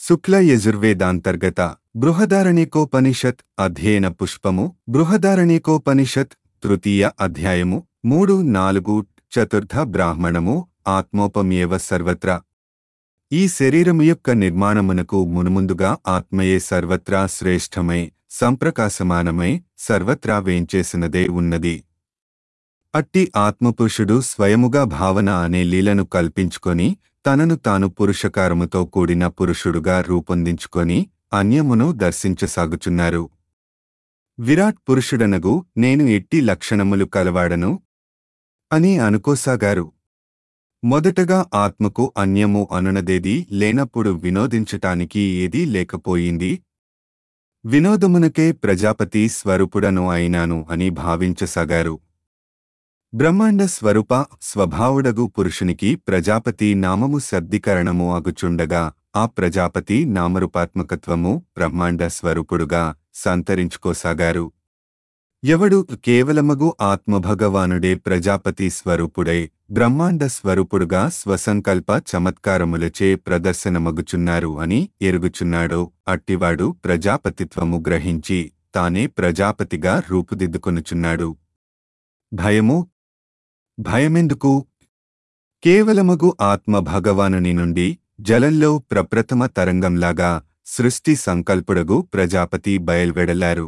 శుక్ల యజుర్వేదాంతర్గత బృహదారణికోపనిషత్ అధ్యయన పుష్పము బృహదారణికోపనిషత్ తృతీయ అధ్యాయము మూడు నాలుగు చతుర్థ బ్రాహ్మణము ఆత్మోపమేవ సర్వత్రా ఈ శరీరము యొక్క నిర్మాణమునకు మునుముందుగా ఆత్మయే సర్వత్రా శ్రేష్టమై సంప్రకాశమానమై సర్వత్రా వేంచేసినదే ఉన్నది అట్టి ఆత్మపురుషుడు స్వయముగా భావన అనే లీలను కల్పించుకొని తనను తాను పురుషకారముతో కూడిన పురుషుడుగా రూపొందించుకొని అన్యమును దర్శించసాగుచున్నారు విరాట్ పురుషుడనగు నేను ఎట్టి లక్షణములు కలవాడను అని అనుకోసాగారు మొదటగా ఆత్మకు అన్యము అనునదేది లేనప్పుడు వినోదించటానికి ఏదీ లేకపోయింది వినోదమునకే ప్రజాపతి స్వరూపుడను అయినాను అని భావించసాగారు బ్రహ్మాండ స్వరూప స్వభావుడగు పురుషునికి ప్రజాపతి నామము శబ్దీకరణము అగుచుండగా ఆ ప్రజాపతి నామరూపాత్మకత్వము బ్రహ్మాండ స్వరూపుడుగా సంతరించుకోసాగారు ఎవడు కేవలమగు ఆత్మభగవానుడే ప్రజాపతి స్వరూపుడై బ్రహ్మాండ స్వరూపుడుగా స్వసంకల్ప చమత్కారములచే ప్రదర్శనమగుచున్నారు అని ఎరుగుచున్నాడో అట్టివాడు ప్రజాపతిత్వము గ్రహించి తానే ప్రజాపతిగా రూపుదిద్దుకొనుచున్నాడు భయము భయమెందుకు కేవలమగు ఆత్మ భగవానుని నుండి జలంలో ప్రప్రథమ తరంగంలాగా సృష్టి సంకల్పుడగు ప్రజాపతి బయల్వెడలారు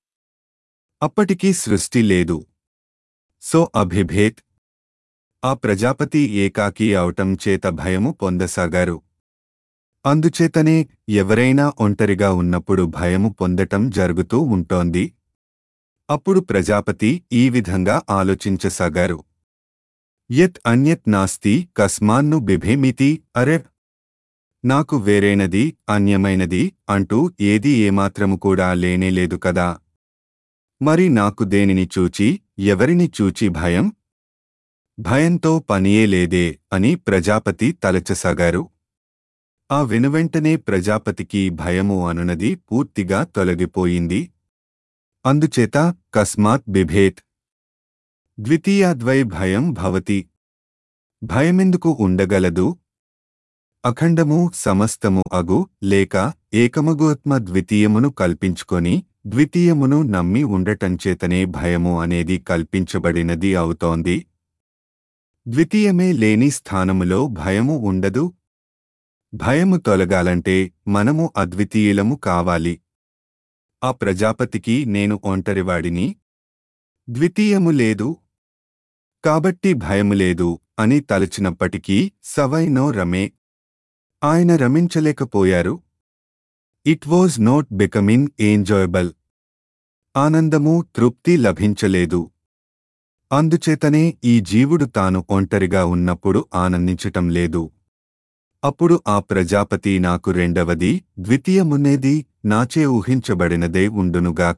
అప్పటికీ సృష్టి లేదు సో అభిభేత్ ఆ ప్రజాపతి ఏకాకి అవటం చేత భయము పొందసాగారు అందుచేతనే ఎవరైనా ఒంటరిగా ఉన్నప్పుడు భయము పొందటం జరుగుతూ ఉంటోంది అప్పుడు ప్రజాపతి ఈ విధంగా ఆలోచించసాగారు యత్ అన్యత్ నాస్తి కస్మాన్ను బిభేమితి అరే నాకు వేరైనది అన్యమైనది అంటూ ఏది ఏమాత్రము కూడా లేనేలేదు కదా మరి నాకు దేనిని చూచి ఎవరిని చూచి భయం భయంతో పనియే లేదే అని ప్రజాపతి తలచసాగారు ఆ వెనువెంటనే ప్రజాపతికి భయము అనునది పూర్తిగా తొలగిపోయింది అందుచేత కస్మాత్ బిభేత్ ద్వితీయాద్వై భయం భవతి భయమెందుకు ఉండగలదు అఖండము సమస్తము అగు లేక ఏకమగుత్మ ద్వితీయమును కల్పించుకొని ద్వితీయమును నమ్మి ఉండటంచేతనే భయము అనేది కల్పించబడినది అవుతోంది ద్వితీయమే లేని స్థానములో భయము ఉండదు భయము తొలగాలంటే మనము అద్వితీయులము కావాలి ఆ ప్రజాపతికి నేను ఒంటరివాడిని ద్వితీయము లేదు కాబట్టి భయము లేదు అని తలచినప్పటికీ సవైనో రమే ఆయన రమించలేకపోయారు it was not becoming enjoyable ఆనందము తృప్తి లభించలేదు అందుచేతనే ఈ జీవుడు తాను ఒంటరిగా ఉన్నప్పుడు ఆనందించటం లేదు అప్పుడు ఆ ప్రజాపతి నాకు రెండవది ద్వితీయమునేది నాచే ఊహించబడినదే ఉండునుగాక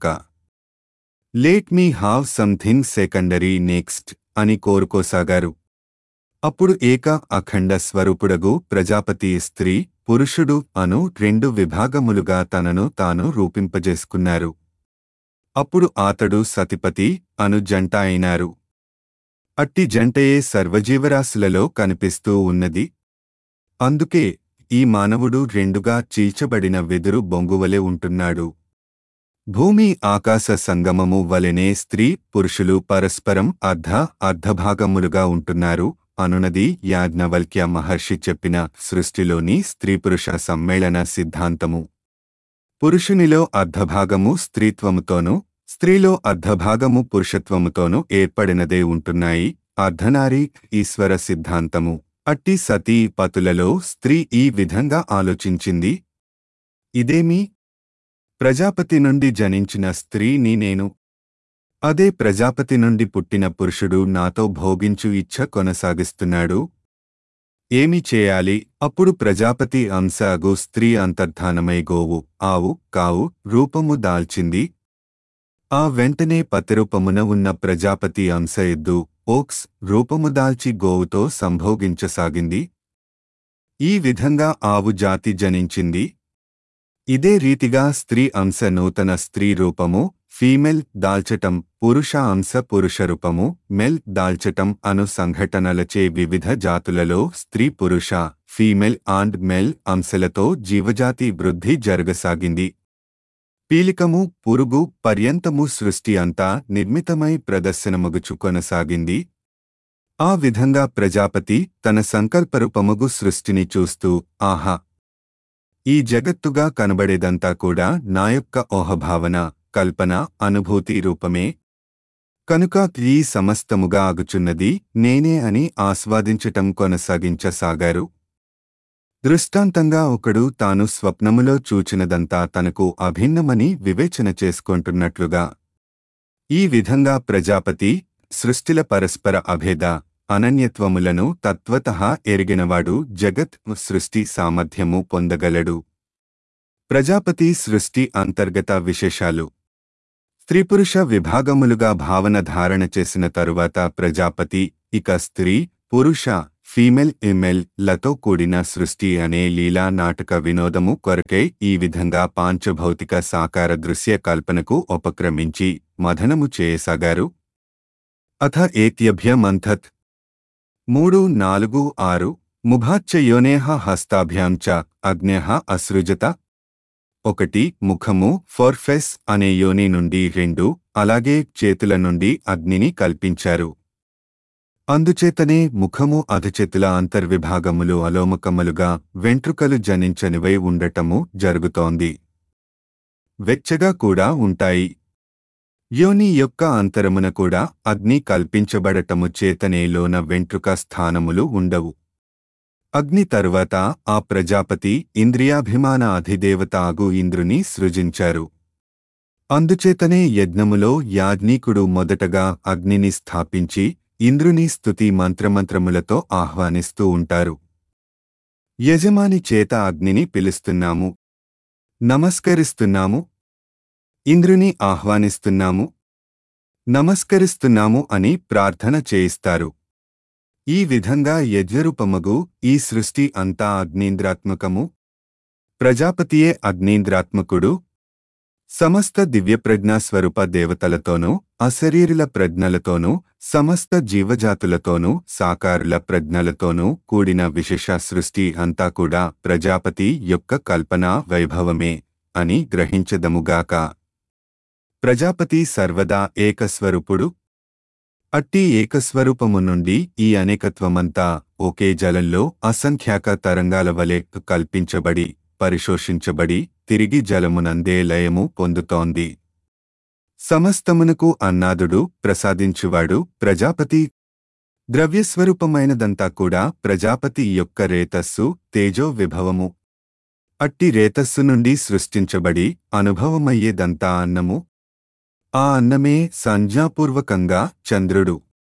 let me have something secondary next అని కోరుకోసాగారు అప్పుడు ఏక అఖండ స్వరూపుడగు ప్రజాపతి స్త్రీ పురుషుడు అను రెండు విభాగములుగా తనను తాను రూపింపజేసుకున్నారు అప్పుడు ఆతడు సతిపతి అను జంట అయినారు అట్టి జంటయే సర్వజీవరాశులలో కనిపిస్తూ ఉన్నది అందుకే ఈ మానవుడు రెండుగా చీల్చబడిన వెదురు బొంగువలె ఉంటున్నాడు భూమి ఆకాశ సంగమము వలెనే స్త్రీ పురుషులు పరస్పరం అర్ధ అర్ధభాగములుగా ఉంటున్నారు అనునది యాజ్ఞవల్క్య మహర్షి చెప్పిన సృష్టిలోని స్త్రీపురుష సమ్మేళన సిద్ధాంతము పురుషునిలో అర్ధభాగము స్త్రీత్వముతోనూ స్త్రీలో అర్ధభాగము పురుషత్వముతోనూ ఏర్పడినదే ఉంటున్నాయి అర్ధనారి ఈశ్వర సిద్ధాంతము అట్టి సతీ పతులలో స్త్రీ ఈ విధంగా ఆలోచించింది ఇదేమి ప్రజాపతి నుండి జనించిన స్త్రీని నేను అదే ప్రజాపతి నుండి పుట్టిన పురుషుడు నాతో భోగించు ఇచ్ఛ కొనసాగిస్తున్నాడు ఏమి చేయాలి అప్పుడు ప్రజాపతి అంశ అగు స్త్రీ అంతర్ధానమై గోవు ఆవు కావు రూపము దాల్చింది ఆ వెంటనే పతిరూపమున ఉన్న ప్రజాపతి అంశ ఎద్దు ఓక్స్ రూపము దాల్చి గోవుతో సంభోగించసాగింది ఈ విధంగా ఆవు జాతి జనించింది ఇదే రీతిగా స్త్రీ అంశ నూతన స్త్రీ రూపము ఫీమెల్ దాల్చటం పురుష అంశ పురుష రూపము మెల్ దాల్చటం అను సంఘటనలచే వివిధ జాతులలో స్త్రీ పురుష ఫీమెల్ అండ్ మెల్ అంశలతో జీవజాతి వృద్ధి జరగసాగింది పీలికము పురుగు పర్యంతము సృష్టి అంతా నిర్మితమై ప్రదర్శనమగుచు కొనసాగింది ఆ విధంగా ప్రజాపతి తన సంకల్పరూపముగు సృష్టిని చూస్తూ ఆహా ఈ జగత్తుగా కనబడేదంతా కూడా నా యొక్క ఓహభావన కల్పన అనుభూతి రూపమే కనుక ఈ సమస్తముగా ఆగుచున్నది నేనే అని ఆస్వాదించటం కొనసాగించసాగారు దృష్టాంతంగా ఒకడు తాను స్వప్నములో చూచినదంతా తనకు అభిన్నమని వివేచన చేసుకుంటున్నట్లుగా ఈ విధంగా ప్రజాపతి సృష్టిల పరస్పర అభేద అనన్యత్వములను తత్వతః ఎరిగినవాడు జగత్ సృష్టి సామర్థ్యము పొందగలడు ప్రజాపతి సృష్టి అంతర్గత విశేషాలు స్త్రీపురుష విభాగములుగా భావన ధారణ చేసిన తరువాత ప్రజాపతి ఇక స్త్రీ పురుష ఫీమెల్ ఇమెల్ లతో కూడిన సృష్టి అనే లీలా నాటక వినోదము కొరకై ఈ విధంగా పాంచభౌతిక సాకార దృశ్య కల్పనకు ఉపక్రమించి మథనము చేయసాగారు అథ ఏత్యభ్యమంథత్ మూడు నాలుగు ఆరు ముభాచ్చ యోనేహ హస్తాభ్యాం చ అగ్న్యః అసృజత ఒకటి ముఖము ఫోర్ఫెస్ అనే యోని నుండి రెండు అలాగే చేతుల నుండి అగ్నిని కల్పించారు అందుచేతనే ముఖము అధచేతుల అంతర్విభాగములు అలోమకములుగా వెంట్రుకలు జనించనివై ఉండటము జరుగుతోంది వెచ్చగా కూడా ఉంటాయి యోని యొక్క అంతరమున కూడా అగ్ని కల్పించబడటము చేతనేలోన వెంట్రుక స్థానములు ఉండవు అగ్ని తరువాత ఆ ప్రజాపతి ఇంద్రియాభిమాన అధిదేవత ఆగు ఇంద్రుని సృజించారు అందుచేతనే యజ్ఞములో యాజ్ఞీకుడు మొదటగా అగ్నిని స్థాపించి ఇంద్రుని స్తుతి మంత్రమంత్రములతో ఆహ్వానిస్తూ ఉంటారు యజమాని చేత అగ్నిని పిలుస్తున్నాము నమస్కరిస్తున్నాము ఇంద్రుని ఆహ్వానిస్తున్నాము నమస్కరిస్తున్నాము అని ప్రార్థన చేయిస్తారు ఈ విధంగా యజ్ఞరూపమగు ఈ సృష్టి అంతా అగ్నీంద్రాత్మకము ప్రజాపతియే అగ్నీంద్రాత్మకుడు సమస్త దివ్యప్రజ్ఞా స్వరూప దేవతలతోనూ అశరీరుల ప్రజ్ఞలతోనూ సమస్త జీవజాతులతోనూ సాకారుల ప్రజ్ఞలతోనూ కూడిన విశేష సృష్టి అంతా కూడా ప్రజాపతి యొక్క కల్పనా వైభవమే అని గ్రహించదముగాక ప్రజాపతి సర్వదా ఏకస్వరూపుడు అట్టి ఏకస్వరూపము నుండి ఈ అనేకత్వమంతా ఒకే జలంలో అసంఖ్యాక తరంగాల వలె కల్పించబడి పరిశోషించబడి తిరిగి జలమునందే లయము పొందుతోంది సమస్తమునకు అన్నాదుడు ప్రసాదించువాడు ప్రజాపతి ద్రవ్యస్వరూపమైనదంతా కూడా ప్రజాపతి యొక్క రేతస్సు తేజో విభవము అట్టి రేతస్సు నుండి సృష్టించబడి అనుభవమయ్యేదంతా అన్నము ఆ అన్నమే సంజ్ఞాపూర్వకంగా చంద్రుడు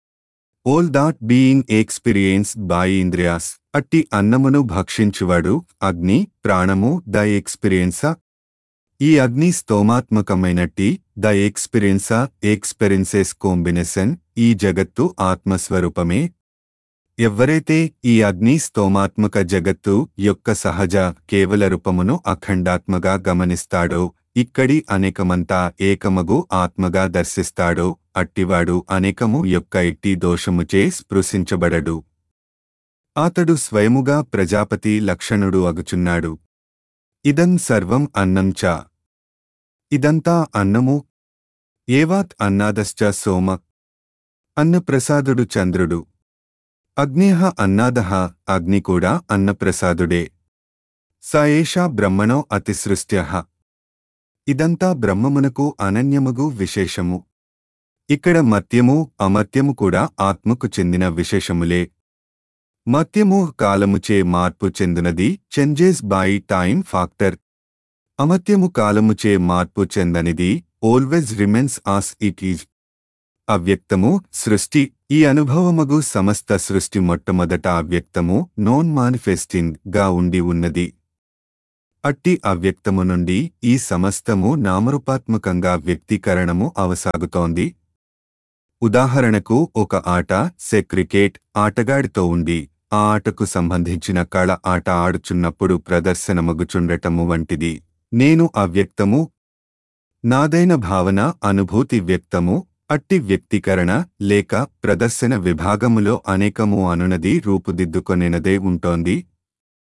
all that being experienced by ఇంద్రియాస్ అట్టి అన్నమును భక్షించువాడు అగ్ని ప్రాణము ద ఎక్స్పీరియన్సా ఈ అగ్ని స్తోమాత్మకమైనట్టి ద ఎక్స్పీరియన్సా ఎక్స్పీరియన్సెస్ కోంబినేషన్ ఈ జగత్తు ఆత్మస్వరూపమే ఎవ్వరైతే ఈ అగ్ని స్తోమాత్మక జగత్తు యొక్క సహజ కేవల రూపమును అఖండాత్మగా గమనిస్తాడో ఇక్కడి అనేకమంతా ఏకమగు ఆత్మగా దర్శిస్తాడో అట్టివాడు అనేకము యొక్క ఇట్టి దోషముచే స్పృశించబడడు అతడు స్వయముగా ప్రజాపతి లక్షణుడు అగుచున్నాడు ఇదం సర్వం అన్నం చ ఇదంతా అన్నము ఏవాత్ అన్నాదశ్చ సోమ అన్నప్రసాదుడు చంద్రుడు అగ్నేహ అన్నాదః అగ్ని కూడా అన్నప్రసాదుడే స ఏషా బ్రహ్మణో అతిసృష్ట్యః ఇదంతా బ్రహ్మమునకు అనన్యమగు విశేషము ఇక్కడ మత్యము అమత్యము కూడా ఆత్మకు చెందిన విశేషములే మత్యము కాలముచే మార్పు చెందినది చెంజేస్ బై టైం ఫాక్టర్ అమత్యము కాలముచే మార్పు చెందనిది always remains as it is అవ్యక్తము సృష్టి ఈ అనుభవమగు సమస్త సృష్టి మొట్టమొదట అవ్యక్తము నోన్ మానిఫెస్టింగ్ గా ఉండి ఉన్నది అట్టి అవ్యక్తము నుండి ఈ సమస్తము నామరూపాత్మకంగా వ్యక్తీకరణము అవసాగుతోంది ఉదాహరణకు ఒక ఆట సె క్రికెట్ ఆటగాడితో ఉండి ఆ ఆటకు సంబంధించిన కళ ఆట ఆడుచున్నప్పుడు ప్రదర్శనమగుచుండటము వంటిది నేను అవ్యక్తము నాదైన భావన అనుభూతి వ్యక్తము అట్టి వ్యక్తీకరణ లేక ప్రదర్శన విభాగములో అనేకము అనునది రూపుదిద్దుకొనినదే ఉంటోంది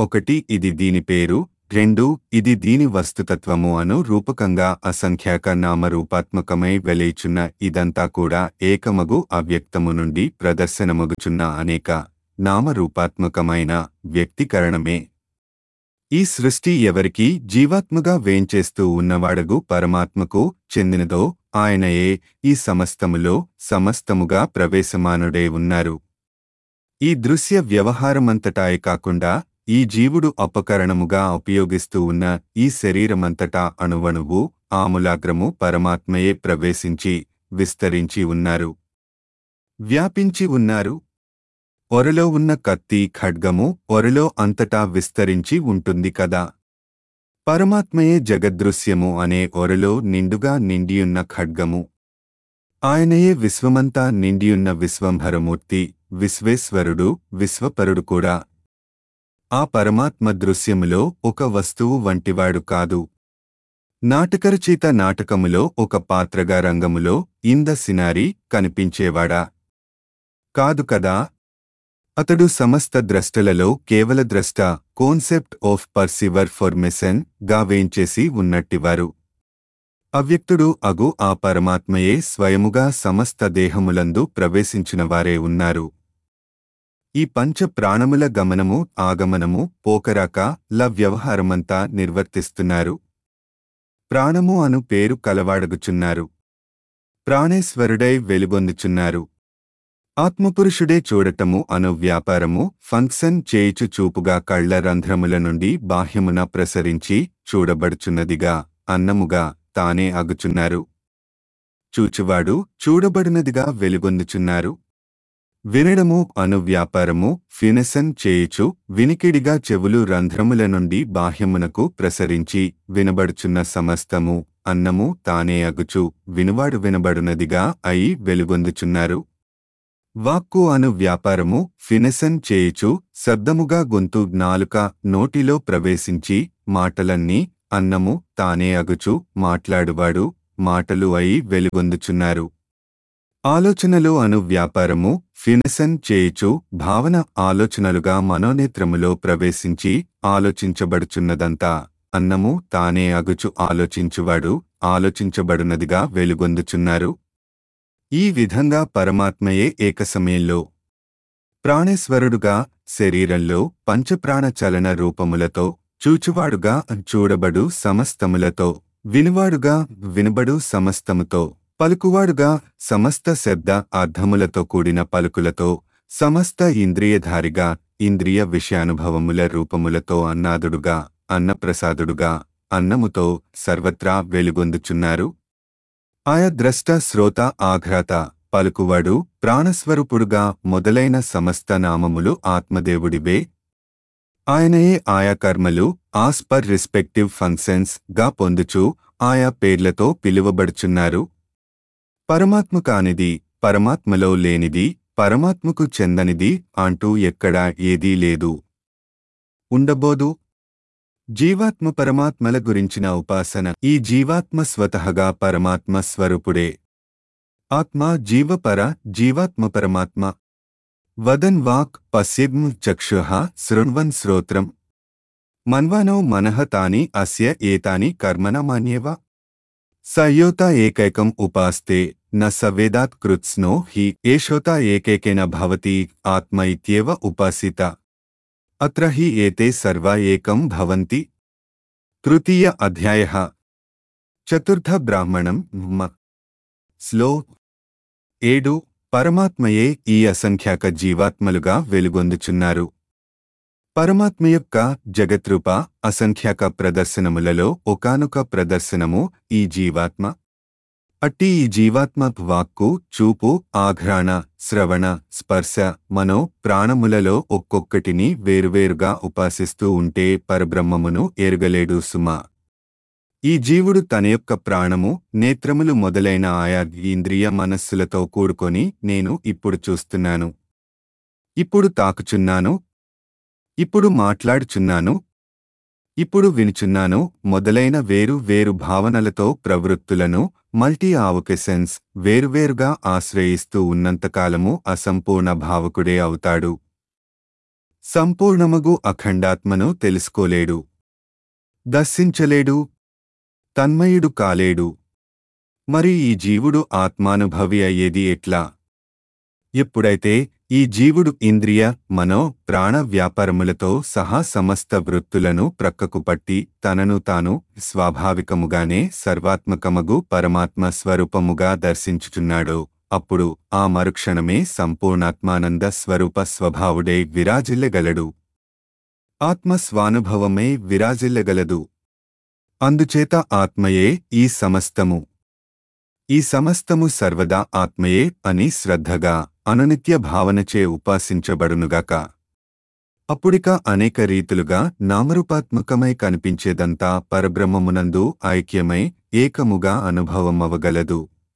ఒకటి ఇది దీని పేరు రెండు ఇది దీని వస్తుతత్వము అను రూపకంగా అసంఖ్యాక నామరూపాత్మకమై వెలేచున్న ఇదంతా కూడా ఏకమగు అవ్యక్తము నుండి ప్రదర్శనమగుచున్న అనేక నామరూపాత్మకమైన వ్యక్తీకరణమే ఈ సృష్టి ఎవరికి జీవాత్మగా వేంచేస్తూ ఉన్నవాడగు పరమాత్మకు చెందినదో ఆయనయే ఈ సమస్తములో సమస్తముగా ప్రవేశమానుడే ఉన్నారు ఈ దృశ్య వ్యవహారమంతటాయే కాకుండా ఈ జీవుడు అపకరణముగా ఉపయోగిస్తూ ఉన్న ఈ శరీరమంతటా అణువణువు ఆములాగ్రము పరమాత్మయే ప్రవేశించి విస్తరించి ఉన్నారు వ్యాపించి ఉన్నారు ఒరలో ఉన్న కత్తి ఖడ్గము ఒరలో అంతటా విస్తరించి ఉంటుంది కదా పరమాత్మయే జగదృశ్యము అనే ఒరలో నిండుగా నిండియున్న ఖడ్గము ఆయనయే విశ్వమంతా నిండియున్న విశ్వంభరమూర్తి విశ్వేశ్వరుడు విశ్వపరుడు కూడా ఆ పరమాత్మ దృశ్యములో ఒక వస్తువు వంటివాడు కాదు నాటకరచయిత నాటకములో ఒక పాత్రగా రంగములో ఇంద సినారి కనిపించేవాడా కాదు కదా అతడు సమస్త ద్రష్టలలో కేవల ద్రష్ట కోన్సెప్ట్ ఆఫ్ పర్సివర్ ఫార్మెసన్ గా వేంచేసి ఉన్నట్టివారు అవ్యక్తుడు అగు ఆ పరమాత్మయే స్వయముగా సమస్త దేహములందు ప్రవేశించినవారే ఉన్నారు ఈ పంచ ప్రాణముల గమనము ఆగమనము పోకరాక ల వ్యవహారమంతా నిర్వర్తిస్తున్నారు ప్రాణము అను పేరు కలవాడగుచున్నారు ప్రాణేశ్వరుడై వెలుగొందుచున్నారు ఆత్మపురుషుడే చూడటము అను వ్యాపారము ఫంక్షన్ చేయిచు చూపుగా కళ్ల రంధ్రముల నుండి బాహ్యమున ప్రసరించి చూడబడుచున్నదిగా అన్నముగా తానే అగుచున్నారు చూచువాడు చూడబడినదిగా వెలుగొందుచున్నారు వినడము అను వ్యాపారము ఫినెసన్ చేయుచు వినికిడిగా చెవులు రంధ్రముల నుండి బాహ్యమునకు ప్రసరించి వినబడుచున్న సమస్తము అన్నము తానే అగుచు వినువాడు వినబడునదిగా అయి వెలుగొందుచున్నారు వాక్కు అను వ్యాపారము ఫినెసన్ చేయుచు శబ్దముగా గొంతు నాలుక నోటిలో ప్రవేశించి మాటలన్నీ అన్నము తానే అగుచు మాట్లాడువాడు మాటలు అయి వెలుగొందుచున్నారు ఆలోచనలు అను వ్యాపారము ఫినెసన్ చేయుచు భావన ఆలోచనలుగా మనోనేత్రములో ప్రవేశించి ఆలోచించబడుచున్నదంతా అన్నము తానే అగుచు ఆలోచించువాడు ఆలోచించబడునదిగా వెలుగొందుచున్నారు ఈ విధంగా పరమాత్మయే ఏకసమయంలో ప్రాణేశ్వరుడుగా శరీరంలో పంచప్రాణ చలన రూపములతో చూచువాడుగా చూడబడు సమస్తములతో వినువాడుగా వినబడు సమస్తముతో పలుకువాడుగా సమస్త శబ్ద అర్థములతో కూడిన పలుకులతో సమస్త ఇంద్రియధారిగా ఇంద్రియ విషయానుభవముల రూపములతో అన్నాదుడుగా అన్నప్రసాదుడుగా అన్నముతో సర్వత్రా వెలుగొందుచున్నారు ఆయా ద్రష్ట శ్రోత ఆఘ్రాత పలుకువాడు ప్రాణస్వరూపుడుగా మొదలైన సమస్త నామములు ఆత్మదేవుడివే ఆయనయే ఆయా కర్మలు ఆస్ పర్ రెస్పెక్టివ్ ఫంక్షన్స్ గా పొందుచు ఆయా పేర్లతో పిలువబడుచున్నారు పరమాత్మ కానిది పరమాత్మలో లేనిది పరమాత్మకు చెందనిది అంటూ ఎక్కడా ఏదీ లేదు ఉండబోదు జీవాత్మ పరమాత్మల గురించిన ఉపాసన ఈ జీవాత్మ స్వతహగా పరమాత్మ స్వరూపుడే ఆత్మ జీవపర జీవాత్మ పరమాత్మ వదన్ వాక్ పశ్యగ్ం చక్షుః శృణ్వన్ శ్రోత్రం మన్వానో మనః తాని అస్య ఏతాని కర్మణ మాన్యేవ సయోత ఏకైకం ఉపాస్తే న సవేదాత్ కృత్స్నో హి ఏషోత ఏకైకేన భవతి ఆత్మ ఇత్యేవ ఉపాసిత అత్ర హి ఏతే సర్వ ఏకం భవంతి తృతీయ అధ్యాయ చతుర్థ బ్రాహ్మణం మ స్లో ఏడు పరమాత్మయే ఈ అసంఖ్యాక జీవాత్మలుగా వెలుగొందుచున్నారు పరమాత్మ యొక్క జగత్రూప అసంఖ్యాక ప్రదర్శనములలో ఒకానొక ప్రదర్శనము ఈ జీవాత్మ అట్టి ఈ జీవాత్మ వాక్కు చూపు ఆఘ్రాణ శ్రవణ స్పర్శ మనో ప్రాణములలో ఒక్కొక్కటిని వేరువేరుగా ఉపాసిస్తూ ఉంటే పరబ్రహ్మమును ఎరుగలేడు సుమా ఈ జీవుడు తన యొక్క ప్రాణము నేత్రములు మొదలైన ఆయా ఇంద్రియ మనస్సులతో కూడుకొని నేను ఇప్పుడు చూస్తున్నాను ఇప్పుడు తాకుచున్నాను ఇప్పుడు మాట్లాడుచున్నాను ఇప్పుడు వినుచున్నాను మొదలైన వేరు వేరు భావనలతో ప్రవృత్తులను మల్టీ ఆవొకేషన్స్ వేరువేరుగా ఆశ్రయిస్తూ ఉన్నంతకాలము అసంపూర్ణ భావకుడే అవుతాడు సంపూర్ణమగు అఖండాత్మను తెలుసుకోలేడు దర్శించలేడు తన్మయుడు కాలేడు మరి ఈ జీవుడు ఆత్మానుభవి అయ్యేది ఎట్లా ఎప్పుడైతే ఈ జీవుడు ఇంద్రియ మనో ప్రాణ వ్యాపారములతో సహా సమస్త వృత్తులను ప్రక్కకు పట్టి తనను తాను స్వాభావికముగానే సర్వాత్మకమగు పరమాత్మ స్వరూపముగా దర్శించుచున్నాడో అప్పుడు ఆ మరుక్షణమే సంపూర్ణాత్మానంద స్వరూప స్వభావుడై విరాజిల్లగలడు ఆత్మ స్వానుభవమే విరాజిల్లగలదు అందుచేత ఆత్మయే ఈ సమస్తము ఈ సమస్తము సర్వదా ఆత్మయే అని శ్రద్ధగా అనునిత్య భావనచే ఉపాసించబడునుగాక అప్పుడిక అనేక రీతులుగా నామరూపాత్మకమై కనిపించేదంతా పరబ్రహ్మమునందు ఐక్యమై ఏకముగా అనుభవమవగలదు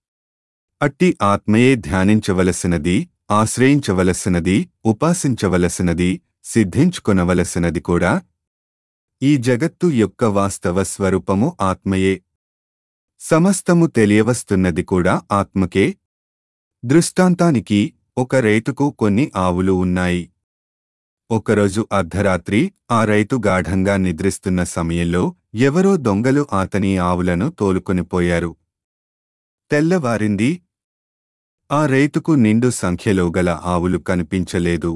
అట్టి ఆత్మయే ధ్యానించవలసినది ఆశ్రయించవలసినది ఉపాసించవలసినది సిద్ధించుకొనవలసినది కూడా ఈ జగత్తు యొక్క వాస్తవ స్వరూపము ఆత్మయే సమస్తము తెలియవస్తున్నది కూడా ఆత్మకే దృష్టాంతానికి ఒక రైతుకు కొన్ని ఆవులు ఉన్నాయి ఒకరోజు అర్ధరాత్రి ఆ రైతు గాఢంగా నిద్రిస్తున్న సమయంలో ఎవరో దొంగలు అతని ఆవులను తోలుకొనిపోయారు తెల్లవారింది ఆ రైతుకు నిండు సంఖ్యలో గల ఆవులు కనిపించలేదు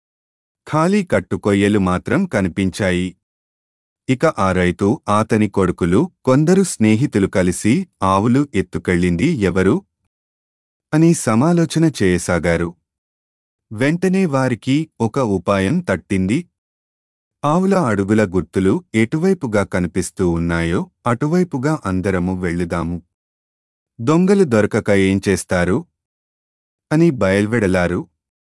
ఖాళీ కట్టుకొయ్యలు మాత్రం కనిపించాయి ఇక ఆ రైతు అతని కొడుకులు కొందరు స్నేహితులు కలిసి ఆవులు ఎత్తుకెళ్ళింది ఎవరు అని సమాలోచన చేయసాగారు వెంటనే వారికి ఒక ఉపాయం తట్టింది ఆవుల అడుగుల గుర్తులు ఎటువైపుగా కనిపిస్తూ ఉన్నాయో అటువైపుగా అందరము వెళ్ళుదాము దొంగలు దొరకక ఏం చేస్తారు అని బయల్వెడలారు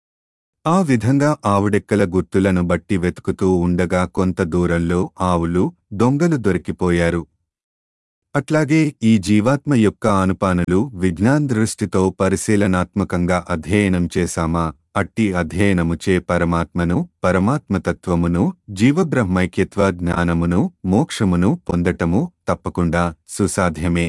ఆ విధంగా ఆవుడెక్కల గుర్తులను బట్టి వెతుకుతూ ఉండగా కొంత దూరంలో ఆవులు దొంగలు దొరికిపోయారు అట్లాగే ఈ జీవాత్మ యొక్క ఆనుపానులు విజ్ఞాన దృష్టితో పరిశీలనాత్మకంగా అధ్యయనం చేశామా అట్టి అధ్యయనముచే పరమాత్మను పరమాత్మతత్వమును జీవబ్రహ్మైక్యత్వ జ్ఞానమును మోక్షమును పొందటము తప్పకుండా సుసాధ్యమే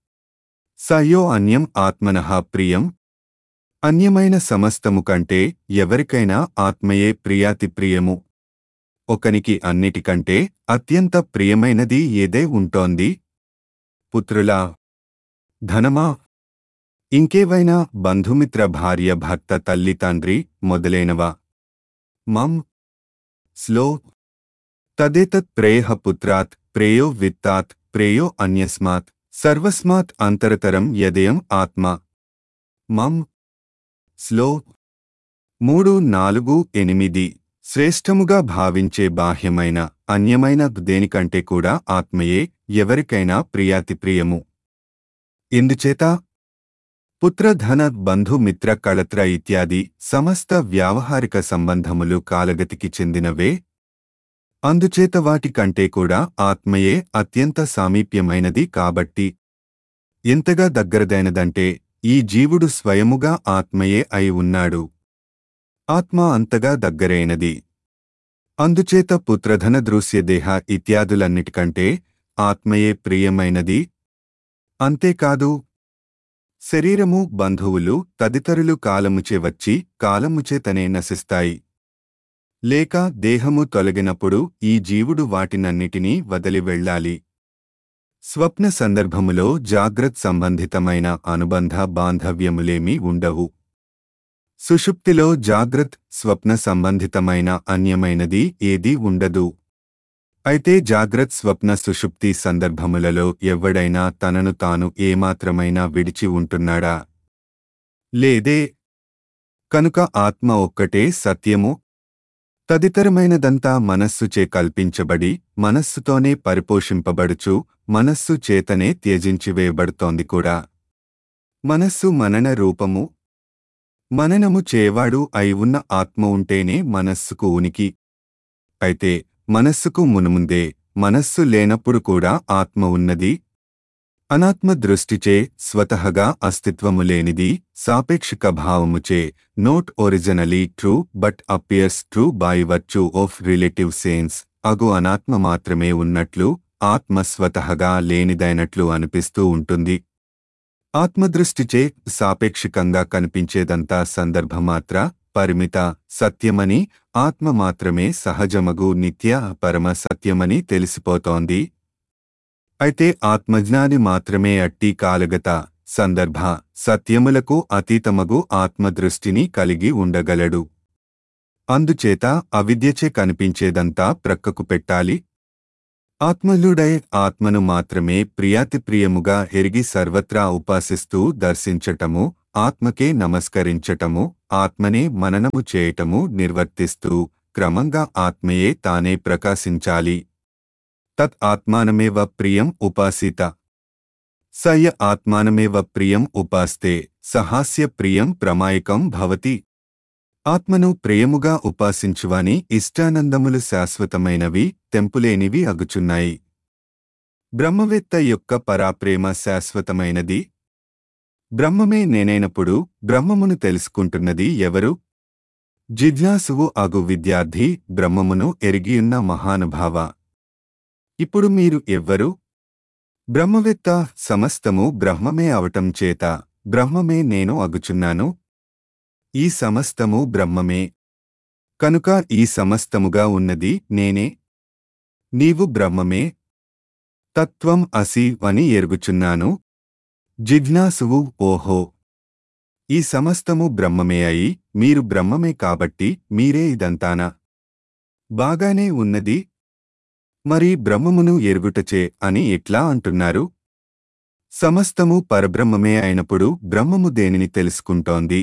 సయో అన్యం ఆత్మనః ప్రియం అన్యమైన సమస్తము కంటే ఎవరికైనా ఆత్మయే ప్రియాతి ప్రియము ఒకనికి అన్నిటికంటే అత్యంత ప్రియమైనది ఏదే ఉంటోంది పుత్రులా ధనమా ఇంకేవైనా బంధుమిత్ర భార్య భర్త తల్లి తండ్రి మొదలైనవా మమ్ స్లో తదేతత్ ప్రేయ పుత్రాత్ ప్రేయో విత్తాత్ ప్రేయో అన్యస్మాత్ సర్వస్మాత్ అంతరతరం యదయం ఆత్మ మమ్ స్లో మూడు నాలుగు ఎనిమిది శ్రేష్టముగా భావించే బాహ్యమైన అన్యమైన దేనికంటే కూడా ఆత్మయే ఎవరికైనా ప్రియాతి ప్రియము ఎందుచేత పుత్రధన బంధు మిత్ర కళత్ర ఇత్యాది సమస్త వ్యావహారిక సంబంధములు కాలగతికి చెందినవే అందుచేత వాటి కంటే కూడా ఆత్మయే అత్యంత సామీప్యమైనది కాబట్టి ఎంతగా దగ్గరదైనదంటే ఈ జీవుడు స్వయముగా ఆత్మయే అయి ఉన్నాడు ఆత్మ అంతగా దగ్గరైనది అందుచేత పుత్రధన దృశ్యదేహ ఇత్యాదులన్నిటికంటే ఆత్మయే ప్రియమైనది అంతేకాదు శరీరము బంధువులు తదితరులు కాలముచే వచ్చి కాలముచేతనే నశిస్తాయి లేక దేహము తొలగినప్పుడు ఈ జీవుడు వాటినన్నిటినీ వదిలి వెళ్ళాలి స్వప్న సందర్భములో జాగ్రత్ సంబంధితమైన అనుబంధ బాంధవ్యములేమీ ఉండవు సుషుప్తిలో జాగ్రత్ స్వప్న సంబంధితమైన అన్యమైనది ఏదీ ఉండదు అయితే జాగ్రత్ స్వప్న సుషుప్తి సందర్భములలో ఎవ్వడైనా తనను తాను ఏమాత్రమైనా విడిచి ఉంటున్నాడా లేదే కనుక ఆత్మ ఒక్కటే సత్యము తదితరమైనదంతా మనస్సుచే కల్పించబడి మనస్సుతోనే పరిపోషింపబడుచు మనస్సు చేతనే త్యజించివేయబడుతోంది కూడా మనస్సు మనన రూపము మననము చేవాడు అయి ఉన్న ఆత్మ ఉంటేనే మనస్సుకు ఉనికి అయితే మనస్సుకు మునుముందే మనస్సు లేనప్పుడు కూడా ఆత్మ ఉన్నది అనాత్మ దృష్టిచే స్వతహగా అస్తిత్వము లేనిది సాపేక్షిక భావముచే not originally true but appears true by virtue of relative sense అగు అనాత్మ మాత్రమే ఉన్నట్లు ఆత్మ స్వతహగా లేనిదైనట్లు అనిపిస్తూ ఉంటుంది ఆత్మదృష్టిచే సాపేక్షికంగా కనిపించేదంతా సందర్భమాత్ర పరిమిత సత్యమని ఆత్మ మాత్రమే సహజమగు నిత్య పరమ సత్యమని తెలిసిపోతోంది అయితే ఆత్మజ్ఞాని మాత్రమే అట్టి కాలగత సందర్భ సత్యములకు అతీతమగు ఆత్మదృష్టిని కలిగి ఉండగలడు అందుచేత అవిద్యచే కనిపించేదంతా ప్రక్కకు పెట్టాలి ఆత్మలుడై ఆత్మను మాత్రమే ప్రియాతిప్రియముగా ఎరిగి సర్వత్రా ఉపాసిస్తూ దర్శించటము ఆత్మకే నమస్కరించటము ఆత్మనే మననము చేయటము నిర్వర్తిస్తూ క్రమంగా ఆత్మయే తానే ప్రకాశించాలి తత్ ఆత్మానమేవ ప్రియం ఉపాసిత సయ ఆత్మానమేవ ప్రియం ఉపాస్తే సహాస్య ప్రియం ప్రమాయకం భవతి ఆత్మను ప్రియముగా ఉపాసించువాని ఇష్టానందములు శాశ్వతమైనవి తెంపులేనివి అగుచున్నాయి బ్రహ్మవేత్త యొక్క పరాప్రేమ శాశ్వతమైనది బ్రహ్మమే నేనైనప్పుడు బ్రహ్మమును తెలుసుకుంటున్నది ఎవరు జిజ్ఞాసువు అగు విద్యార్థి బ్రహ్మమును ఎరిగియున్న మహానుభావ ఇప్పుడు మీరు ఎవ్వరు బ్రహ్మవేత్త సమస్తము బ్రహ్మమే అవటం చేత బ్రహ్మమే నేను అగుచున్నాను ఈ సమస్తము బ్రహ్మమే కనుక ఈ సమస్తముగా ఉన్నది నేనే నీవు బ్రహ్మమే తత్వం అసి అని ఎరుగుచున్నాను జిజ్ఞాసువు ఓహో ఈ సమస్తము బ్రహ్మమే అయి మీరు బ్రహ్మమే కాబట్టి మీరే ఇదంతానా బాగానే ఉన్నది మరి బ్రహ్మమును ఎరుగుటచే అని ఎట్లా అంటున్నారు సమస్తము పరబ్రహ్మమే అయినప్పుడు బ్రహ్మము దేనిని తెలుసుకుంటోంది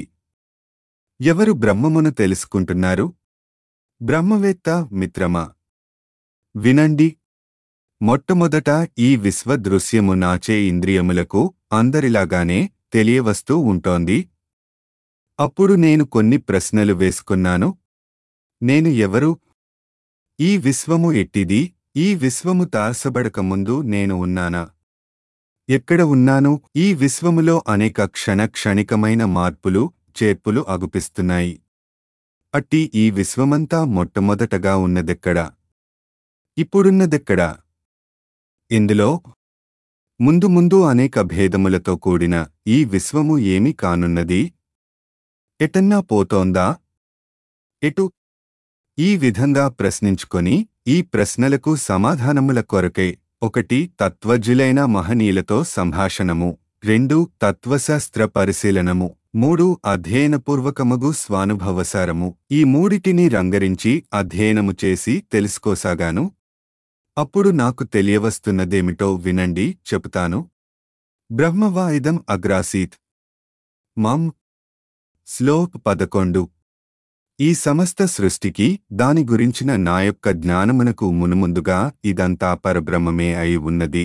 ఎవరు బ్రహ్మమును తెలుసుకుంటున్నారు బ్రహ్మవేత్త మిత్రమా వినండి మొట్టమొదట ఈ విశ్వదృశ్యము నాచే ఇంద్రియములకు అందరిలాగానే తెలియవస్తూ ఉంటోంది అప్పుడు నేను కొన్ని ప్రశ్నలు వేసుకున్నాను నేను ఎవరు ఈ విశ్వము ఎట్టిది ఈ విశ్వము తారసబడకముందు నేను ఉన్నానా ఎక్కడ ఉన్నాను ఈ విశ్వములో అనేక క్షణ క్షణికమైన మార్పులు చేర్పులు అగుపిస్తున్నాయి అట్టి ఈ విశ్వమంతా మొట్టమొదటగా ఉన్నదెక్కడా ఇప్పుడున్నదెక్కడా ఇందులో ముందు ముందు అనేక భేదములతో కూడిన ఈ విశ్వము ఏమి కానున్నది ఎటన్నా పోతోందా ఎటు ఈ విధంగా ప్రశ్నించుకొని ఈ ప్రశ్నలకు సమాధానముల కొరకై ఒకటి తత్వజ్ఞులైన మహనీయులతో సంభాషణము రెండు తత్వశాస్త్ర పరిశీలనము మూడు అధ్యయనపూర్వకమగు స్వానుభవసారము ఈ మూడిటిని రంగరించి అధ్యయనము చేసి తెలుసుకోసాగాను అప్పుడు నాకు తెలియవస్తున్నదేమిటో వినండి చెబుతాను బ్రహ్మవాయిదం అగ్రాసీత్ మం శ్లోక్ పదకొండు ఈ సమస్త సృష్టికి దాని గురించిన నా యొక్క జ్ఞానమునకు మునుముందుగా ఇదంతా పరబ్రహ్మమే అయి ఉన్నది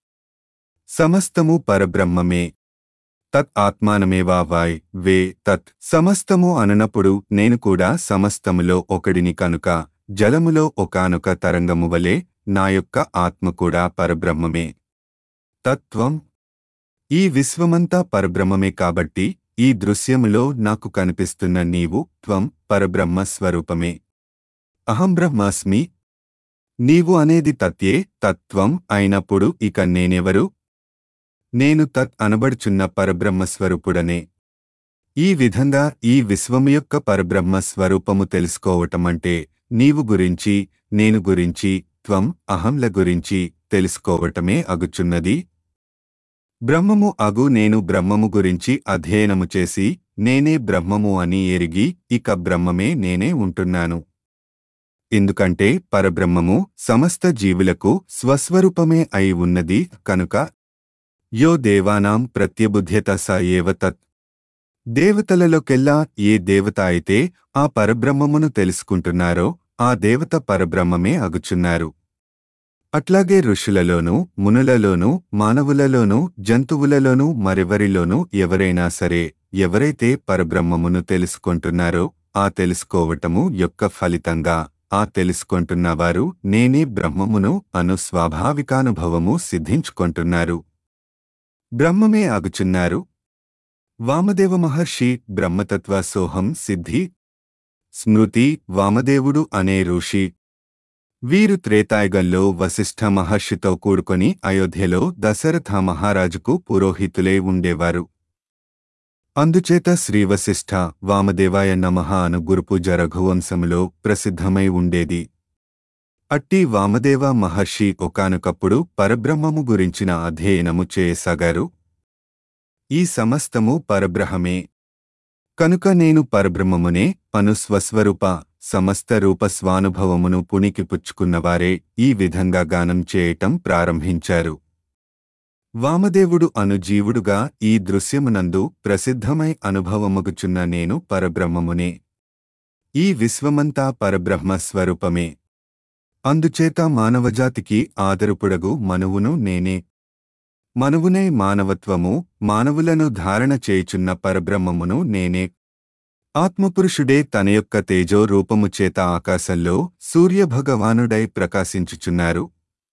సమస్తము పరబ్రహ్మమే తత్ ఆత్మానమేవా వాయ్ వే తత్ సమస్తము అననప్పుడు నేను కూడా సమస్తములో ఒకడిని కనుక జలములో ఒకానొక తరంగము వలె నా యొక్క ఆత్మ కూడా పరబ్రహ్మమే తత్వం ఈ విశ్వమంతా పరబ్రహ్మమే కాబట్టి ఈ దృశ్యములో నాకు కనిపిస్తున్న నీవు త్వం పరబ్రహ్మ స్వరూపమే అహం బ్రహ్మాస్మి నీవు అనేది తత్యే తత్వం అయినప్పుడు ఇక నేనెవరు నేను తత్ అనబడుచున్న పరబ్రహ్మ స్వరూపుడనే ఈ విధంగా ఈ విశ్వము యొక్క పరబ్రహ్మ స్వరూపము తెలుసుకోవటమంటే నీవు గురించి నేను గురించి త్వం అహంల గురించి తెలుసుకోవటమే అగుచున్నది బ్రహ్మము అగు నేను బ్రహ్మము గురించి అధ్యయనము చేసి నేనే బ్రహ్మము అని ఎరిగి ఇక బ్రహ్మమే నేనే ఉంటున్నాను ఎందుకంటే పరబ్రహ్మము సమస్త జీవులకు స్వస్వరూపమే అయి ఉన్నది కనుక యో దేవానాం ప్రత్యబుధ్యత స ఏవ తత్ దేవతలలోకెల్లా ఏ దేవత అయితే ఆ పరబ్రహ్మమును తెలుసుకుంటున్నారో ఆ దేవత పరబ్రహ్మమే అగుచున్నారు అట్లాగే ఋషులలోనూ మునులలోనూ మానవులలోనూ జంతువులలోనూ మరెవరిలోనూ ఎవరైనా సరే ఎవరైతే పరబ్రహ్మమును తెలుసుకుంటున్నారో ఆ తెలుసుకోవటము యొక్క ఫలితంగా ఆ తెలుసుకుంటున్నవారు నేనే బ్రహ్మమును అను స్వాభావికానుభవము సిద్ధించుకుంటున్నారు బ్రహ్మమే అగుచున్నారు వామదేవ మహర్షి బ్రహ్మతత్వ సోహం సిద్ధి స్మృతి వామదేవుడు అనే ఋషి వీరు త్రేతాయుగంలో వశిష్ఠ మహర్షితో కూడుకొని అయోధ్యలో దశరథ మహారాజుకు పురోహితులే ఉండేవారు అందుచేత శ్రీవశిష్ఠ వామదేవాయ నమః అను గురుపూజ రఘువంశములో ప్రసిద్ధమై ఉండేది అట్టి వామదేవ మహర్షి ఒకానొకప్పుడు పరబ్రహ్మము గురించిన అధ్యయనము చేయసాగారు ఈ సమస్తము పరబ్రహ్మమే కనుక నేను పరబ్రహ్మమునే అను స్వస్వరూప సమస్త రూప స్వానుభవమును పుణికి పుచ్చుకున్నవారే ఈ విధంగా గానం చేయటం ప్రారంభించారు వామదేవుడు అను జీవుడుగా ఈ దృశ్యమునందు ప్రసిద్ధమై అనుభవమగుచున్న నేను పరబ్రహ్మమునే ఈ విశ్వమంతా పరబ్రహ్మ స్వరూపమే అందుచేత మానవజాతికి ఆదరుపుడగు మనువును నేనే మనువునే మానవత్వము మానవులను ధారణ చేయుచున్న పరబ్రహ్మమును నేనే ఆత్మపురుషుడే తన యొక్క తేజో రూపము చేత ఆకాశంలో సూర్యభగవానుడై ప్రకాశించుచున్నారు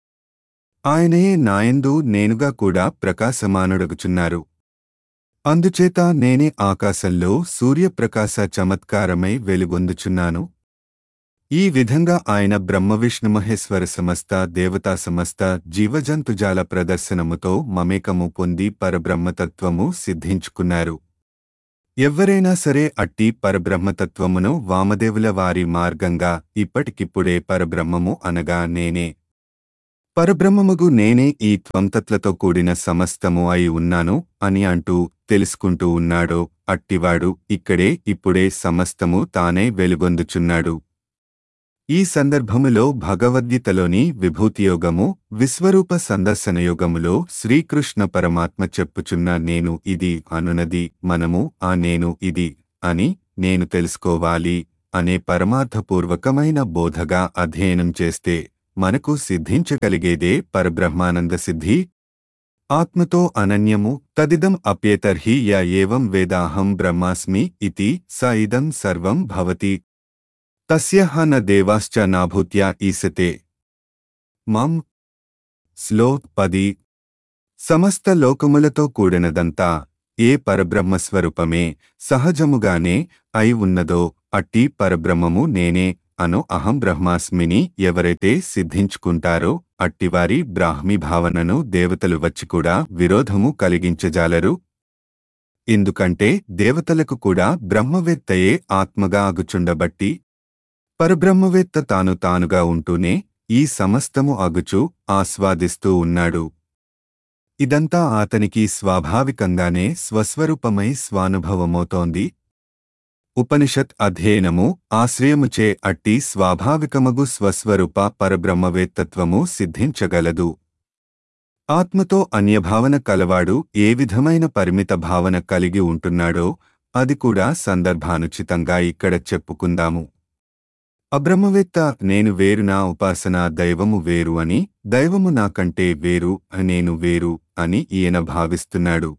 ఆయనే నాయందు నేనుగా కూడా ప్రకాశమానుడగుచున్నారు అందుచేత నేనే ఆకాశంలో సూర్యప్రకాశ చమత్కారమై వెలుగొందుచున్నాను ఈ విధంగా ఆయన బ్రహ్మవిష్ణుమహేశ్వర సమస్త దేవతా సమస్త జీవజంతుజాల ప్రదర్శనముతో మమేకము పొంది పరబ్రహ్మతత్వము సిద్ధించుకున్నారు ఎవ్వరైనా సరే అట్టి పరబ్రహ్మతత్వమును వామదేవుల వారి మార్గంగా ఇప్పటికిప్పుడే పరబ్రహ్మము అనగా నేనే పరబ్రహ్మముగు నేనే ఈ త్వంతత్లతో కూడిన సమస్తము అయి ఉన్నాను అని అంటూ తెలుసుకుంటూ ఉన్నాడో అట్టివాడు ఇక్కడే ఇప్పుడే సమస్తము తానే వెలుగొందుచున్నాడు ఈ సందర్భములో భగవద్గీతలోని విభూతియోగము విశ్వరూప సందర్శనయోగములో శ్రీకృష్ణ పరమాత్మ చెప్పుచున్న నేను ఇది అనునది మనము ఆ నేను ఇది అని నేను తెలుసుకోవాలి అనే పరమార్థపూర్వకమైన బోధగా అధ్యయనం చేస్తే మనకు సిద్ధించగలిగేదే పరబ్రహ్మానంద సిద్ధి ఆత్మతో అనన్యము తదిదం అప్యేతర్హి య ఏవం వేదాహం బ్రహ్మాస్మి ఇతి స ఇదం సర్వం భవతి తస్యః న దేవాశ్చ నాభూత్యా ఈసతే మం స్లో పది సమస్త లోకములతో కూడినదంతా ఏ పరబ్రహ్మస్వరూపమే సహజముగానే అయి ఉన్నదో అట్టి పరబ్రహ్మము నేనే అను అహం బ్రహ్మాస్మిని ఎవరైతే సిద్ధించుకుంటారో అట్టివారి బ్రాహ్మి భావనను దేవతలు వచ్చి కూడా విరోధము కలిగించజాలరు ఎందుకంటే దేవతలకు కూడా బ్రహ్మవేత్తయే ఆత్మగా అగుచుండబట్టి పరబ్రహ్మవేత్త తాను తానుగా ఉంటూనే ఈ సమస్తము అగుచు ఆస్వాదిస్తూ ఉన్నాడు ఇదంతా అతనికి స్వాభావికంగానే స్వస్వరూపమై స్వానుభవమవుతోంది ఉపనిషత్ అధ్యయనము ఆశ్రయముచే అట్టి స్వాభావికమగు స్వస్వరూప పరబ్రహ్మవేత్తత్వము సిద్ధించగలదు ఆత్మతో అన్యభావన కలవాడు ఏ విధమైన పరిమిత భావన కలిగి ఉంటున్నాడో అది కూడా సందర్భానుచితంగా ఇక్కడ చెప్పుకుందాము అబ్రహ్మవేత్త నేను వేరు నా ఉపాసన దైవము వేరు అని దైవము నాకంటే వేరు నేను వేరు అని ఈయన భావిస్తున్నాడు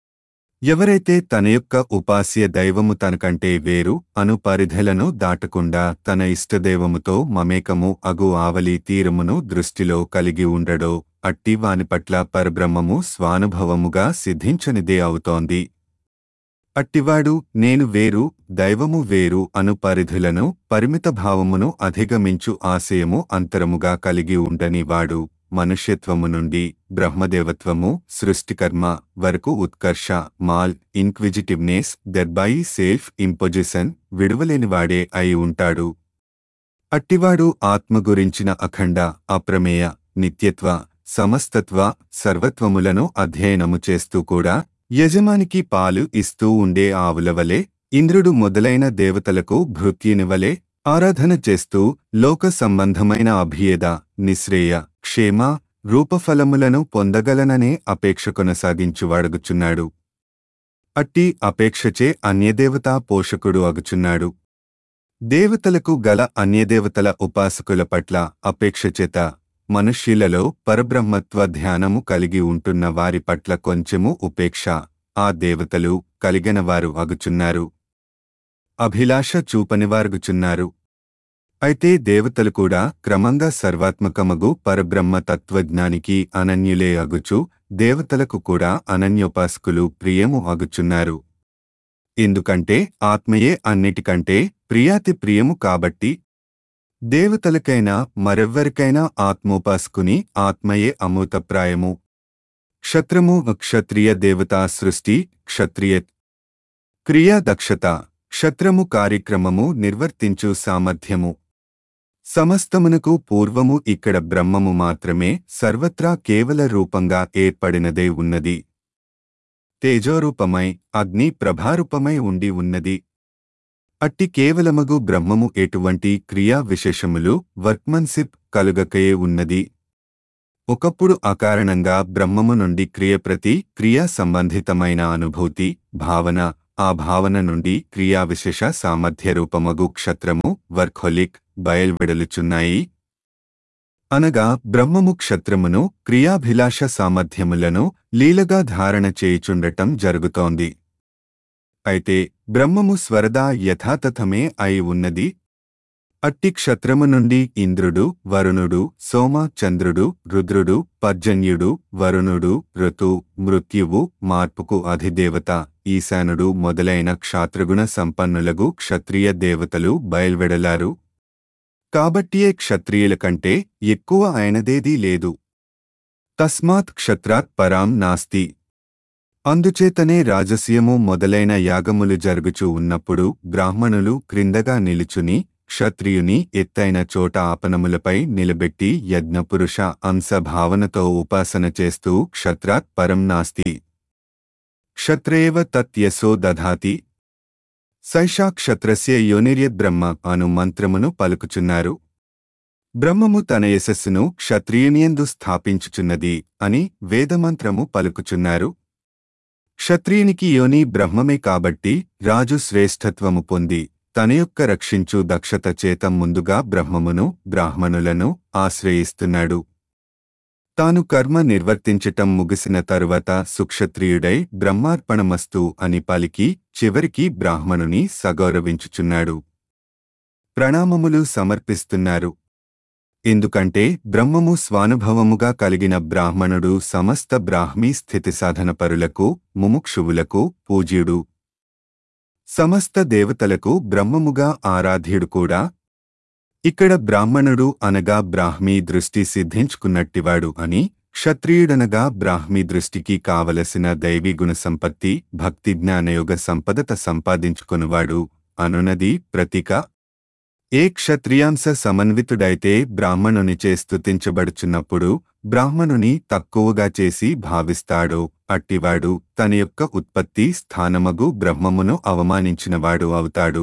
ఎవరైతే తన యొక్క ఉపాస్య దైవము తనకంటే వేరు అను పరిధులను దాటకుండా తన ఇష్టదైవముతో మమేకము అగు ఆవలి తీరమును దృష్టిలో కలిగి ఉండడో అట్టి వాని పట్ల పరబ్రహ్మము స్వానుభవముగా సిద్ధించనిదే అవుతోంది అట్టివాడు నేను వేరు దైవము వేరు అను పరిధులను పరిమిత భావమును అధిగమించు ఆశయము అంతరముగా కలిగి ఉండని వాడు మనుష్యత్వము నుండి బ్రహ్మదేవత్వము సృష్టికర్మ వరకు ఉత్కర్ష మాల్ ఇన్క్విజిటివ్నెస్ దెర్బై సెల్ఫ్ ఇంపొజిషన్ విడువలేనివాడే అయి ఉంటాడు అట్టివాడు ఆత్మ గురించిన అఖండ అప్రమేయ నిత్యత్వ సమస్తత్వ సర్వత్వములను అధ్యయనము చేస్తూ కూడా యజమానికి పాలు ఇస్తూ ఉండే ఆవుల వలె ఇంద్రుడు మొదలైన దేవతలకు భృత్యునివలే ఆరాధన చేస్తూ లోక సంబంధమైన అభియేద నిశ్రేయ క్షేమ రూపఫలములను పొందగలననే అపేక్ష కొనసాగించువాడుగుచున్నాడు అట్టి అపేక్షచే అన్యదేవతా పోషకుడు అగుచున్నాడు దేవతలకు గల అన్యదేవతల ఉపాసకుల పట్ల అపేక్ష చేత మనుష్యులలో పరబ్రహ్మత్వ ధ్యానము కలిగి ఉంటున్న వారి పట్ల కొంచెము ఉపేక్ష ఆ దేవతలు కలిగినవారు అగుచున్నారు అభిలాష చూపనివారుగుచున్నారు అయితే దేవతలు కూడా క్రమంగా సర్వాత్మకమగు పరబ్రహ్మ తత్వజ్ఞానికి అనన్యులే అగుచు దేవతలకు కూడా అనన్యోపాసకులు ప్రియము అగుచున్నారు ఎందుకంటే ఆత్మయే అన్నిటికంటే ప్రియాతి ప్రియము కాబట్టి దేవతలకైనా మరెవ్వరికైనా ఆత్మోపాసకుని ఆత్మయే అమూతప్రాయము క్షత్రము క్షత్రియ దేవతా సృష్టి క్షత్రియత్ క్రియా దక్షత క్షత్రము కార్యక్రమము నిర్వర్తించు సామర్థ్యము సమస్తమునకు పూర్వము ఇక్కడ బ్రహ్మము మాత్రమే సర్వత్రా కేవల రూపంగా ఏర్పడినదే ఉన్నది తేజోరూపమై అగ్ని ప్రభారూపమై ఉండి ఉన్నది అట్టి కేవలమగు బ్రహ్మము ఎటువంటి క్రియా విశేషములు వర్క్మన్సిప్ కలుగకయే ఉన్నది ఒకప్పుడు అకారణంగా బ్రహ్మము నుండి క్రియ ప్రతి క్రియా సంబంధితమైన అనుభూతి భావన ఆ భావన నుండి క్రియా విశేష సామర్థ్య రూపమగు క్షత్రము వర్ఖొలిక్ బయల్వెడలుచున్నాయి అనగా బ్రహ్మము క్షత్రమును క్రియాభిలాష సామర్థ్యములను లీలగా ధారణ చేయుచుండటం జరుగుతోంది అయితే బ్రహ్మము స్వరదా యథాతథమే అయి ఉన్నది అట్టి క్షత్రము నుండి ఇంద్రుడు వరుణుడు సోమ చంద్రుడు రుద్రుడు పర్జన్యుడు వరుణుడు ఋతు మృత్యువు మార్పుకు అధిదేవత ఈశానుడు మొదలైన క్షాత్రగుణ సంపన్నులగు క్షత్రియ దేవతలు బయల్వెడలారు కాబట్టియే క్షత్రియుల కంటే ఎక్కువ అయినదేదీ లేదు తస్మాత్ క్షత్రాత్ పరాం నాస్తి అందుచేతనే రాజసీయము మొదలైన యాగములు జరుగుచూ ఉన్నప్పుడు బ్రాహ్మణులు క్రిందగా నిలుచుని క్షత్రియుని ఎత్తైన చోట ఆపనములపై నిలబెట్టి యజ్ఞపురుష అంశ భావనతో ఉపాసన చేస్తూ క్షత్రాత్ పరం నాస్తి క్షత్రేవ తత్యసో దధాతి సైషా క్షత్రస్య యోనిర్యద్బ్రహ్మ అను మంత్రమును పలుకుచున్నారు బ్రహ్మము తన యశస్సును క్షత్రియునియందు స్థాపించుచున్నది అని వేదమంత్రము పలుకుచున్నారు క్షత్రియునికి యోని బ్రహ్మమే కాబట్టి రాజు శ్రేష్ఠత్వము పొంది తన యొక్క రక్షించు దక్షత చేత ముందుగా బ్రహ్మమును బ్రాహ్మణులను ఆశ్రయిస్తున్నాడు తాను కర్మ నిర్వర్తించటం ముగిసిన తరువాత సుక్షత్రియుడై బ్రహ్మార్పణమస్తు అని పలికి చివరికి బ్రాహ్మణుని సగౌరవించుచున్నాడు ప్రణామములు సమర్పిస్తున్నారు ఎందుకంటే బ్రహ్మము స్వానుభవముగా కలిగిన బ్రాహ్మణుడు సమస్త బ్రాహ్మీ స్థితి సాధనపరులకు ముముక్షువులకు పూజ్యుడు సమస్త దేవతలకు బ్రహ్మముగా ఆరాధ్యుడు కూడా ఇక్కడ బ్రాహ్మణుడు అనగా బ్రాహ్మీ దృష్టి సిద్ధించుకున్నట్టివాడు అని క్షత్రియుడనగా బ్రాహ్మీ దృష్టికి కావలసిన దైవీ గుణ సంపత్తి భక్తి జ్ఞానయోగ సంపదత సంపాదించుకునివాడు అనునది ప్రతీక ఏ క్షత్రియాంశ సమన్వితుడైతే బ్రాహ్మణునిచే స్తుతించబడుచున్నప్పుడు బ్రాహ్మణుని తక్కువగా చేసి భావిస్తాడో అట్టివాడు తన యొక్క ఉత్పత్తి స్థానమగు బ్రహ్మమును అవమానించినవాడు అవుతాడు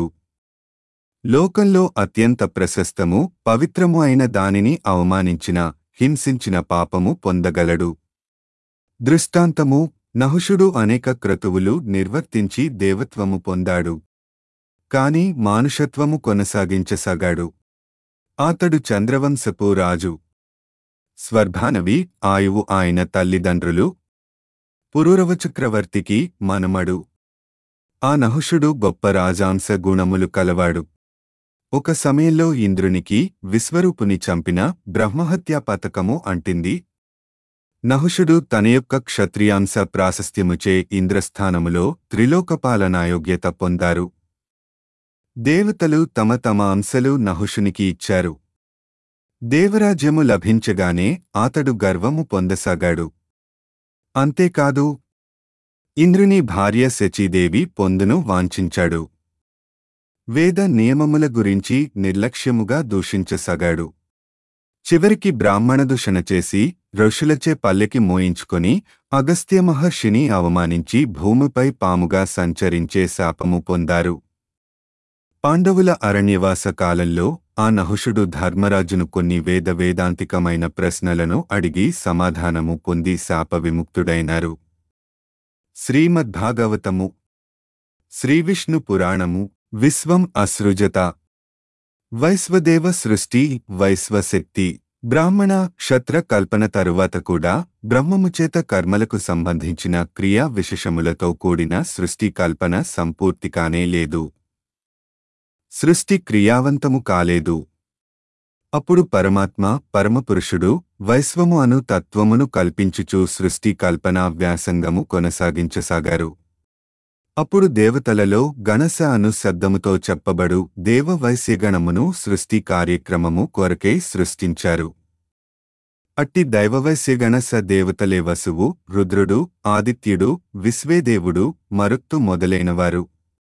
లోకంలో అత్యంత ప్రశస్తము పవిత్రము అయిన దానిని అవమానించిన హింసించిన పాపము పొందగలడు దృష్టాంతము నహుషుడు అనేక క్రతువులు నిర్వర్తించి దేవత్వము పొందాడు కాని మానుషత్వము కొనసాగించసాగాడు అతడు చంద్రవంశపు రాజు స్వర్భానవి ఆయువు ఆయన తల్లిదండ్రులు పురూరవ చక్రవర్తికి మనమడు ఆ నహుషుడు గొప్ప రాజాంశ గుణములు కలవాడు ఒక సమయంలో ఇంద్రునికి విశ్వరూపుని చంపిన బ్రహ్మహత్యా పతకము అంటింది నహుషుడు తన యొక్క క్షత్రియాంశ ప్రాశస్త్యముచే ఇంద్రస్థానములో త్రిలోకపాలనాయోగ్యత పొందారు దేవతలు తమ తమ అంశలు నహుషునికి ఇచ్చారు దేవరాజ్యము లభించగానే అతడు గర్వము పొందసాగాడు అంతేకాదు ఇంద్రుని భార్య శచీదేవి పొందును వాంఛించాడు వేద నియమముల గురించి నిర్లక్ష్యముగా దూషించసాగాడు చివరికి బ్రాహ్మణ దూషణ చేసి ఋషులచే పల్లెకి మోయించుకొని అగస్త్య మహర్షిని అవమానించి భూమిపై పాముగా సంచరించే శాపము పొందారు పాండవుల అరణ్యవాస కాలంలో ఆ నహుషుడు ధర్మరాజును కొన్ని వేద వేదాంతికమైన ప్రశ్నలను అడిగి సమాధానము పొంది శాప విముక్తుడైనారు శ్రీమద్భాగవతము శ్రీవిష్ణు పురాణము విశ్వం అసృజత వైశ్వదేవ సృష్టి వైశ్వశక్తి బ్రాహ్మణ క్షత్ర కల్పన తరువాత కూడా బ్రహ్మముచేత కర్మలకు సంబంధించిన క్రియా విశేషములతో కూడిన సృష్టి కల్పన సంపూర్తి కానే లేదు సృష్టి క్రియావంతము కాలేదు అప్పుడు పరమాత్మ పరమపురుషుడు వైశ్వము అను తత్వమును కల్పించుచూ సృష్టి కల్పన వ్యాసంగము కొనసాగించసాగారు అప్పుడు దేవతలలో గణస అను శబ్దముతో చెప్పబడు దేవవైశ్యగణమును సృష్టి కార్యక్రమము కొరకై సృష్టించారు అట్టి దైవవైశ్యగణస దేవతలే వసువు రుద్రుడు ఆదిత్యుడు విశ్వేదేవుడు మరుత్తు మొదలైనవారు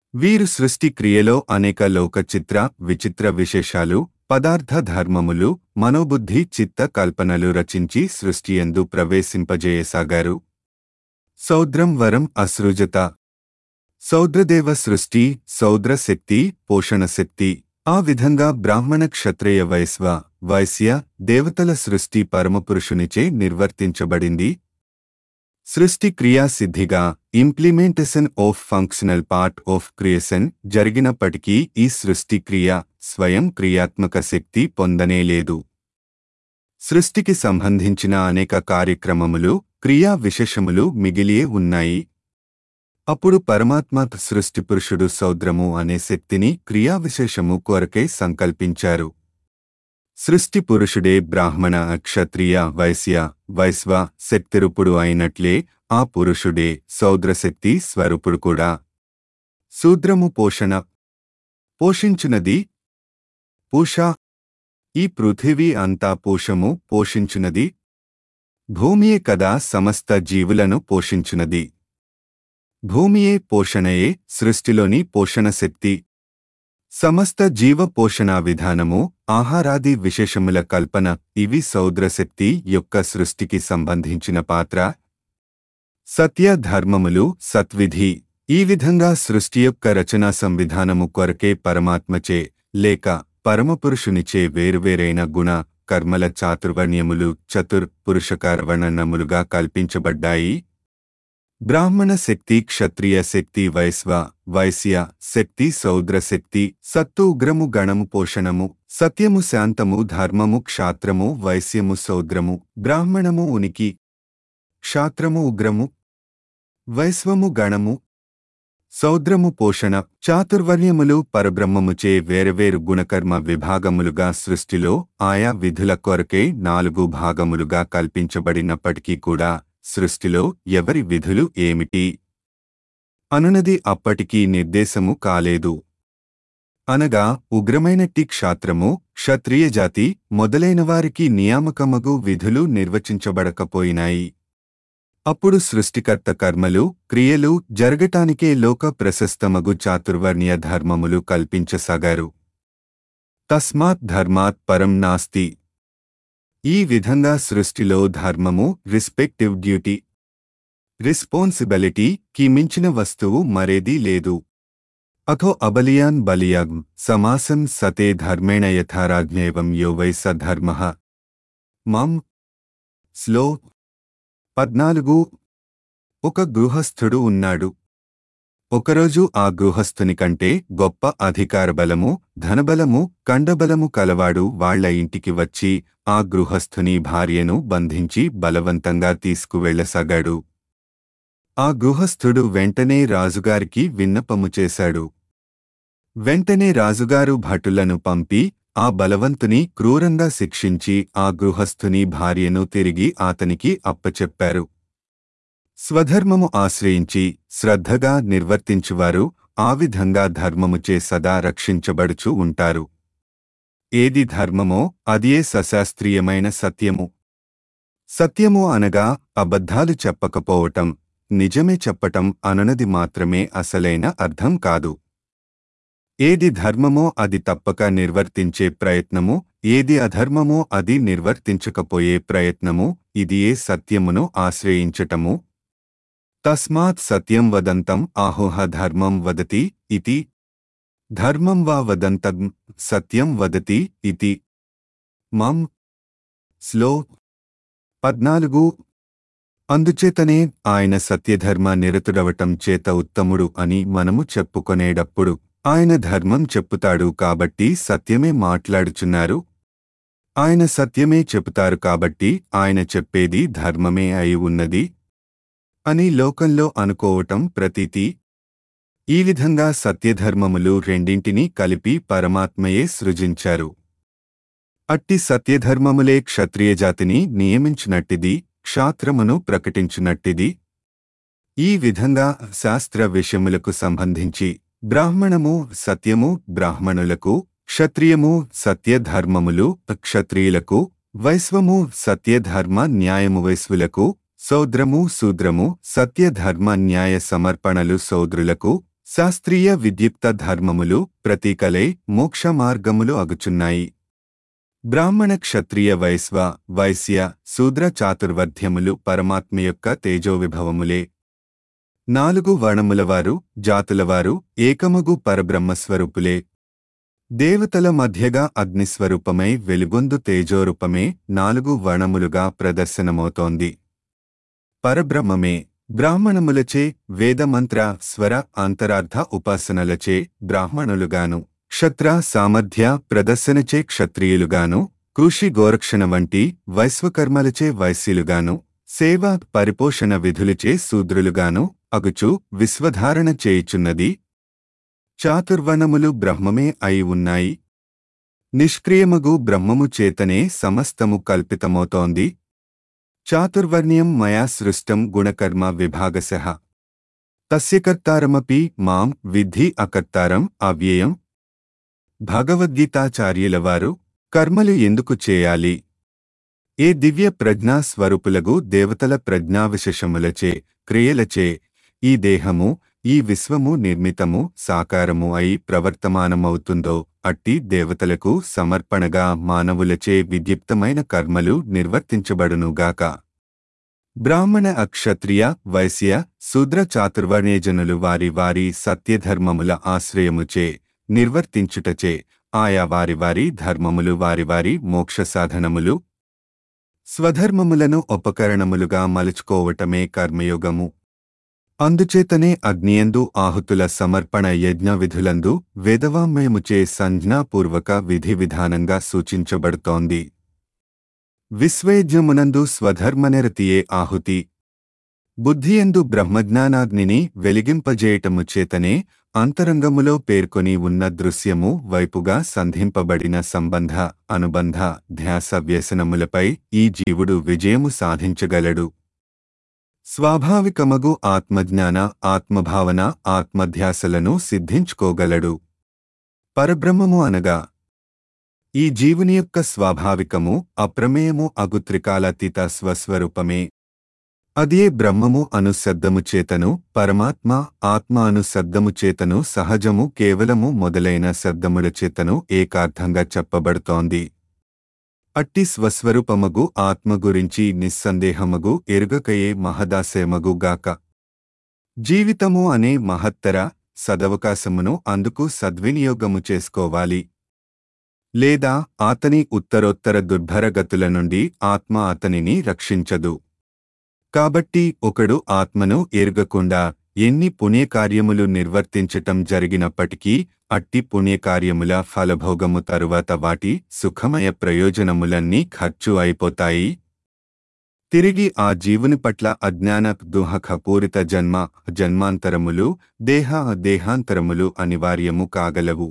వీరు సృష్టి క్రియలో అనేక లోక చిత్ర విచిత్ర విశేషాలు పదార్థ ధర్మములు మనోబుద్ధి చిత్త కల్పనలు రచించి సృష్టియందు ప్రవేశింపజేయసాగారు సౌద్రం వరం అసృజత సౌద్రదేవ సృష్టి సౌద్ర శక్తి పోషణ శక్తి ఆ విధంగా బ్రాహ్మణ క్షత్రియ వైశ్వ వైశ్య దేవతల సృష్టి పరమపురుషునిచే నిర్వర్తించబడింది సృష్టి క్రియాసిద్ధిగా implementation of functional part of creation జరిగినప్పటికీ ఈ సృష్టి క్రియ స్వయం క్రియాత్మక శక్తి పొందనేలేదు సృష్టికి సంబంధించిన అనేక కార్యక్రమములు క్రియా విశేషములు మిగిలియే ఉన్నాయి అప్పుడు పరమాత్మ సృష్టి పురుషుడు సౌద్రము అనే శక్తిని క్రియా విశేషము కొరకై సంకల్పించారు సృష్టి పురుషుడే బ్రాహ్మణ క్షత్రియ వైశ్య వైశ్వ శక్తిరూపుడు అయినట్లే ఆ పురుషుడే సౌద్రశక్తి స్వరూపుడు కూడా శూద్రము పోషణ పోషించునది పూష ఈ పృథివీ అంతా పోషము పోషించునది భూమియే కదా సమస్త జీవులను పోషించునది భూమియే పోషణయే సృష్టిలోని పోషణ శక్తి సమస్త జీవ పోషణా విధానము ఆహారాది విశేషముల కల్పన ఇవి సౌద్రశక్తి యొక్క సృష్టికి సంబంధించిన పాత్ర సత్య ధర్మములు సత్విధి ఈ విధంగా సృష్టి యొక్క రచనా సంవిధానము కొరకే పరమాత్మచే లేక పరమపురుషునిచే వేరువేరైన గుణ కర్మల చాతుర్వర్ణ్యములు చతుర్ పురుషకారవర్ణనములుగా కల్పించబడ్డాయి బ్రాహ్మణ శక్తి క్షత్రియ శక్తి వైశ్వ వైశ్య శక్తి సౌద్ర శక్తి సత్తు ఉగ్రము గణము పోషణము సత్యము శాంతము ధర్మము క్షాత్రము వైశ్యము సౌద్రము బ్రాహ్మణము ఉనికి క్షాత్రము ఉగ్రము వైశ్వము గణము సౌద్రము పోషణ చాతుర్వర్ణ్యములు పరబ్రహ్మముచే వేరువేరు గుణకర్మ విభాగములుగా సృష్టిలో ఆయా విధుల కొరకే నాలుగు భాగములుగా కల్పించబడినప్పటికీ కూడా సృష్టిలో ఎవరి విధులు ఏమిటి అనునది అప్పటికీ నిర్దేశము కాలేదు అనగా ఉగ్రమైనట్టి క్షాత్రము క్షత్రియ జాతి మొదలైనవారికి నియామకమగు విధులు నిర్వచించబడకపోయినాయి అప్పుడు సృష్టికర్త కర్మలు క్రియలు జరగటానికే లోక ప్రశస్తమగు చాతుర్వర్ణ్య ధర్మములు కల్పించసాగారు తస్మాత్ ధర్మాత్ పరం నాస్తి ఈ విధంగా సృష్టిలో ధర్మము రిస్పెక్టివ్ డ్యూటీ రిస్పాన్సిబిలిటీ కి మించిన వస్తువు మరేదీ లేదు అథో అబలియాన్ బలియాగ్ సమాసం సతే ధర్మేణ యథారాజ్ఞేవం యో వై స ధర్మ మం స్లో పద్నాలుగు ఒక గృహస్థుడు ఉన్నాడు ఒకరోజు ఆ గృహస్థుని కంటే గొప్ప అధికారబలము ధనబలము కండబలము కలవాడు వాళ్ల ఇంటికి వచ్చి ఆ గృహస్థుని భార్యను బంధించి బలవంతంగా తీసుకువెళ్లసాగాడు ఆ గృహస్థుడు వెంటనే రాజుగారికి విన్నపము చేశాడు వెంటనే రాజుగారు భటులను పంపి ఆ బలవంతుని క్రూరంగా శిక్షించి ఆ గృహస్థుని భార్యను తిరిగి అతనికి అప్పచెప్పారు స్వధర్మము ఆశ్రయించి శ్రద్ధగా నిర్వర్తించువారు ఆ విధంగా ధర్మముచే సదా రక్షించబడుచు ఉంటారు ఏది ధర్మమో అదియే సశాస్త్రీయమైన సత్యము సత్యము అనగా అబద్ధాలు చెప్పకపోవటం నిజమే చెప్పటం అననది మాత్రమే అసలైన అర్థం కాదు ఏది ధర్మమో అది తప్పక నిర్వర్తించే ప్రయత్నము ఏది అధర్మమో అది నిర్వర్తించకపోయే ప్రయత్నము ఇదియే సత్యమును ఆశ్రయించటము తస్మాత్ సత్యం వదంతం ఆహోహ ధర్మం వదతి ఇతి ధర్మం వా వదంతం సత్యం వదతి ఇతి మం స్లో పద్నాలుగు అందుచేతనే ఆయన సత్యధర్మ నిరతుడవటం చేత ఉత్తముడు అని మనము చెప్పుకొనేటప్పుడు ఆయన ధర్మం చెప్పుతాడు కాబట్టి సత్యమే మాట్లాడుచున్నారు ఆయన సత్యమే చెబుతారు కాబట్టి ఆయన చెప్పేది ధర్మమే అయి ఉన్నది అని లోకంలో అనుకోవటం ప్రతీతి ఈ విధంగా సత్యధర్మములు రెండింటినీ కలిపి పరమాత్మయే సృజించారు అట్టి సత్యధర్మములే క్షత్రియజాతిని నియమించినట్టిది క్షాత్రమును ప్రకటించునట్టిది ఈ విధంగా శాస్త్ర విషయములకు సంబంధించి బ్రాహ్మణము సత్యము బ్రాహ్మణులకు క్షత్రియము సత్యధర్మములు క్షత్రియులకు వైశ్వము సత్యధర్మ న్యాయము వైశ్వులకు సౌద్రము శూద్రము సత్యధర్మ న్యాయ సమర్పణలు సౌద్రులకు శాస్త్రీయ విద్యుక్త ధర్మములు ప్రతీకలై మోక్ష మార్గములు అగుచున్నాయి బ్రాహ్మణ క్షత్రియ వైశ్వ వైశ్య శూద్ర చాతుర్వర్ధ్యములు పరమాత్మ యొక్క తేజోవిభవములే నాలుగు వర్ణములవారు జాతులవారు ఏకమగు పరబ్రహ్మస్వరూపులే దేవతల మధ్యగా అగ్నిస్వరూపమై వెలుగొందు తేజోరూపమే నాలుగు వర్ణములుగా ప్రదర్శనమవుతోంది పరబ్రహ్మమే బ్రాహ్మణములచే వేదమంత్ర స్వర అంతరార్థ ఉపాసనలచే బ్రాహ్మణులుగాను క్షత్ర సామర్థ్య ప్రదర్శనచే క్షత్రియులుగాను కృషి గోరక్షణ వంటి వైశ్వకర్మలచే వైశ్యులుగాను సేవ పరిపోషణ విధులచే శూద్రులుగాను అగుచు విశ్వధారణ చేయుచున్నది చాతుర్వనములు బ్రహ్మమే అయి ఉన్నాయి నిష్క్రియమగు బ్రహ్మము చేతనే సమస్తము కల్పితమవుతోంది చాతుర్వర్ణ్యం మయా సృష్టం గుణకర్మ విభాగశ తస్య కర్తారమపి మాం విద్ధి అకర్తారం అవ్యయం భగవద్గీతాచార్యుల వారు కర్మలు ఎందుకు చేయాలి ఏ దివ్య ప్రజ్ఞా స్వరూపులగు దేవతల ప్రజ్ఞావిశేషములచే క్రియలచే ఈ దేహము ఈ విశ్వము నిర్మితము సాకారము అయి ప్రవర్తమానమవుతుందో అట్టి దేవతలకు సమర్పణగా మానవులచే విద్యుక్తమైన కర్మలు నిర్వర్తించబడునుగాక బ్రాహ్మణ అక్షత్రియ వైశ్య శూద్ర చాతుర్వర్ణేజనులు వారి వారి సత్యధర్మముల ఆశ్రయముచే నిర్వర్తించుటచే ఆయా వారి వారి ధర్మములు వారి వారి మోక్ష సాధనములు స్వధర్మములను ఉపకరణములుగా మలుచుకోవటమే కర్మయోగము అందుచేతనే అగ్నియందు ఆహుతుల సమర్పణ యజ్ఞ విధులందు వేదవాంమయముచే సంజ్ఞాపూర్వక విధి విధానంగా సూచించబడుతోంది విశ్వయజ్ఞమునందు స్వధర్మనిరతియే ఆహుతి బుద్ధియందు బ్రహ్మజ్ఞానాగ్నిని వెలిగింపజేయటము చేతనే అంతరంగములో పేర్కొని ఉన్న దృశ్యము వైపుగా సంధింపబడిన సంబంధ అనుబంధ ధ్యాస వ్యసనములపై ఈ జీవుడు విజయము సాధించగలడు స్వాభావికమగు ఆత్మజ్ఞాన ఆత్మభావన ఆత్మధ్యాసలను సిద్ధించుకోగలడు పరబ్రహ్మము అనగా ఈ జీవుని యొక్క స్వాభావికము అప్రమేయము అగు త్రికాలాతీత స్వస్వరూపమే అదే బ్రహ్మము అను శబ్దము చేతను పరమాత్మ ఆత్మ అను శబ్దము చేతను సహజము కేవలము మొదలైన శబ్దముల చేతను ఏకార్థంగా చెప్పబడుతోంది అట్టి స్వస్వరూపమగు ఆత్మ గురించి నిస్సందేహమగు ఎరుగకయే మహదాశయమగు గాక జీవితము అనే మహత్తర సదవకాశమును అందుకు సద్వినియోగము చేసుకోవాలి లేదా అతని ఉత్తరోత్తర దుర్భరగతుల నుండి ఆత్మ అతనిని రక్షించదు కాబట్టి ఒకడు ఆత్మను ఎరుగకుండా ఎన్ని పుణ్యకార్యములు నిర్వర్తించటం జరిగినప్పటికీ అట్టి పుణ్యకార్యముల ఫలభోగము తరువాత వాటి సుఖమయ ప్రయోజనములన్నీ ఖర్చు అయిపోతాయి తిరిగి ఆ జీవుని పట్ల అజ్ఞాన దుహఖపూరిత జన్మ జన్మాంతరములు దేహ దేహాంతరములు అనివార్యము కాగలవు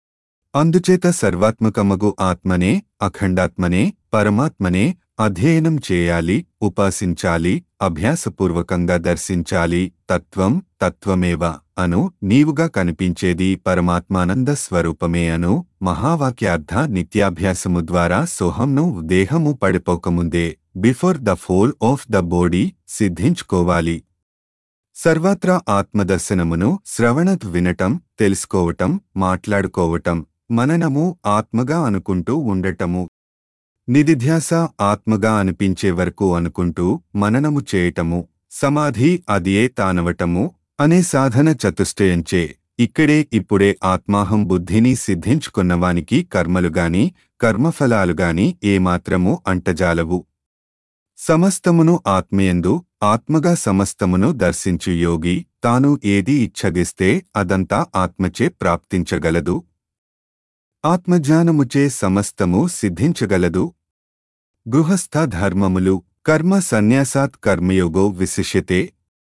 అందుచేత సర్వాత్మకమగు ఆత్మనే అఖండాత్మనే పరమాత్మనే అధ్యయనం చేయాలి ఉపాసించాలి అభ్యాసపూర్వకంగా దర్శించాలి తత్వం తత్వమేవ అను నీవుగా కనిపించేది పరమాత్మానంద స్వరూపమే అను మహావాక్యార్థ నిత్యాభ్యాసము ద్వారా సోహంను దేహము పడిపోకముందే before the fall of the body సిద్ధించుకోవాలి సర్వత్రా ఆత్మదర్శనమును శ్రవణ వినటం తెలుసుకోవటం మాట్లాడుకోవటం మననము ఆత్మగా అనుకుంటూ ఉండటము నిధిధ్యాస ఆత్మగా అనిపించే వరకు అనుకుంటూ మననము చేయటము సమాధి అదియే తానవటము అనే సాధన చతుష్టయంచే ఇక్కడే ఇప్పుడే ఆత్మాహం బుద్ధిని సిద్ధించుకున్నవానికి కర్మలుగాని కర్మఫలాలుగాని ఏమాత్రము అంటజాలవు సమస్తమును ఆత్మయందు ఆత్మగా సమస్తమును దర్శించు యోగి తాను ఏది ఇచ్చగిస్తే అదంతా ఆత్మచే ప్రాప్తించగలదు ఆత్మజ్ఞానముచే సమస్తము సిద్ధించగలదు గృహస్థ ధర్మములు కర్మ సన్యాసాత్ కర్మయోగో విశిష్యతే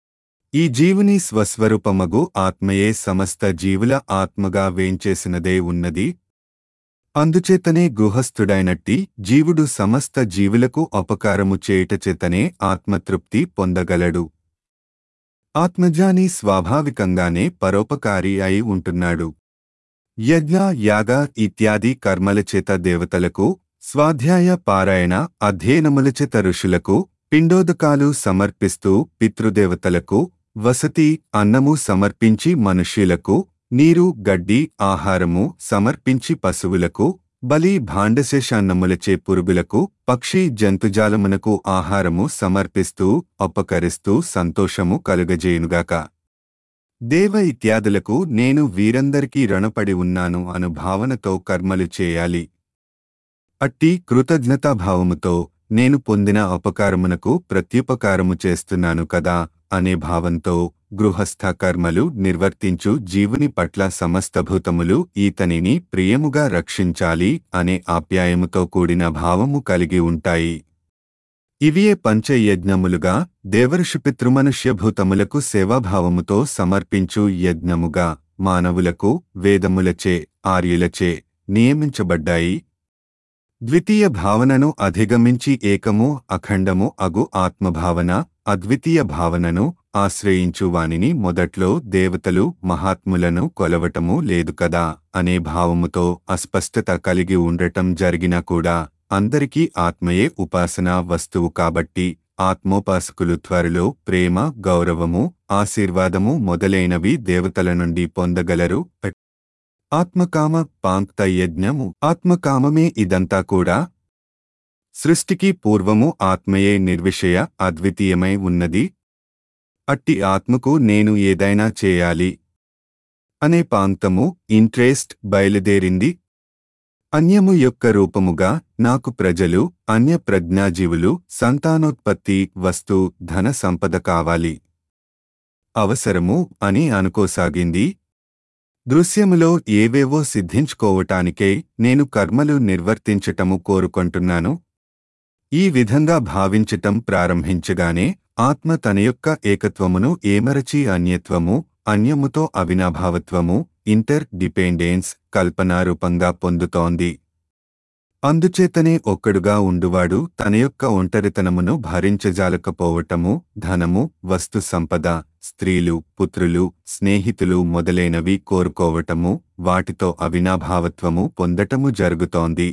ఈ జీవుని స్వస్వరూపమగు ఆత్మయే సమస్త జీవుల ఆత్మగా వేంచేసినదే ఉన్నది అందుచేతనే గృహస్థుడైనట్టి జీవుడు సమస్త జీవులకు అపకారము చేయుటచేతనే ఆత్మతృప్తి పొందగలడు ఆత్మజ్ఞాని స్వాభావికంగానే పరోపకారి అయి ఉంటున్నాడు యజ్ఞ యాగ ఇత్యాది కర్మల చేత దేవతలకు స్వాధ్యాయ పారాయణ అధ్యయనముల చేత ఋషులకు పిండోదకాలు సమర్పిస్తూ పితృదేవతలకు వసతి అన్నము సమర్పించి మనుష్యులకు నీరు గడ్డి ఆహారము సమర్పించి పశువులకు బలి భాండశేషాన్నములచే పురుగులకు పక్షి జంతుజాలమునకు ఆహారము సమర్పిస్తూ అపకరిస్తూ సంతోషము కలుగజేయునుగాక దేవ ఇత్యాదులకు నేను వీరందరికీ రుణపడి ఉన్నాను అను భావనతో కర్మలు చేయాలి అట్టి కృతజ్ఞతాభావముతో నేను పొందిన అపకారమునకు ప్రత్యుపకారము చేస్తున్నాను కదా అనే భావంతో గృహస్థ కర్మలు నిర్వర్తించు జీవుని పట్ల సమస్త భూతములు ఈతనిని ప్రియముగా రక్షించాలి అనే ఆప్యాయముతో కూడిన భావము కలిగి ఉంటాయి ఇవియే పంచయజ్ఞములుగా దేవర్షి పితృమనుష్యభూతములకు సేవాభావముతో సమర్పించు యజ్ఞముగా మానవులకు వేదములచే ఆర్యులచే నియమించబడ్డాయి ద్వితీయ భావనను అధిగమించి ఏకము అఖండము అగు ఆత్మభావన అద్వితీయ భావనను ఆశ్రయించు వానిని మొదట్లో దేవతలు మహాత్ములను కొలవటము లేదు కదా అనే భావముతో అస్పష్టత కలిగి ఉండటం జరిగినా కూడా అందరికీ ఆత్మయే ఉపాసనా వస్తువు కాబట్టి ఆత్మోపాసకులు త్వరలో ప్రేమ గౌరవము ఆశీర్వాదము మొదలైనవి దేవతల నుండి పొందగలరు ఆత్మకామ పాంక్త యజ్ఞము ఆత్మకామమే ఇదంతా కూడా సృష్టికి పూర్వము ఆత్మయే నిర్విషయ అద్వితీయమై ఉన్నది అట్టి ఆత్మకు నేను ఏదైనా చేయాలి అనే పాంక్తము ఇంట్రెస్ట్ బయలుదేరింది అన్యము యొక్క రూపముగా నాకు ప్రజలు అన్య ప్రజ్ఞాజీవులు సంతానోత్పత్తి వస్తు ధన సంపద కావాలి అవసరము అని అనుకోసాగింది దృశ్యములో ఏవేవో సిద్ధించుకోవటానికే నేను కర్మలు నిర్వర్తించటము కోరుకుంటున్నాను ఈ విధంగా భావించటం ప్రారంభించగానే ఆత్మ తన యొక్క ఏకత్వమును ఏమరచి అన్యత్వము అన్యముతో అవినాభావత్వము ఇంటర్ డిపెండెన్స్ కల్పనారూపంగా పొందుతోంది అందుచేతనే ఒక్కడుగా ఉండువాడు తన యొక్క ఒంటరితనమును భరించజాలకపోవటము ధనము వస్తు సంపద స్త్రీలు పుత్రులు స్నేహితులు మొదలైనవి కోరుకోవటము వాటితో అవినాభావత్వము పొందటము జరుగుతోంది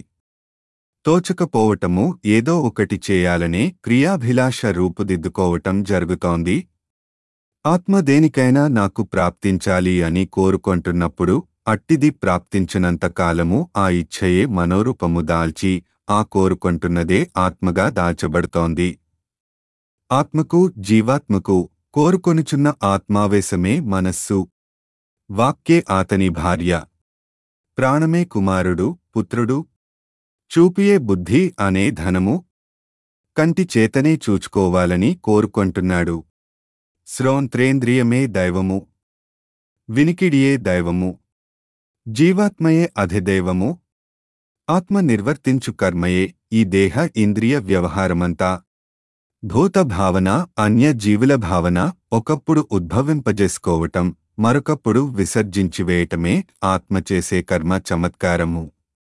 తోచకపోవటము ఏదో ఒకటి చేయాలనే క్రియాభిలాష రూపుదిద్దుకోవటం జరుగుతోంది ఆత్మ దేనికైనా నాకు ప్రాప్తించాలి అని కోరుకుంటున్నప్పుడు అట్టిది ప్రాప్తించినంత కాలము ఆ ఇచ్ఛయే మనోరూపము దాల్చి ఆ కోరుకుంటున్నదే ఆత్మగా దాచబడుతోంది ఆత్మకు జీవాత్మకు కోరుకొనుచున్న ఆత్మావేశమే మనస్సు వాక్యే ఆతని భార్య ప్రాణమే కుమారుడు పుత్రుడు చూపియే బుద్ధి అనే ధనము కంటి చేతనే చూచుకోవాలని కోరుకొంటున్నాడు శ్రోంత్రేంద్రియమే దైవము వినికిడియే దైవము జీవాత్మయే అధిదైవము ఆత్మ నిర్వర్తించు కర్మయే ఈ దేహ ఇంద్రియ వ్యవహారమంతా భూత భావన అన్య జీవుల భావన ఒకప్పుడు ఉద్భవింపజేసుకోవటం మరొకప్పుడు విసర్జించివేయటమే ఆత్మ చేసే కర్మ చమత్కారము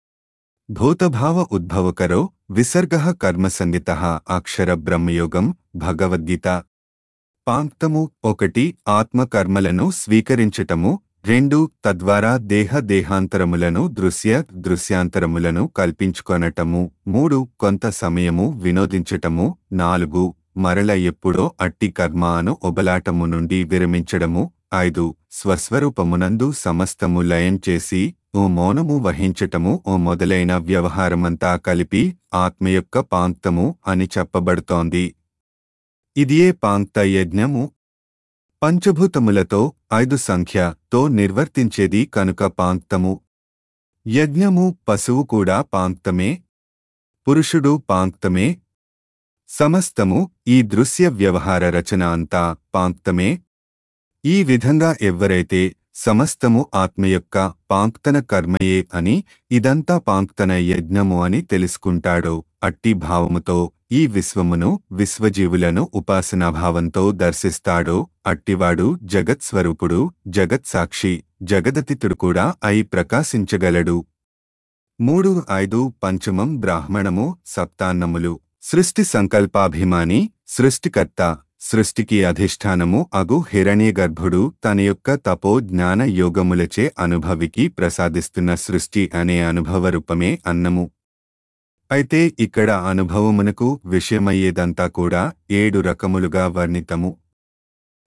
భూతభావ ఉద్భవకరో విసర్గ కర్మసంగిత అక్షర బ్రహ్మయోగం భగవద్గీత పాంక్తము ఒకటి ఆత్మకర్మలను స్వీకరించటము రెండు తద్వారా దేహ దేహాంతరములను దృశ్య దృశ్యాంతరములను కల్పించుకొనటము మూడు కొంత సమయము వినోదించటము నాలుగు మరల ఎప్పుడో అట్టి కర్మ అను ఒబలాటము నుండి విరమించడము ఐదు స్వస్వరూపమునందు సమస్తము లయం చేసి ఓ మౌనము వహించటము ఓ మొదలైన వ్యవహారమంతా కలిపి ఆత్మ యొక్క పాంక్తము అని చెప్పబడుతోంది ఇదియే పాంక్త యజ్ఞము పంచభూతములతో ఐదు సంఖ్యతో నిర్వర్తించేది కనుక పాంక్తము యజ్ఞము పశువు కూడా పాంక్తమే పురుషుడు పాంక్తమే సమస్తము ఈ దృశ్య వ్యవహార రచన అంతా పాంక్తమే ఈ విధంగా ఎవ్వరైతే సమస్తము ఆత్మ యొక్క పాంక్తన కర్మయే అని ఇదంతా పాంక్తన యజ్ఞము అని తెలుసుకుంటాడో అట్టి భావముతో ఈ విశ్వమును విశ్వజీవులను ఉపాసనాభావంతో దర్శిస్తాడో అట్టివాడు జగత్స్వరూపుడు జగత్సాక్షి జగదతితుడు కూడా అయి ప్రకాశించగలడు మూడు ఐదు పంచమం బ్రాహ్మణము సప్తాన్నములు సృష్టి సంకల్పాభిమాని సృష్టికర్త సృష్టికి అధిష్టానము అగు హిరణ్యగర్భుడు తన యొక్క తపో జ్ఞాన యోగములచే అనుభవికి ప్రసాదిస్తున్న సృష్టి అనే అనుభవ రూపమే అన్నము అయితే ఇక్కడ అనుభవమునకు విషయమయ్యేదంతా కూడా ఏడు రకములుగా వర్ణితము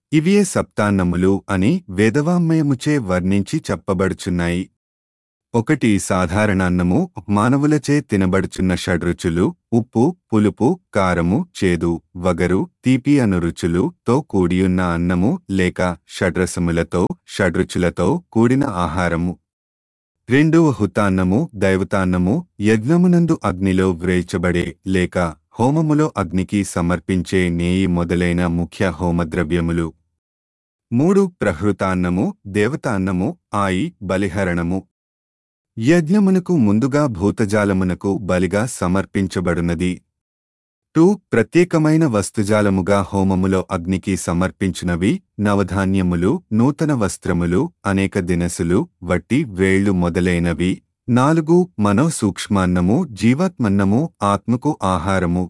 ఇవియే సప్తాన్నములు అని వేదవాంమయముచే వర్ణించి చెప్పబడుచున్నాయి ఒకటి సాధారణ అన్నము మానవులచే తినబడుచున్న షడ్రుచులు ఉప్పు పులుపు కారము చేదు వగరు తీపి అను రుచులుతో కూడియున్న అన్నము లేక షడ్రసములతో షడ్రుచులతో కూడిన ఆహారము రెండు హుతాన్నము దైవతాన్నము యజ్ఞమునందు అగ్నిలో వ్రేచబడే లేక హోమములో అగ్నికి సమర్పించే నేయి మొదలైన ముఖ్య హోమద్రవ్యములు మూడు ప్రహృతాన్నము దేవతాన్నము ఆయి బలిహరణము యజ్ఞమునకు ముందుగా భూతజాలమునకు బలిగా సమర్పించబడునది టూ ప్రత్యేకమైన వస్తుజాలముగా హోమములో అగ్నికి సమర్పించినవి నవధాన్యములు నూతన వస్త్రములు అనేక దినసులు వట్టి వేళ్లు మొదలైనవి నాలుగు మనోసూక్ష్మాన్నము జీవాత్మన్నము ఆత్మకు ఆహారము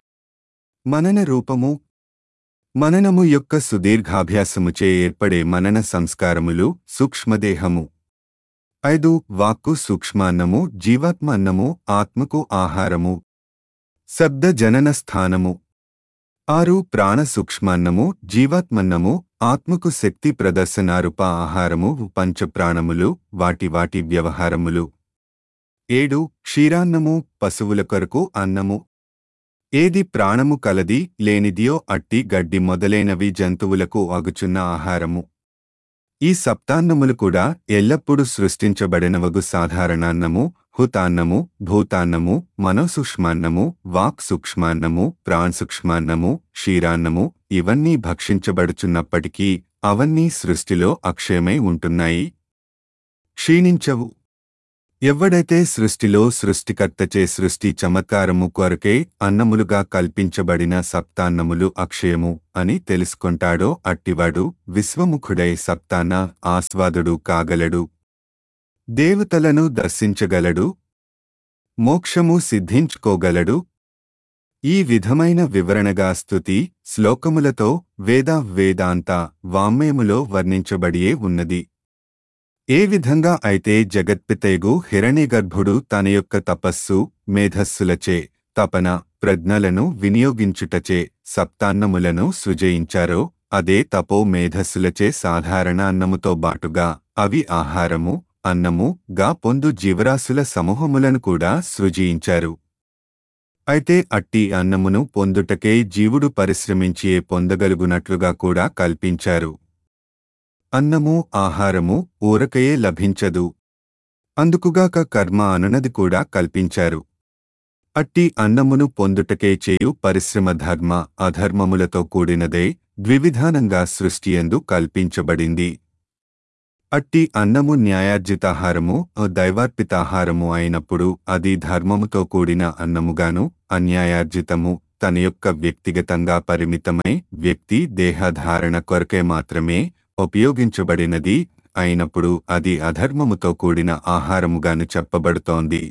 మనన రూపము మననము యొక్క సుదీర్ఘాభ్యాసముచే ఏర్పడే మనన సంస్కారములు సూక్ష్మదేహము ఐదు వాక్కు సూక్ష్మాన్నము జీవాత్మ అన్నము ఆత్మకు ఆహారము శబ్ద జనన స్థానము ఆరు ప్రాణ సూక్ష్మాన్నము జీవాత్మన్నము ఆత్మకు శక్తి ప్రదర్శనారూప ఆహారము పంచప్రాణములు వాటి వాటి వ్యవహారములు ఏడు క్షీరాన్నము పశువుల కొరకు అన్నము ఏది ప్రాణము కలది లేనిదియో అట్టి గడ్డి మొదలైనవి జంతువులకు అగుచున్న ఆహారము ఈ సప్తాన్నములు కూడా ఎల్లప్పుడూ సృష్టించబడినవగు సాధారణాన్నము హుతాన్నము భూతాన్నము మనోసూక్ష్మాన్నము వాక్ సూక్ష్మాన్నము ప్రాణసూక్ష్మాన్నము క్షీరాన్నము ఇవన్నీ భక్షించబడుచున్నప్పటికీ అవన్నీ సృష్టిలో అక్షయమై ఉంటున్నాయి క్షీణించవు ఎవ్వడైతే సృష్టిలో సృష్టికర్తచే సృష్టి చమత్కారము కొరకే అన్నములుగా కల్పించబడిన సప్తాన్నములు అక్షయము అని తెలుసుకొంటాడో అట్టివాడు విశ్వముఖుడై సప్తాన్న ఆస్వాదుడు కాగలడు దేవతలను దర్శించగలడు మోక్షము సిద్ధించుకోగలడు ఈ విధమైన వివరణగా స్తుతి శ్లోకములతో వేద వేదాంత వామ్యములో వర్ణించబడియే ఉన్నది ఏ విధంగా అయితే జగత్పితేగు హిరణ్యగర్భుడు తన యొక్క తపస్సు మేధస్సులచే తపన ప్రజ్ఞలను వినియోగించుటచే సప్తాన్నములను సృజయించారో అదే తపో మేధస్సులచే సాధారణ అన్నముతో బాటుగా అవి ఆహారము అన్నము గా పొందు జీవరాశుల సమూహములను కూడా సృజించారు అయితే అట్టి అన్నమును పొందుటకే జీవుడు పరిశ్రమించియే పొందగలుగునట్లుగా కూడా కల్పించారు అన్నము ఆహారము ఊరకయే లభించదు అందుకుగాక కర్మ అనునది కూడా కల్పించారు అట్టి అన్నమును పొందుటకే చేయు పరిశ్రమ ధర్మ అధర్మములతో కూడినదే ద్వివిధానంగా సృష్టియందు కల్పించబడింది అట్టి అన్నము న్యాయార్జితాహారము దైవార్పితాహారము అయినప్పుడు అది ధర్మముతో కూడిన అన్నముగాను అన్యాయార్జితము తన యొక్క వ్యక్తిగతంగా పరిమితమై వ్యక్తి దేహధారణ కొరకే మాత్రమే ఉపయోగించబడినది అయినప్పుడు అది అధర్మముతో కూడిన ఆహారముగాను చెప్పబడుతోంది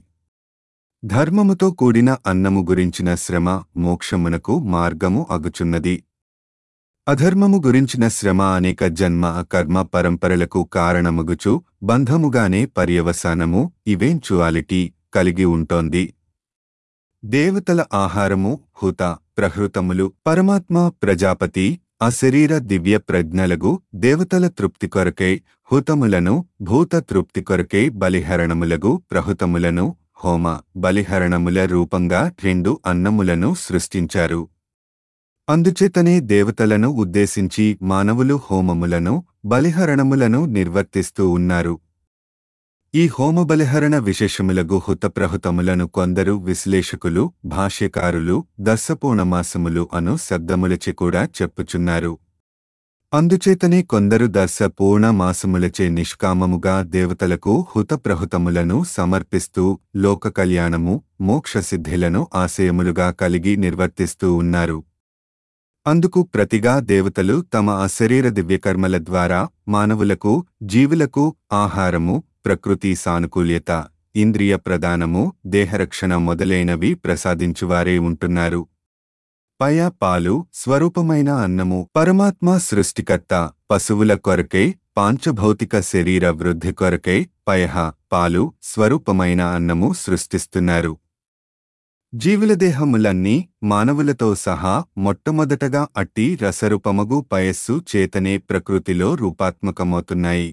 ధర్మముతో కూడిన అన్నము గురించిన శ్రమ మోక్షమునకు మార్గము అగుచున్నది అధర్మము గురించిన శ్రమ అనేక జన్మ కర్మ పరంపరలకు కారణమగుచు బంధముగానే పర్యవసానము ఇవెంచువాలిటీ కలిగి ఉంటోంది దేవతల ఆహారము హుత ప్రహృతములు పరమాత్మ ప్రజాపతి అశరీర దివ్య ప్రజ్ఞలగు దేవతల తృప్తి కొరకై హుతములను భూత తృప్తి కొరకై బలిహరణములగు ప్రహుతములను హోమ బలిహరణముల రూపంగా రెండు అన్నములను సృష్టించారు అందుచేతనే దేవతలను ఉద్దేశించి మానవులు హోమములను బలిహరణములను నిర్వర్తిస్తూ ఉన్నారు ఈ హోమ బలిహరణ విశేషములగు హుతప్రహుతములను కొందరు విశ్లేషకులు భాష్యకారులు దర్శపూర్ణమాసములు అను శబ్దములచే కూడా చెప్పుచున్నారు అందుచేతనే కొందరు దశ పూర్ణ మాసములచే నిష్కామముగా దేవతలకు హుతప్రహుతములను సమర్పిస్తూ లోక కళ్యాణము మోక్షసిద్ధిలను ఆశయములుగా కలిగి నిర్వర్తిస్తూ ఉన్నారు అందుకు ప్రతిగా దేవతలు తమ అశరీర దివ్యకర్మల ద్వారా మానవులకు జీవులకు ఆహారము ప్రకృతి సానుకూల్యత ఇంద్రియ ప్రదానము దేహరక్షణ మొదలైనవి ప్రసాదించువారే ఉంటున్నారు పయ పాలు స్వరూపమైన అన్నము పరమాత్మ సృష్టికర్త పశువుల కొరకై పాంచభౌతిక శరీర వృద్ధి కొరకై పయహ పాలు స్వరూపమైన అన్నము సృష్టిస్తున్నారు జీవుల దేహములన్నీ మానవులతో సహా మొట్టమొదటగా అట్టి రసరూపమగు పయస్సు చేతనే ప్రకృతిలో రూపాత్మకమవుతున్నాయి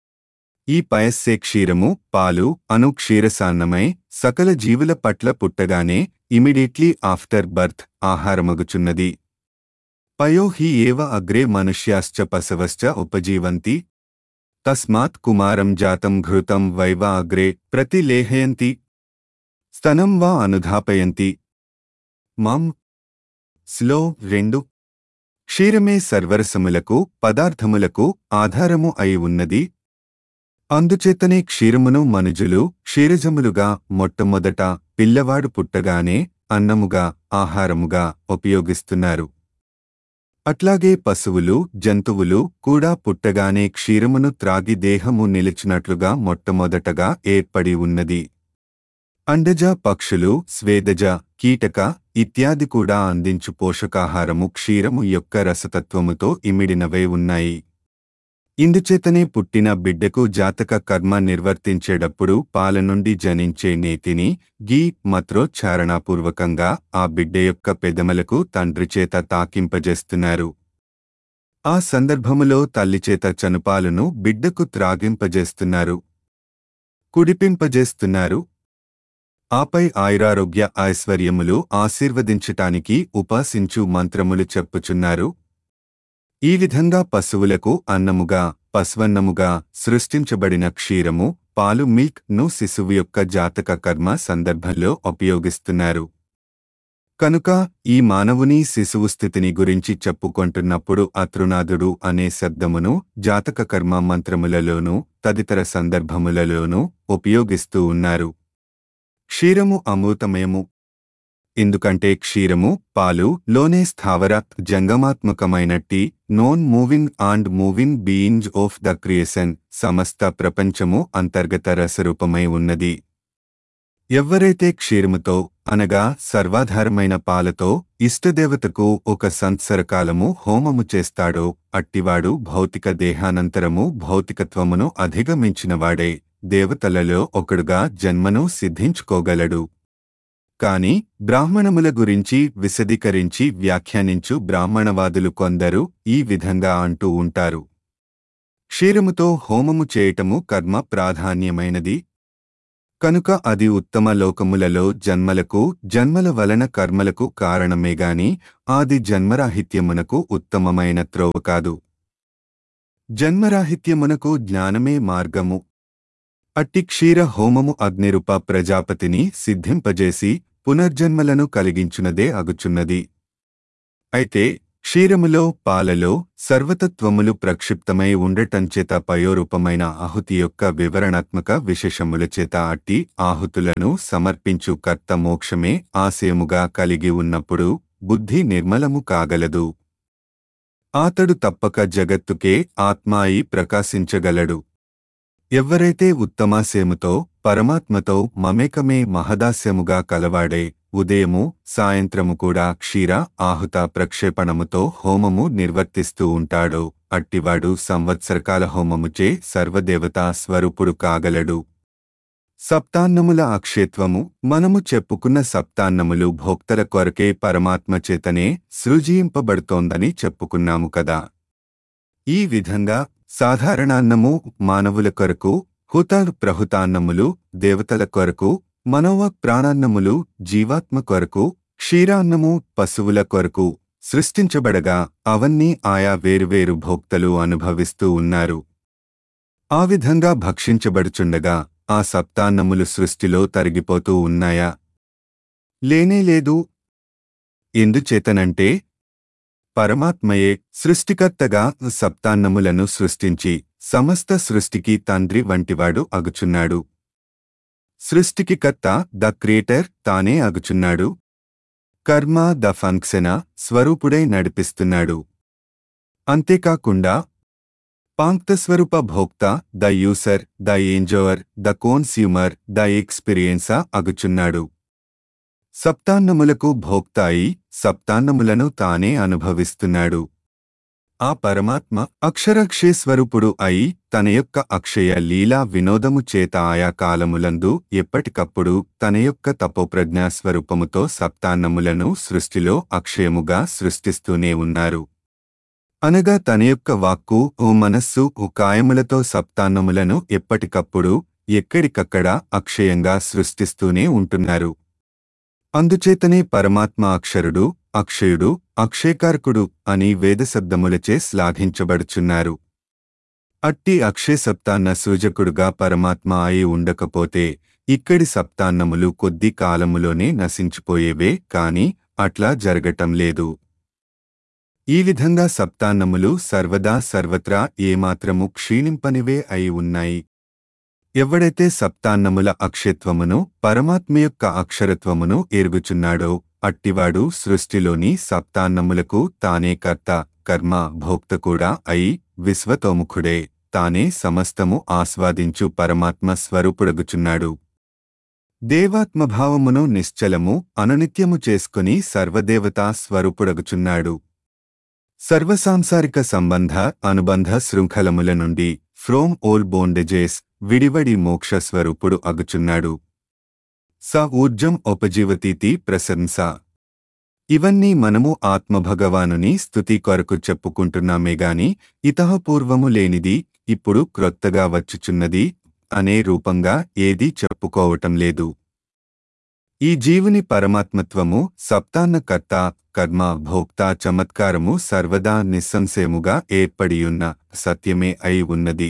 ఈ పయస్సే క్షీరము పాలు అను క్షీరసాన్నమై సకల జీవుల పట్ల పుట్టగానే ఇమిడియట్లీ ఆఫ్టర్ బర్త్ ఆహారమగుచున్నది పయో హి ఏవ అగ్రే మనుష్యాశ్చ పశవశ్చ ఉపజీవంతి తస్మాత్ కుమారం జాతం ఘృతం వైవ అగ్రే ప్రతిలేహయంతి స్తనం వా అనుధాపయంతి మం స్లో రెండు క్షీరమే సర్వరసములకు పదార్థములకు ఆధారము అయి ఉన్నది అందుచేతనే క్షీరమును మనుజులు క్షీరజములుగా మొట్టమొదట పిల్లవాడు పుట్టగానే అన్నముగా ఆహారముగా ఉపయోగిస్తున్నారు అట్లాగే పశువులు జంతువులు కూడా పుట్టగానే క్షీరమును త్రాగి దేహము నిలిచినట్లుగా మొట్టమొదటగా ఏర్పడి ఉన్నది అండజ పక్షులు స్వేదజ కీటక ఇత్యాది కూడా అందించు పోషకాహారము క్షీరము యొక్క రసతత్వముతో ఇమిడినవై ఉన్నాయి ఇందుచేతనే పుట్టిన బిడ్డకు జాతక కర్మ నిర్వర్తించేటప్పుడు పాల నుండి జనించే నేతిని గీ మత్రోచ్చారణాపూర్వకంగా ఆ బిడ్డ యొక్క పెదమలకు తండ్రిచేత తాకింపజేస్తున్నారు ఆ సందర్భములో తల్లిచేత చనుపాలను బిడ్డకు త్రాగింపజేస్తున్నారు కుడిపింపజేస్తున్నారు ఆపై ఆయురారోగ్య ఐశ్వర్యములు ఆశీర్వదించటానికి ఉపాసించు మంత్రములు చెప్పుచున్నారు ఈ విధంగా పశువులకు అన్నముగా పశువన్నముగా సృష్టించబడిన క్షీరము పాలు మిల్క్ ను శిశువు యొక్క జాతక కర్మ సందర్భంలో ఉపయోగిస్తున్నారు కనుక ఈ మానవుని శిశువు స్థితిని గురించి చెప్పుకొంటున్నప్పుడు అతృనాథుడు అనే శబ్దమును జాతక కర్మ మంత్రములలోనూ తదితర సందర్భములలోనూ ఉపయోగిస్తూ ఉన్నారు క్షీరము అమృతమయము ఎందుకంటే క్షీరము పాలు లోనే స్థావర జంగమాత్మకమైనట్టి non moving and moving being of the creation సమస్త ప్రపంచము అంతర్గత రసరూపమై ఉన్నది ఎవ్వరైతే క్షీరముతో అనగా సర్వాధారమైన పాలతో ఇష్టదేవతకు ఒక సంత్సరకాలము హోమము చేస్తాడో అట్టివాడు భౌతిక దేహానంతరము భౌతికత్వమును అధిగమించినవాడే దేవతలలో ఒకడుగా జన్మను సిద్ధించుకోగలడు కాని బ్రాహ్మణముల గురించి విశదీకరించి వ్యాఖ్యానించు బ్రాహ్మణవాదులు కొందరు ఈ విధంగా అంటూ ఉంటారు క్షీరముతో హోమము చేయటము కర్మ ప్రాధాన్యమైనది కనుక అది ఉత్తమ లోకములలో జన్మలకు జన్మల వలన కర్మలకు కారణమేగాని ఆది జన్మరాహిత్యమునకు ఉత్తమమైన త్రోవ కాదు జన్మరాహిత్యమునకు జ్ఞానమే మార్గము అట్టి క్షీర హోమము అగ్నిరూప ప్రజాపతిని సిద్ధింపజేసి పునర్జన్మలను కలిగించునదే అగుచున్నది అయితే క్షీరములో పాలలో సర్వతత్వములు ప్రక్షిప్తమై ఉండటంచేత పయోరూపమైన ఆహుతి యొక్క వివరణాత్మక విశేషముల చేత అట్టి ఆహుతులను సమర్పించు కర్త మోక్షమే ఆశయముగా కలిగి ఉన్నప్పుడు బుద్ధి నిర్మలము కాగలదు ఆతడు తప్పక జగత్తుకే ఆత్మాయి ప్రకాశించగలడు ఎవ్వరైతే ఉత్తమాశయముతో పరమాత్మతో మమేకమే మహదాస్యముగా కలవాడే ఉదయము సాయంత్రము కూడా క్షీర ఆహుత ప్రక్షేపణముతో హోమము నిర్వర్తిస్తూ ఉంటాడో అట్టివాడు సంవత్సరకాల హోమముచే సర్వదేవతా స్వరూపుడు కాగలడు సప్తాన్నముల అక్షేత్వము మనము చెప్పుకున్న సప్తాన్నములు భోక్తల కొరకే పరమాత్మ చేతనే సృజింపబడుతోందని చెప్పుకున్నాము కదా ఈ విధంగా సాధారణాన్నము మానవుల కొరకు హుత ప్రహుతాన్నములు దేవతల కొరకు మనోవ ప్రాణాన్నములు జీవాత్మ కొరకు క్షీరాన్నము పశువుల కొరకు సృష్టించబడగా అవన్నీ ఆయా వేరువేరు భోక్తలు అనుభవిస్తూ ఉన్నారు ఆ విధంగా భక్షించబడుచుండగా ఆ సప్తాన్నములు సృష్టిలో తరిగిపోతూ ఉన్నాయా లేనేలేదు ఎందుచేతనంటే పరమాత్మయే సృష్టికర్తగా సప్తాన్నములను సృష్టించి సమస్త సృష్టికి తండ్రి వంటివాడు అగుచున్నాడు సృష్టికి కర్త ద క్రియేటర్ తానే అగుచున్నాడు కర్మ ద ఫంక్షన్ స్వరూపుడై నడిపిస్తున్నాడు అంతేకాకుండా పాంక్తస్వరూప భోక్త the user the enjoyer the consumer the experiencer అగుచున్నాడు సప్తాన్నములకు భోక్తాయి సప్తాన్నములను తానే అనుభవిస్తున్నాడు ఆ పరమాత్మ అక్షరక్షేస్వరూపుడు అయి తన యొక్క అక్షయ లీలా వినోదము చేత ఆయా కాలములందు ఎప్పటికప్పుడు తన యొక్క తపోప్రజ్ఞా స్వరూపముతో సప్తాన్నములను సృష్టిలో అక్షయముగా సృష్టిస్తూనే ఉన్నారు అనగా తన యొక్క వాక్కు ఓ మనస్సు ఓ కాయములతో సప్తాన్నములను ఎప్పటికప్పుడు ఎక్కడికక్కడ అక్షయంగా సృష్టిస్తూనే ఉంటున్నారు అందుచేతనే పరమాత్మ అక్షరుడు అక్షయుడు అక్షయకారకుడు అని వేదశబ్దములచే శ్లాఘించబడుచున్నారు అట్టి అక్షయ సప్తాన్న సృజకుడుగా పరమాత్మ అయి ఉండకపోతే ఇక్కడి సప్తాన్నములు కొద్ది కాలములోనే నశించిపోయేవే కాని అట్లా జరగటం లేదు ఈ విధంగా సప్తాన్నములు సర్వదా సర్వత్రా ఏమాత్రము క్షీణింపనివే అయి ఉన్నాయి ఎవడైతే సప్తాన్నముల అక్షయత్వమును పరమాత్మ యొక్క అక్షరత్వమును ఎరుగుచున్నాడో అట్టివాడు సృష్టిలోని సప్తాన్నములకు తానే కర్త కర్మ భోక్త కూడా అయి విశ్వతోముఖుడే తానే సమస్తము ఆస్వాదించు పరమాత్మ స్వరూపుడగుచున్నాడు దేవాత్మభావమును నిశ్చలము అనునిత్యము చేసుకుని సర్వదేవతా స్వరూపుడగుచున్నాడు సర్వసాంసారిక సంబంధ అనుబంధ శృంఖలముల నుండి ఫ్రోమ్ ఓల్ బోండెజేస్ విడివడి మోక్ష స్వరూపుడు అగుచున్నాడు స ఊర్జం ఉపజీవతీతి ప్రశంస ఇవన్నీ మనము ఆత్మభగవానుని స్తుతి కొరకు చెప్పుకుంటున్నామే గాని ఇతహపూర్వము లేనిది ఇప్పుడు క్రొత్తగా వచ్చుచున్నది అనే రూపంగా ఏదీ చెప్పుకోవటం లేదు ఈ జీవుని పరమాత్మత్వము సప్తాన్న కర్త కర్మ భోక్త చమత్కారము సర్వదా నిస్సంశయముగా ఏర్పడియున్న సత్యమే అయి ఉన్నది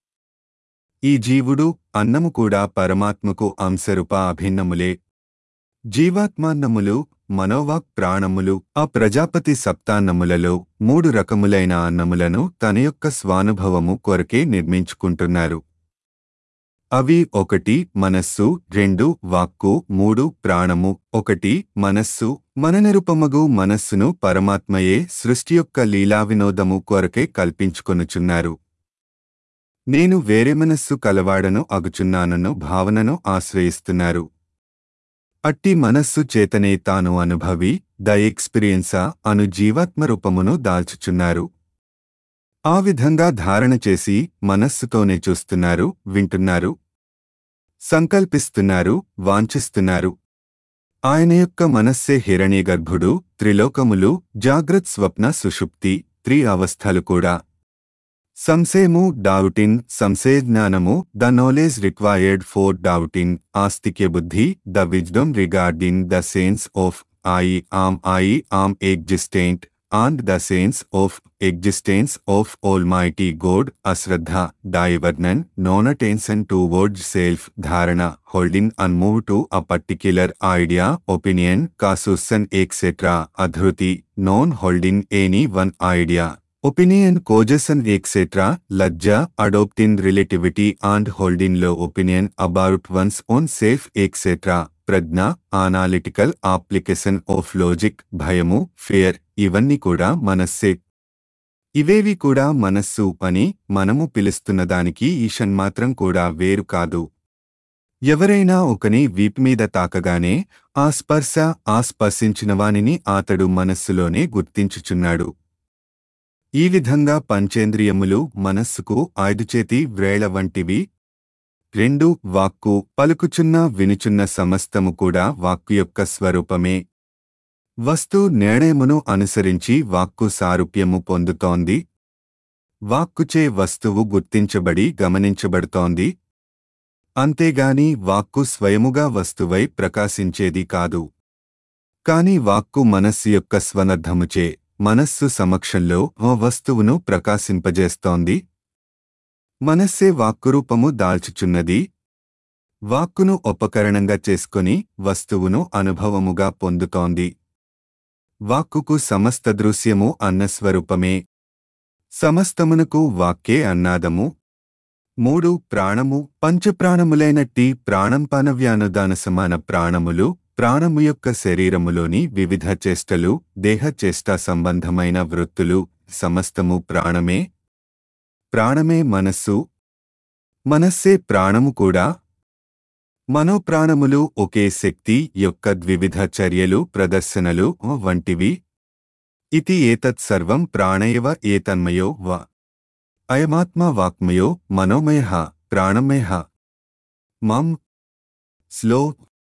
ఈ జీవుడు అన్నము కూడా పరమాత్మకు అంశరూప అభిన్నములే జీవాత్మాన్నములు మనోవాక్ ప్రాణములు ఆ ప్రజాపతి సప్తాన్నములలో మూడు రకములైన అన్నములను తన యొక్క స్వానుభవము కొరకే నిర్మించుకుంటున్నారు అవి ఒకటి మనస్సు రెండు వాక్కు మూడు ప్రాణము ఒకటి మనస్సు మననిరుపమగు మనస్సును పరమాత్మయే సృష్టి యొక్క లీలావినోదము కొరకే కల్పించుకొనుచున్నారు నేను వేరే మనస్సు కలవాడను అగుచున్నానను భావనను ఆశ్రయిస్తున్నారు అట్టి మనస్సు చేతనే తాను అనుభవి ద ఎక్స్పీరియన్సా అను జీవాత్మ రూపమును దాల్చుచున్నారు ఆ విధంగా ధారణ చేసి మనస్సుతోనే చూస్తున్నారు వింటున్నారు సంకల్పిస్తున్నారు వాంఛిస్తున్నారు ఆయన యొక్క మనస్సే హిరణ్యగర్భుడు త్రిలోకములు జాగ్రత్ స్వప్న సుషుప్తి త్రి అవస్థలు కూడా సంశయము డౌటిన్ సంశయ జ్ఞానము the knowledge required for doubting ఆస్తిక్య బుద్ధి the wisdom regarding the sense of I am I am existent and the sense of existence of Almighty God, Asraddha, diversion, non-attention towards self-dharana, holding unmoved to a particular idea, opinion, casuation, etc., adhruti, non-holding any one idea. Opinion, caution, etc., lajja, adopting relativity and holding low opinion about one's own self, etc., ప్రజ్ఞ analytical application of logic భయము fear ఇవన్నీ కూడా మనస్సే ఇవేవి కూడా మనస్సు అని మనము పిలుస్తున్న దానికి ఈషన్మాత్రం కూడా వేరు కాదు ఎవరైనా ఒకని వీపుమీద తాకగానే ఆ స్పర్శ ఆ స్పర్శించిన వానిని అతడు మనస్సులోనే గుర్తించుచున్నాడు ఈ విధంగా పంచేంద్రియములు మనస్సుకు ఐదుచేతి వ్రేళ వంటివి రెండు వాక్కు పలుకుచున్న వినుచున్న సమస్తము కూడా వాక్కు యొక్క స్వరూపమే వస్తు నిర్ణయమును అనుసరించి వాక్కు సారూప్యము పొందుతోంది వాక్కుచే వస్తువు గుర్తించబడి గమనించబడుతోంది అంతేగాని వాక్కు స్వయముగా వస్తువై ప్రకాశించేది కాదు కాని వాక్కు మనస్సు యొక్క స్వనర్థముచే మనస్సు సమక్షంలో ఓ వస్తువును ప్రకాశింపజేస్తోంది మనస్సే వాక్కురూపము దాల్చుచున్నది వాక్కును ఉపకరణంగా చేసుకొని వస్తువును అనుభవముగా పొందుతోంది వాక్కుకు సమస్త దృశ్యము అన్నస్వరూపమే సమస్తమునకు వాక్కే అన్నాదము మూడు ప్రాణము పంచప్రాణములైనట్టి ప్రాణం పానవ్యానుదాన సమాన ప్రాణములు ప్రాణము యొక్క శరీరములోని వివిధ చేష్టలు దేహ చేష్ట సంబంధమైన వృత్తులు సమస్తము ప్రాణమే ప్రాణమే మనస్సు మనస్సే ప్రాణము కూడా మనోప్రాణములు ఒకే శక్తి యొక్క ద్వివిధ చర్యలు ప్రదర్శనలు వంటివి ఇతి ఏతత్ సర్వం ప్రాణయవ ఏతన్మయో వ అయమాత్మా వాక్మయో మనోమయ ప్రాణమయ మం స్లో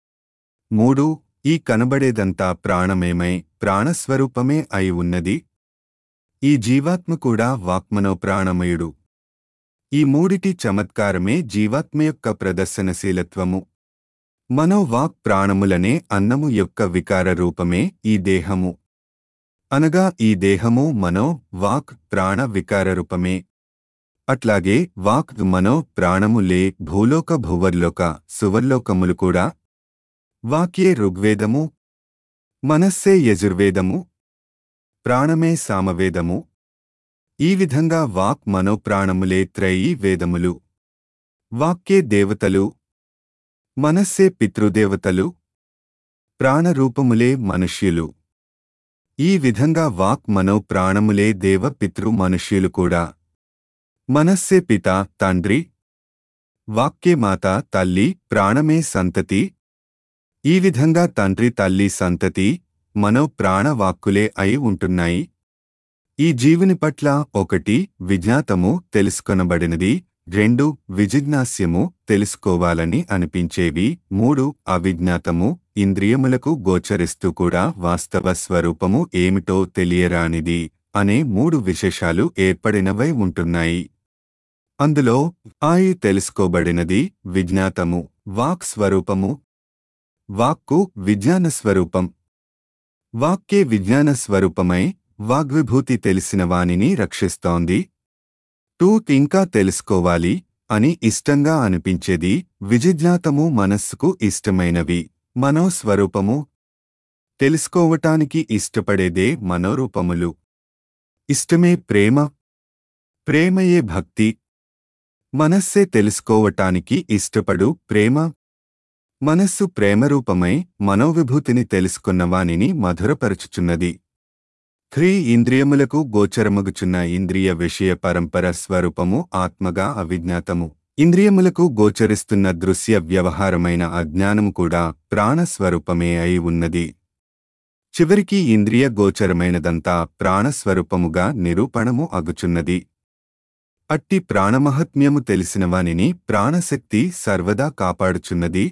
మూడు ఈ కనబడేదంతా ప్రాణమేమై ప్రాణస్వరూపమే అయి ఉన్నది ఈ జీవాత్మ కూడా వాక్మనో ప్రాణమయుడు ఈ మూడిటి చమత్కారమే జీవాత్మ యొక్క ప్రదర్శనశీలత్వము మనోవాక్ ప్రాణములనే అన్నము యొక్క వికార రూపమే ఈ దేహము అనగా ఈ దేహము మనో వాక్ ప్రాణ వికార రూపమే అట్లాగే వాక్ మనో ప్రాణములే భూలోక భువర్లోక సువర్లోకములు కూడా వాక్యే ఋగ్వేదము మనస్సే యజుర్వేదము ప్రాణమే సామవేదము ఈ విధంగా వాక్ మనోప్రాణములే త్రయీ వేదములు వాక్యే దేవతలు మనస్సే పితృదేవతలు ప్రాణరూపములే మనుష్యులు ఈ విధంగా వాక్ మనో ప్రాణములే దేవ పితృ మనుష్యులు కూడా మనస్సే పిత తండ్రి వాక్యే మాత తల్లి ప్రాణమే సంతతి ఈ విధంగా తండ్రి తల్లి సంతతి మనో ప్రాణవాక్కులే అయి ఉంటున్నాయి ఈ జీవుని పట్ల ఒకటి విజ్ఞాతము తెలుసుకొనబడినది రెండు విజిజ్ఞాస్యము తెలుసుకోవాలని అనిపించేవి మూడు అవిజ్ఞాతము ఇంద్రియములకు గోచరిస్తూ కూడా వాస్తవ స్వరూపము ఏమిటో తెలియరానిది అనే మూడు విశేషాలు ఏర్పడినవై ఉంటున్నాయి అందులో ఆయి తెలుసుకోబడినది విజ్ఞాతము వాక్ స్వరూపము వాక్కు విజ్ఞాన స్వరూపం వాక్కే విజ్ఞాన స్వరూపమై వాగ్విభూతి తెలిసిన వానిని రక్షిస్తోంది టూత్ ఇంకా తెలుసుకోవాలి అని ఇష్టంగా అనిపించేది విజిజ్ఞాతము మనస్సుకు ఇష్టమైనవి మనోస్వరూపము తెలుసుకోవటానికి ఇష్టపడేదే మనోరూపములు ఇష్టమే ప్రేమ ప్రేమయే భక్తి మనస్సే తెలుసుకోవటానికి ఇష్టపడు ప్రేమ మనస్సు ప్రేమరూపమై మనోవిభూతిని తెలుసుకున్నవానిని మధురపరచుచున్నది త్రీ ఇంద్రియములకు గోచరమగుచున్న ఇంద్రియ విషయ పరంపర స్వరూపము ఆత్మగా అవిజ్ఞాతము ఇంద్రియములకు గోచరిస్తున్న దృశ్య వ్యవహారమైన అజ్ఞానము కూడా ప్రాణస్వరూపమే అయి ఉన్నది చివరికి ఇంద్రియ గోచరమైనదంతా ప్రాణస్వరూపముగా నిరూపణము అగుచున్నది అట్టి ప్రాణమహత్మ్యము తెలిసినవానిని ప్రాణశక్తి సర్వదా కాపాడుచున్నది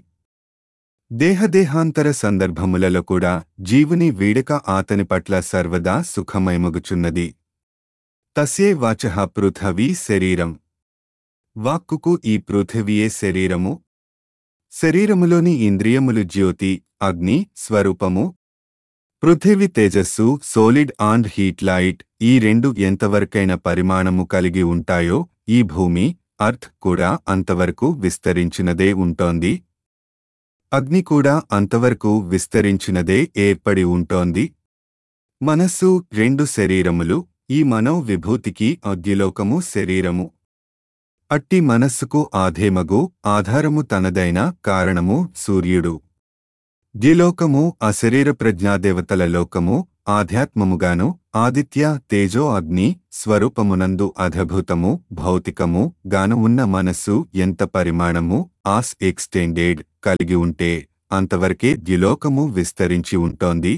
దేహదేహాంతర సందర్భములలో కూడా జీవుని వీడక ఆతని పట్ల సర్వదా సుఖమయమగుచున్నది తస్యే వాచ పృథవీ శరీరం వాక్కుకు ఈ పృథివీయే శరీరము శరీరములోని ఇంద్రియములు జ్యోతి అగ్ని స్వరూపము పృథివి తేజస్సు సోలిడ్ అండ్ హీట్ లైట్ ఈ రెండు ఎంతవరకైన పరిమాణము కలిగి ఉంటాయో ఈ భూమి అర్త్ కూడా అంతవరకు విస్తరించినదే ఉంటోంది అగ్ని కూడా అంతవరకు విస్తరించినదే ఏర్పడి ఉంటోంది మనస్సు రెండు శరీరములు ఈ మనో విభూతికి అగ్నిలోకము శరీరము అట్టి మనస్సుకు ఆధేమగు ఆధారము తనదైన కారణము సూర్యుడు ద్విలోకము అశరీర ప్రజ్ఞాదేవతల లోకము ఆధ్యాత్మముగాను ఆదిత్య తేజో అగ్ని స్వరూపమునందు అధభూతము భౌతికము గాను ఉన్న మనస్సు ఎంత పరిమాణము ఆస్ ఎక్స్టెండెడ్ కలిగి ఉంటే అంతవరకే ద్విలోకము విస్తరించి ఉంటోంది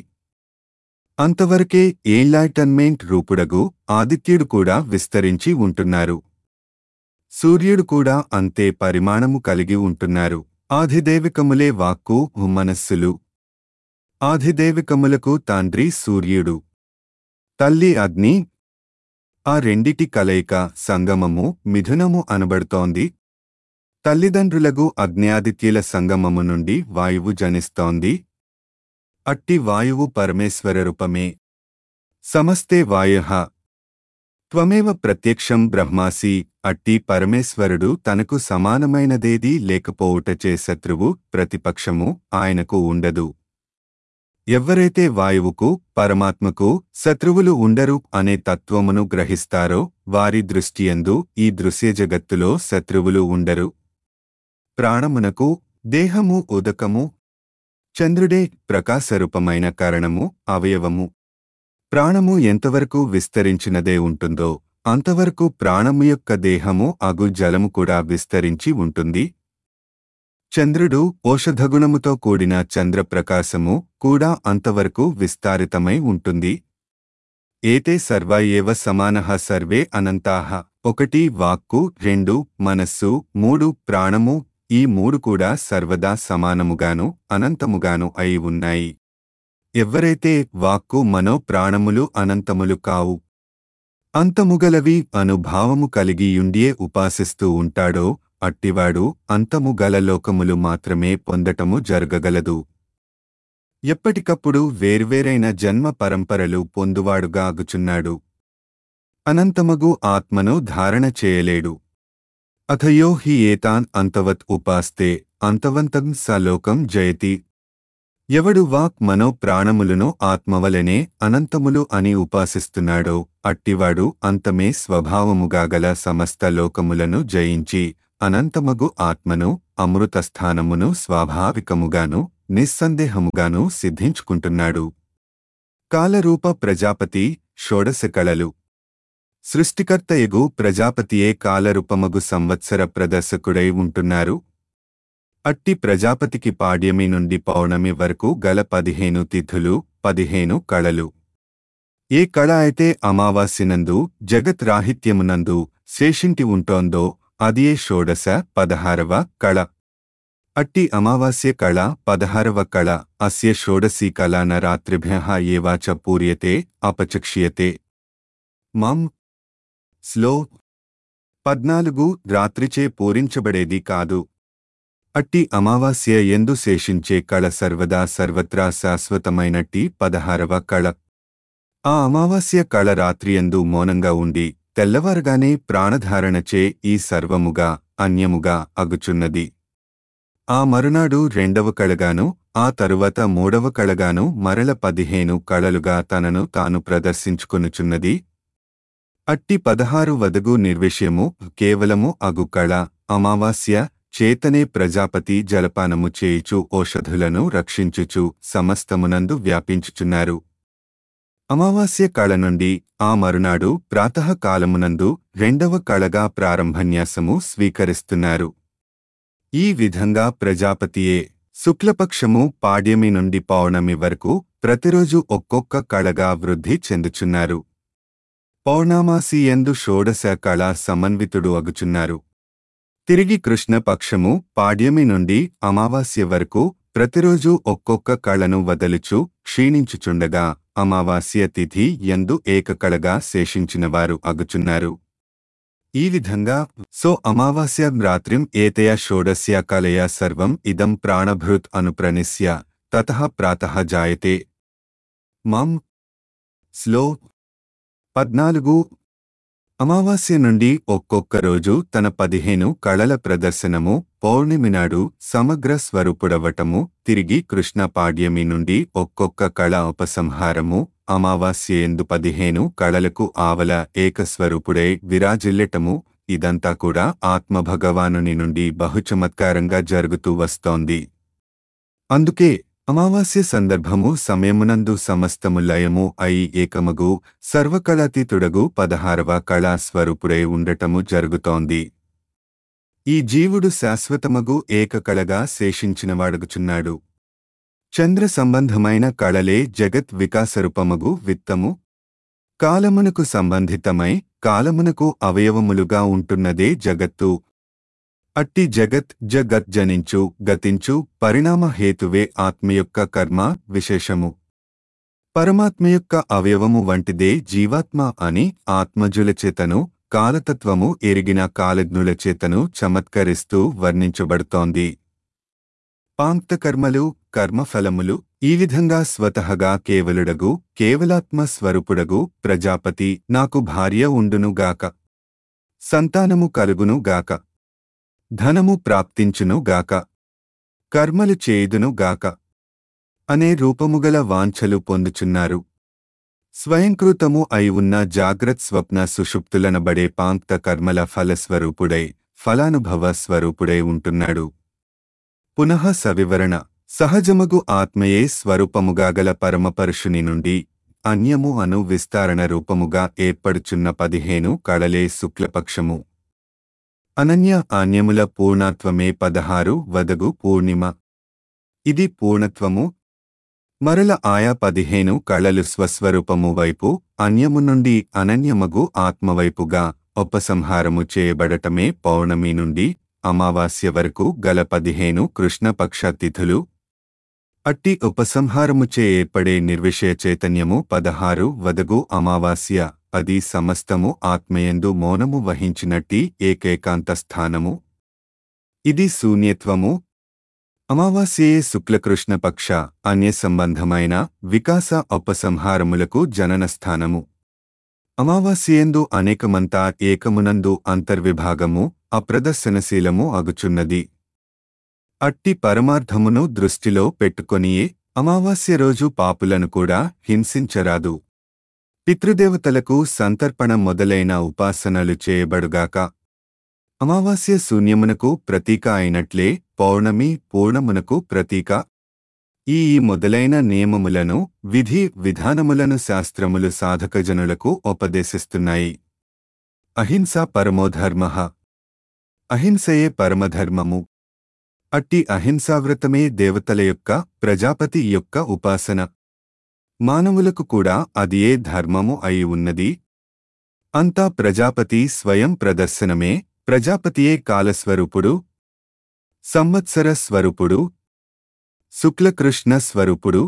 అంతవరకే ఎన్లైటన్మెంట్ రూపుడగు ఆదిత్యుడు కూడా విస్తరించి ఉంటున్నారు సూర్యుడు కూడా అంతే పరిమాణము కలిగి ఉంటున్నారు ఆధిదేవికములే వాక్కు మనస్సులు ఆధిదేవికములకు తండ్రి సూర్యుడు తల్లి అగ్ని ఆ రెండిటి కలయిక సంగమము మిథునము అనబడుతోంది తల్లిదండ్రులకు అగ్న్యాదిత్యుల సంగమము నుండి వాయువు జనిస్తోంది అట్టి వాయువు పరమేశ్వర రూపమే సమస్తే వాయ త్వమేవ ప్రత్యక్షం బ్రహ్మాసి అట్టి పరమేశ్వరుడు తనకు సమానమైనదేదీ లేకపోవుటచే శత్రువు ప్రతిపక్షము ఆయనకు ఉండదు ఎవ్వరైతే వాయువుకు పరమాత్మకు శత్రువులు ఉండరు అనే తత్వమును గ్రహిస్తారో వారి దృష్టియందు ఈ దృశ్య జగత్తులో శత్రువులు ఉండరు ప్రాణమునకు దేహము ఉదకము చంద్రుడే ప్రకాశరూపమైన కారణము అవయవము ప్రాణము ఎంతవరకు విస్తరించినదే ఉంటుందో అంతవరకు ప్రాణము యొక్క దేహము అగు జలము కూడా విస్తరించి ఉంటుంది చంద్రుడు ఓషధగుణముతో కూడిన చంద్రప్రకాశము కూడా అంతవరకు విస్తారితమై ఉంటుంది ఏతే సర్వ ఏవ సమానః సర్వే అనంతాః ఒకటి వాక్కు రెండు మనస్సు మూడు ప్రాణము ఈ మూడు కూడా సర్వదా సమానముగాను అనంతముగాను అయి ఉన్నాయి ఎవ్వరైతే వాక్కు మనో ప్రాణములు అనంతములు కావు అంతముగలవి అనుభావము కలిగియుండియే ఉపాసిస్తూ ఉంటాడో అట్టివాడు అంతముగల లోకములు మాత్రమే పొందటము జరగగలదు ఎప్పటికప్పుడు వేర్వేరైన జన్మ పరంపరలు పొందువాడుగా అగుచున్నాడు అనంతమగు ఆత్మను ధారణ చేయలేడు అథయో హి ఏతాన్ అంతవత్ ఉపాస్తే అంతవంతం స లోకం జయతి ఎవడు వాక్ మనో ప్రాణములను ఆత్మవలనే అనంతములు అని ఉపాసిస్తున్నాడో అట్టివాడు అంతమే స్వభావముగా గల సమస్త లోకములను జయించి అనంతమగు ఆత్మను అమృతస్థానమును స్వాభావికముగాను నిస్సందేహముగాను సిద్ధించుకుంటున్నాడు కాలరూప ప్రజాపతి షోడశ కళలు సృష్టికర్తయగు ప్రజాపతియే కాలరూపమగు సంవత్సర ప్రదర్శకుడై ఉంటున్నారు అట్టి ప్రజాపతికి పాడ్యమి నుండి పౌర్ణమి వరకు గల పదిహేను తిథులు పదిహేను కళలు ఏ కళ అయితే అమావాస్యనందు జగత్ రాహిత్యమునందు శేషింటి ఉంటోందో అదియే షోడశ పదహారవ కళ అట్టి అమావాస్య కళ పదహారవ కళ అస్య షోడశీ కళ నరాత్రిభ్య ఏవాచ పూర్యతే అపచక్ష్యతే మం స్లో పద్నాలుగు రాత్రిచే పూరించబడేది కాదు అట్టి అమావాస్య ఎందు శేషించే కళ సర్వదా సర్వత్రా శాశ్వతమైనట్టి పదహారవ కళ ఆ అమావాస్య కళ రాత్రియందు మౌనంగా ఉండి తెల్లవారుగానే ప్రాణధారణచే ఈ సర్వముగా అన్యముగా అగుచున్నది ఆ మరునాడు రెండవ కళగాను ఆ తరువాత మూడవ కళగాను మరల పదిహేను కళలుగా తనను తాను ప్రదర్శించుకొనుచున్నది అట్టి పదహారు వదగు నిర్విషయము కేవలము అగు కళ అమావాస్య చేతనే ప్రజాపతి జలపానము చేయుచు ఓషధులను రక్షించుచు సమస్తమునందు వ్యాపించుచున్నారు అమావాస్య కళ నుండి ఆ మరునాడు ప్రాతకాలమునందు రెండవ కళగా ప్రారంభన్యాసము స్వీకరిస్తున్నారు ఈ విధంగా ప్రజాపతియే శుక్లపక్షము పాడ్యమి నుండి పౌర్ణమి వరకు ప్రతిరోజు ఒక్కొక్క కళగా వృద్ధి చెందుచున్నారు పౌర్ణామాసి ఎందు షోడశ కళ సమన్వితుడు అగుచున్నారు తిరిగి కృష్ణ పక్షము పాడ్యమి నుండి అమావాస్య వరకు ప్రతిరోజు ఒక్కొక్క కళను వదలుచు క్షీణించుచుండగా అమావాస్య తిథి ఎందు ఏకకళగా శేషించినవారు అగుచున్నారు ఈ విధంగా సో అమావాస్య రాత్రిం ఏతయ షోడస్య కలయ సర్వం ఇదం ప్రాణభృత్ అనుప్రణిస్య తతః ప్రాతః జాయతే మం స్లో పద్నాలుగు అమావాస్య నుండి ఒక్కొక్క రోజు తన పదిహేను కళల ప్రదర్శనము పౌర్ణమి నాడు సమగ్ర స్వరూపుడవటము తిరిగి కృష్ణ పాడ్యమి నుండి ఒక్కొక్క కళ ఉపసంహారము అమావాస్య ఎందు పదిహేను కళలకు ఆవల ఏకస్వరూపుడై విరాజిల్లటము ఇదంతా కూడా ఆత్మభగవానుని నుండి బహుచమత్కారంగా జరుగుతూ వస్తోంది అందుకే అమావాస్య సందర్భము సమయమునందు సమస్తము లయము అయి ఏకమగు సర్వకళాతీతుడగు పదహారవ కళా స్వరూపుడై ఉండటము జరుగుతోంది ఈ జీవుడు శాశ్వతమగు ఏకకళగా శేషించినవాడగుచున్నాడు చంద్ర సంబంధమైన కళలే జగత్ వికాసరూపమగు విత్తము కాలమునకు సంబంధితమై కాలమునకు అవయవములుగా ఉంటున్నదే జగత్తు అట్టి జగత్ జగత్ జనించు గతించు పరిణామ హేతువే ఆత్మ యొక్క కర్మ విశేషము పరమాత్మ యొక్క అవయవము వంటిదే జీవాత్మ అని ఆత్మజుల చేతను కాలతత్వము ఎరిగిన కాలజ్ఞుల చేతను చమత్కరిస్తూ వర్ణించబడుతోంది పాంక్తకర్మలు కర్మఫలములు ఈ విధంగా స్వతహగా కేవలుడగు కేవలాత్మ స్వరూపుడగు ప్రజాపతి నాకు భార్య ఉండునుగాక సంతానము కలుగునుగాక ధనము ప్రాప్తించును గాక కర్మలు చేయుదును గాక అనే రూపముగల వాంఛలు పొందుచున్నారు స్వయంకృతము అయి ఉన్న జాగ్రత్ స్వప్న సుషుప్తులనబడే పాంక్త కర్మల ఫలస్వరూపుడై ఫలానుభవ స్వరూపుడై ఉంటున్నాడు పునః సవివరణ సహజమగు ఆత్మయే స్వరూపముగా గల పరమపరుషుని నుండి అన్యము అను విస్తారణ రూపముగా ఏర్పడుచున్న పదిహేను కళలే శుక్లపక్షము అనన్య అన్యముల పూర్ణత్వమే పదహారు వదగు పూర్ణిమ ఇది పూర్ణత్వము మరల ఆయా పదిహేను కళలు స్వస్వరూపము వైపు అన్యము నుండి అనన్యమగు ఆత్మవైపుగా ఉపసంహారము చేయబడటమే పౌర్ణమి నుండి అమావాస్య వరకు గల పదిహేను కృష్ణపక్ష తిథులు అట్టి ఉపసంహారముచే ఏర్పడే నిర్విషయ చైతన్యము పదహారు వదగు అమావాస్య అది సమస్తము ఆత్మయందు మౌనము వహించినట్టి ఏకైకాంత స్థానము ఇది శూన్యత్వము అమావాస్యే శుక్లకృష్ణపక్ష అన్య సంబంధమైన వికాస ఉపసంహారములకు జనన స్థానము అమావాస్యందు అనేకమంతా ఏకమునందు అంతర్విభాగము అప్రదర్శనశీలము అగుచున్నది అట్టి పరమార్థమును దృష్టిలో పెట్టుకొనియే అమావాస్య రోజు పాపులను కూడా హింసించరాదు పితృదేవతలకు సంతర్పణ మొదలైన ఉపాసనలు చేయబడుగాక అమావాస్య శూన్యమునకు ప్రతీక అయినట్లే పౌర్ణమి పూర్ణమునకు ప్రతీక ఈ ఈ మొదలైన నియమములను విధి విధానములను శాస్త్రములు సాధకజనులకు ఉపదేశిస్తున్నాయి అహింస పరమోధర్మ అహింసయే పరమధర్మము అట్టి అహింసావ్రతమే దేవతల యొక్క ప్రజాపతి యొక్క ఉపాసన మానవులకు కూడా అదియే ధర్మము అయి ఉన్నది అంతా ప్రజాపతి స్వయం ప్రదర్శనమే ప్రజాపతియే కాలస్వరూపుడు సంవత్సర స్వరూపుడు శుక్లకృష్ణ స్వరూపుడు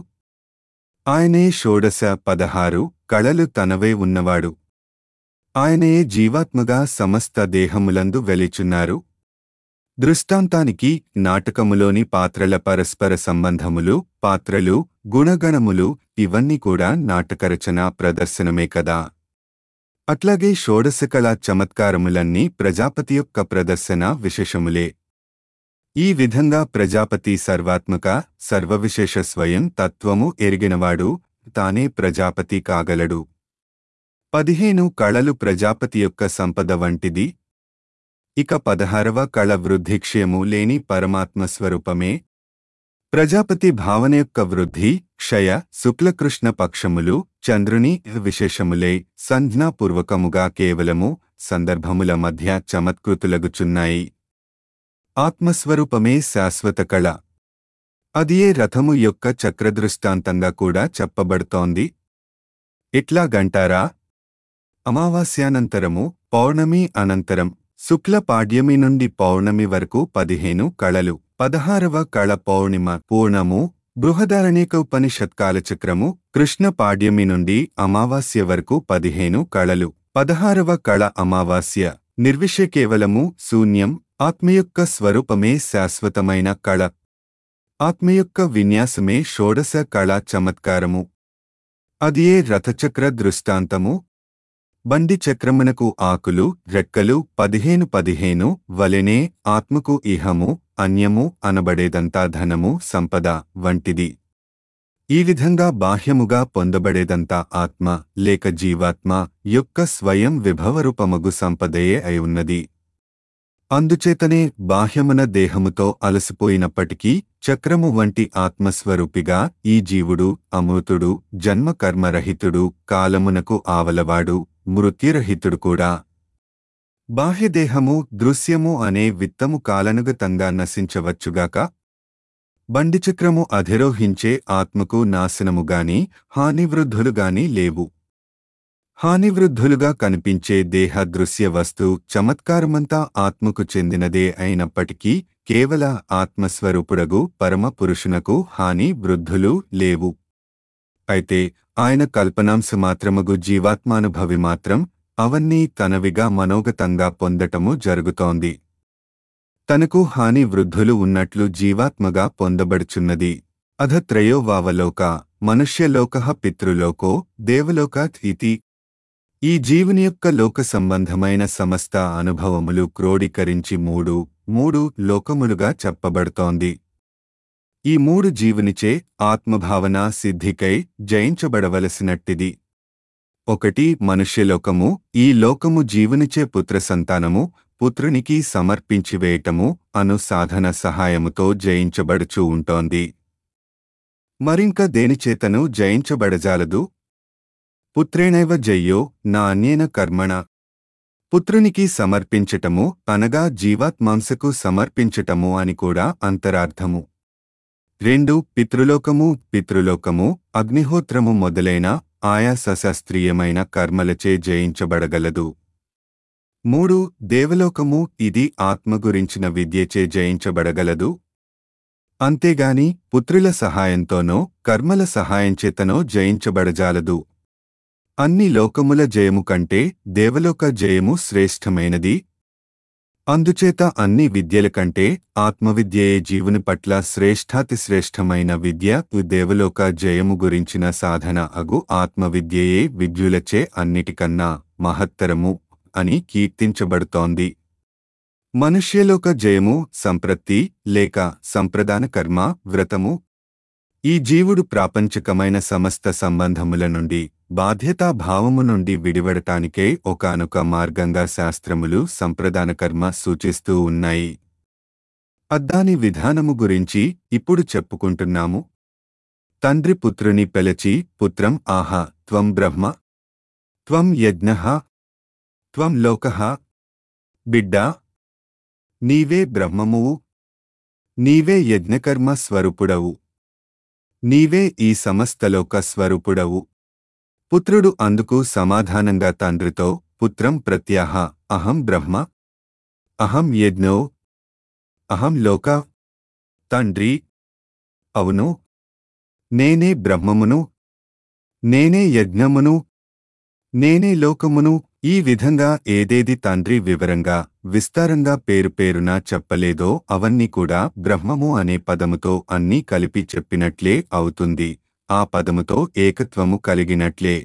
ఆయనే షోడశ పదహారు కళలు తనవే ఉన్నవాడు ఆయనయే జీవాత్మగా సమస్త దేహములందు వెలిచున్నారు దృష్టాంతానికి నాటకములోని పాత్రల పరస్పర సంబంధములు పాత్రలు గుణగణములు ఇవన్నీ కూడా నాటకరచన ప్రదర్శనమే కదా అట్లాగే షోడశకళ చమత్కారములన్నీ ప్రజాపతి యొక్క ప్రదర్శన విశేషములే ఈ విధంగా ప్రజాపతి సర్వాత్మక సర్వవిశేష స్వయం తత్వము ఎరిగినవాడు తానే ప్రజాపతి కాగలడు పదిహేను కళలు ప్రజాపతి యొక్క సంపద వంటిది ఇక పదహారవ కళ వృద్ధిక్షయము లేని పరమాత్మ స్వరూపమే ప్రజాపతి భావన యొక్క వృద్ధి క్షయ శుక్లకృష్ణ పక్షములు చంద్రుని విశేషములై సంజ్ఞాపూర్వకముగా కేవలము సందర్భముల మధ్య చమత్కృతులగుచున్నాయి ఆత్మస్వరూపమే శాశ్వత కళ అదియే రథము యొక్క చక్రదృష్టాంతంగా కూడా చెప్పబడుతోంది ఇట్లా గంటారా అమావాస్యానంతరము పౌర్ణమి అనంతరం శుక్ల పాడ్యమి నుండి పౌర్ణమి వరకు పదిహేను కళలు పదహారవ కళ పౌర్ణిమ పూర్ణము బృహదారణ్యక ఉపనిషత్ కాలచక్రము కృష్ణ పాడ్యమి నుండి అమావాస్య వరకు పదిహేను కళలు పదహారవ కళ అమావాస్య నిర్విషయ కేవలము శూన్యం ఆత్మయొక్క స్వరూపమే శాశ్వతమైన కళ ఆత్మయొక్క విన్యాసమే షోడశ కళా చమత్కారము అదియే రథచక్ర దృష్టాంతము బండి చక్రమునకు ఆకులు రెక్కలు పదిహేను పదిహేను వలెనే ఆత్మకు ఇహము అన్యము అనబడేదంతా ధనము సంపద వంటిది ఈ విధంగా బాహ్యముగా పొందబడేదంతా ఆత్మ లేక జీవాత్మ యొక్క స్వయం విభవరూపమగు సంపదయే అయి ఉన్నది అందుచేతనే బాహ్యమున దేహముతో అలసిపోయినప్పటికీ చక్రము వంటి ఆత్మస్వరూపిగా ఈ జీవుడు అమృతుడు జన్మకర్మరహితుడు కాలమునకు ఆవలవాడు మృత్యురహితుడు కూడా బాహ్యదేహము దృశ్యము అనే విత్తము కాలనుగతంగా నశించవచ్చుగాక బండిచక్రము అధిరోహించే ఆత్మకు నాశనముగాని హానివృద్ధులుగాని లేవు హానివృద్ధులుగా కనిపించే దేహ దృశ్య వస్తు చమత్కారమంతా ఆత్మకు చెందినదే అయినప్పటికీ కేవల ఆత్మస్వరూపుడగు పరమ పురుషునకు హాని వృద్ధులు లేవు అయితే ఆయన కల్పనాంశమాత్రమగు జీవాత్మానుభవి మాత్రం అవన్నీ తనవిగా మనోగతంగా పొందటము జరుగుతోంది తనకు హాని వృద్ధులు ఉన్నట్లు జీవాత్మగా పొందబడుచున్నది అధ త్రయోవావలోక మనుష్యలోక పితృలోకో దేవలోక ఇతి ఈ జీవుని యొక్క లోక సంబంధమైన సమస్త అనుభవములు క్రోడీకరించి మూడు మూడు లోకములుగా చెప్పబడుతోంది ఈ మూడు జీవునిచే ఆత్మభావన సిద్ధికై జయించబడవలసినట్టిది ఒకటి మనుష్యలోకము ఈ లోకము జీవునిచే పుత్ర సంతానము పుత్రునికి సమర్పించివేయటము అను సాధన సహాయముతో జయించబడుచూ ఉంటోంది మరింక దేనిచేతను జయించబడజాలదు పుత్రేణైవ జయ్యో నా అన్యేన కర్మణ పుత్రునికి సమర్పించటము అనగా జీవాత్మాంసకు సమర్పించటము అని కూడా అంతరార్థము రెండు పితృలోకము పితృలోకము అగ్నిహోత్రము మొదలైన ఆయా సశాస్త్రీయమైన కర్మలచే జయించబడగలదు మూడు దేవలోకము ఇది ఆత్మ గురించిన విద్యచే జయించబడగలదు అంతేగాని పుత్రుల సహాయంతోనో కర్మల సహాయంచేతనో జయించబడజాలదు అన్ని లోకముల జయము కంటే దేవలోక జయము శ్రేష్టమైనది అందుచేత అన్ని విద్యల కంటే ఆత్మవిద్యయే జీవుని పట్ల శ్రేష్ఠాతి శ్రేష్టమైన విద్య దేవలోక జయము గురించిన సాధన అగు ఆత్మవిద్యయే విద్యులచే అన్నిటికన్నా మహత్తరము అని కీర్తించబడుతోంది మనుష్యలోక జయము సంప్రత్తి లేక సంప్రదాన కర్మ వ్రతము ఈ జీవుడు ప్రాపంచకమైన సమస్త సంబంధముల నుండి బాధ్యతాభావము నుండి విడివడటానికే ఒకానొక మార్గంగా శాస్త్రములు సంప్రదాన కర్మ సూచిస్తూ ఉన్నాయి అద్దాని విధానము గురించి ఇప్పుడు చెప్పుకుంటున్నాము తండ్రి పుత్రుని పెలచి పుత్రం ఆహా త్వం బ్రహ్మ త్వం యజ్ఞ త్వం లోక బిడ్డా నీవే బ్రహ్మమువు నీవే యజ్ఞకర్మ స్వరూపుడవు నీవే ఈ సమస్తలోక స్వరూపుడవు పుత్రుడు అందుకు సమాధానంగా తండ్రితో పుత్రం ప్రత్యాహ అహం బ్రహ్మ అహం యజ్ఞో అహం లోక తండ్రి అవును నేనే బ్రహ్మమును నేనే యజ్ఞమును నేనే లోకమును ఈ విధంగా ఏదేది తండ్రి వివరంగా విస్తారంగా పేరు పేరునా చెప్పలేదో అవన్నీ కూడా బ్రహ్మము అనే పదముతో అన్నీ కలిపి చెప్పినట్లే అవుతుంది ఆ పదముతో ఏకత్వము కలిగినట్లే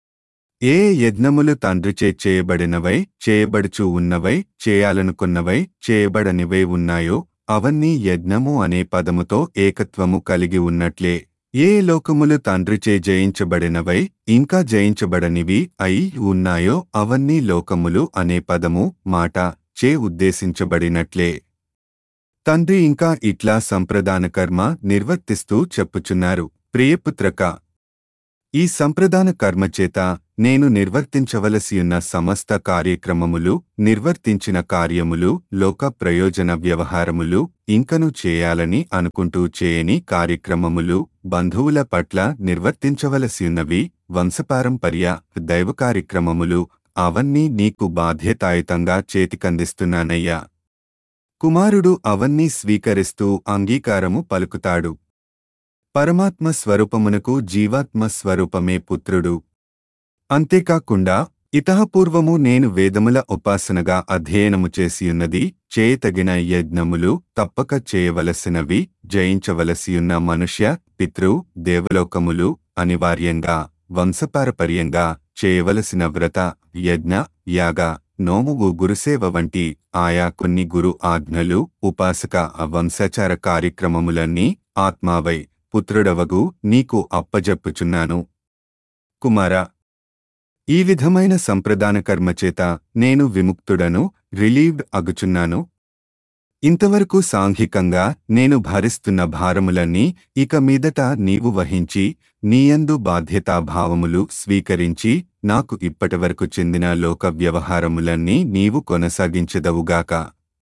ఏ యజ్ఞములు తండ్రిచే చేయబడినవై చేయబడుచూ ఉన్నవై చేయాలనుకున్నవై చేయబడనివై ఉన్నాయో అవన్నీ యజ్ఞము అనే పదముతో ఏకత్వము కలిగి ఉన్నట్లే ఏ లోకములు తండ్రిచే జయించబడినవై ఇంకా జయించబడనివి అయి ఉన్నాయో అవన్నీ లోకములు అనే పదము మాట చే ఉద్దేశించబడినట్లే తండ్రి ఇంకా ఇట్లా సంప్రదాన కర్మ నిర్వర్తిస్తూ చెప్పుచున్నారు ప్రియపుత్రక ఈ సంప్రదాన కర్మచేత నేను నిర్వర్తించవలసియున్న సమస్త కార్యక్రమములు నిర్వర్తించిన కార్యములు లోక ప్రయోజన వ్యవహారములు ఇంకను చేయాలని అనుకుంటూ చేయని కార్యక్రమములు బంధువుల పట్ల నిర్వర్తించవలసియున్నవి వంశపారంపర్య దైవ కార్యక్రమములు అవన్నీ నీకు బాధ్యతాయుతంగా చేతికందిస్తున్నానయ్యా కుమారుడు అవన్నీ స్వీకరిస్తూ అంగీకారము పలుకుతాడు పరమాత్మ స్వరూపమునకు జీవాత్మ స్వరూపమే పుత్రుడు అంతేకాకుండా ఇతహపూర్వము నేను వేదముల ఉపాసనగా అధ్యయనము చేసియున్నది చేయతగిన యజ్ఞములు తప్పక చేయవలసినవి జయించవలసియున్న మనుష్య పితృ దేవలోకములు అనివార్యంగా వంశపారపర్యంగా చేయవలసిన వ్రత యజ్ఞ యాగ నోముగు గురుసేవ వంటి ఆయా కొన్ని గురు ఆజ్ఞలు ఉపాసక వంశాచార కార్యక్రమములన్నీ ఆత్మావై పుత్రుడవగు నీకు అప్పజెప్పుచున్నాను కుమారా ఈ విధమైన సంప్రదాన కర్మచేత నేను విముక్తుడను రిలీవ్డ్ అగుచున్నాను ఇంతవరకు సాంఘికంగా నేను భరిస్తున్న భారములన్నీ ఇక మీదట నీవు వహించి నీయందు బాధ్యతాభావములు స్వీకరించి నాకు ఇప్పటివరకు చెందిన లోక వ్యవహారములన్నీ నీవు కొనసాగించదవుగాక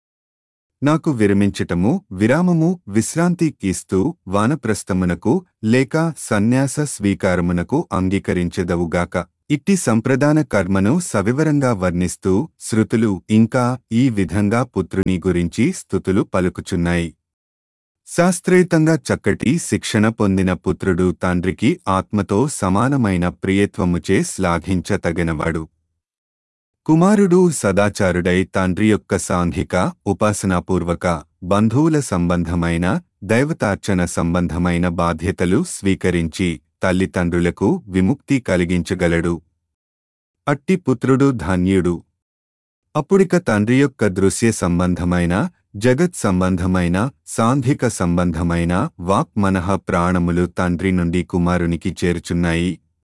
నాకు విరమించటము విరామము విశ్రాంతి కీస్తూ వానప్రస్థమునకు లేక సన్యాస స్వీకారమునకు అంగీకరించెదవుగాక ఇట్టి సంప్రదాన కర్మను సవివరంగా వర్ణిస్తూ శృతులు ఇంకా ఈ విధంగా పుత్రుని గురించి స్థుతులు పలుకుచున్నాయి శాస్త్రయుతంగా చక్కటి శిక్షణ పొందిన పుత్రుడు తండ్రికి ఆత్మతో సమానమైన ప్రియత్వముచే శ్లాఘించతగినవాడు కుమారుడు సదాచారుడై తండ్రి యొక్క సాంఘిక ఉపాసనాపూర్వక బంధువుల సంబంధమైన దైవతార్చన సంబంధమైన బాధ్యతలు స్వీకరించి తల్లిదండ్రులకు విముక్తి కలిగించగలడు అట్టి పుత్రుడు ధన్యుడు అప్పుడిక తండ్రి యొక్క దృశ్య సంబంధమైన జగత్ సంబంధమైన సాంఘిక సంబంధమైన వాక్ మనః ప్రాణములు తండ్రి నుండి కుమారునికి చేరుచున్నాయి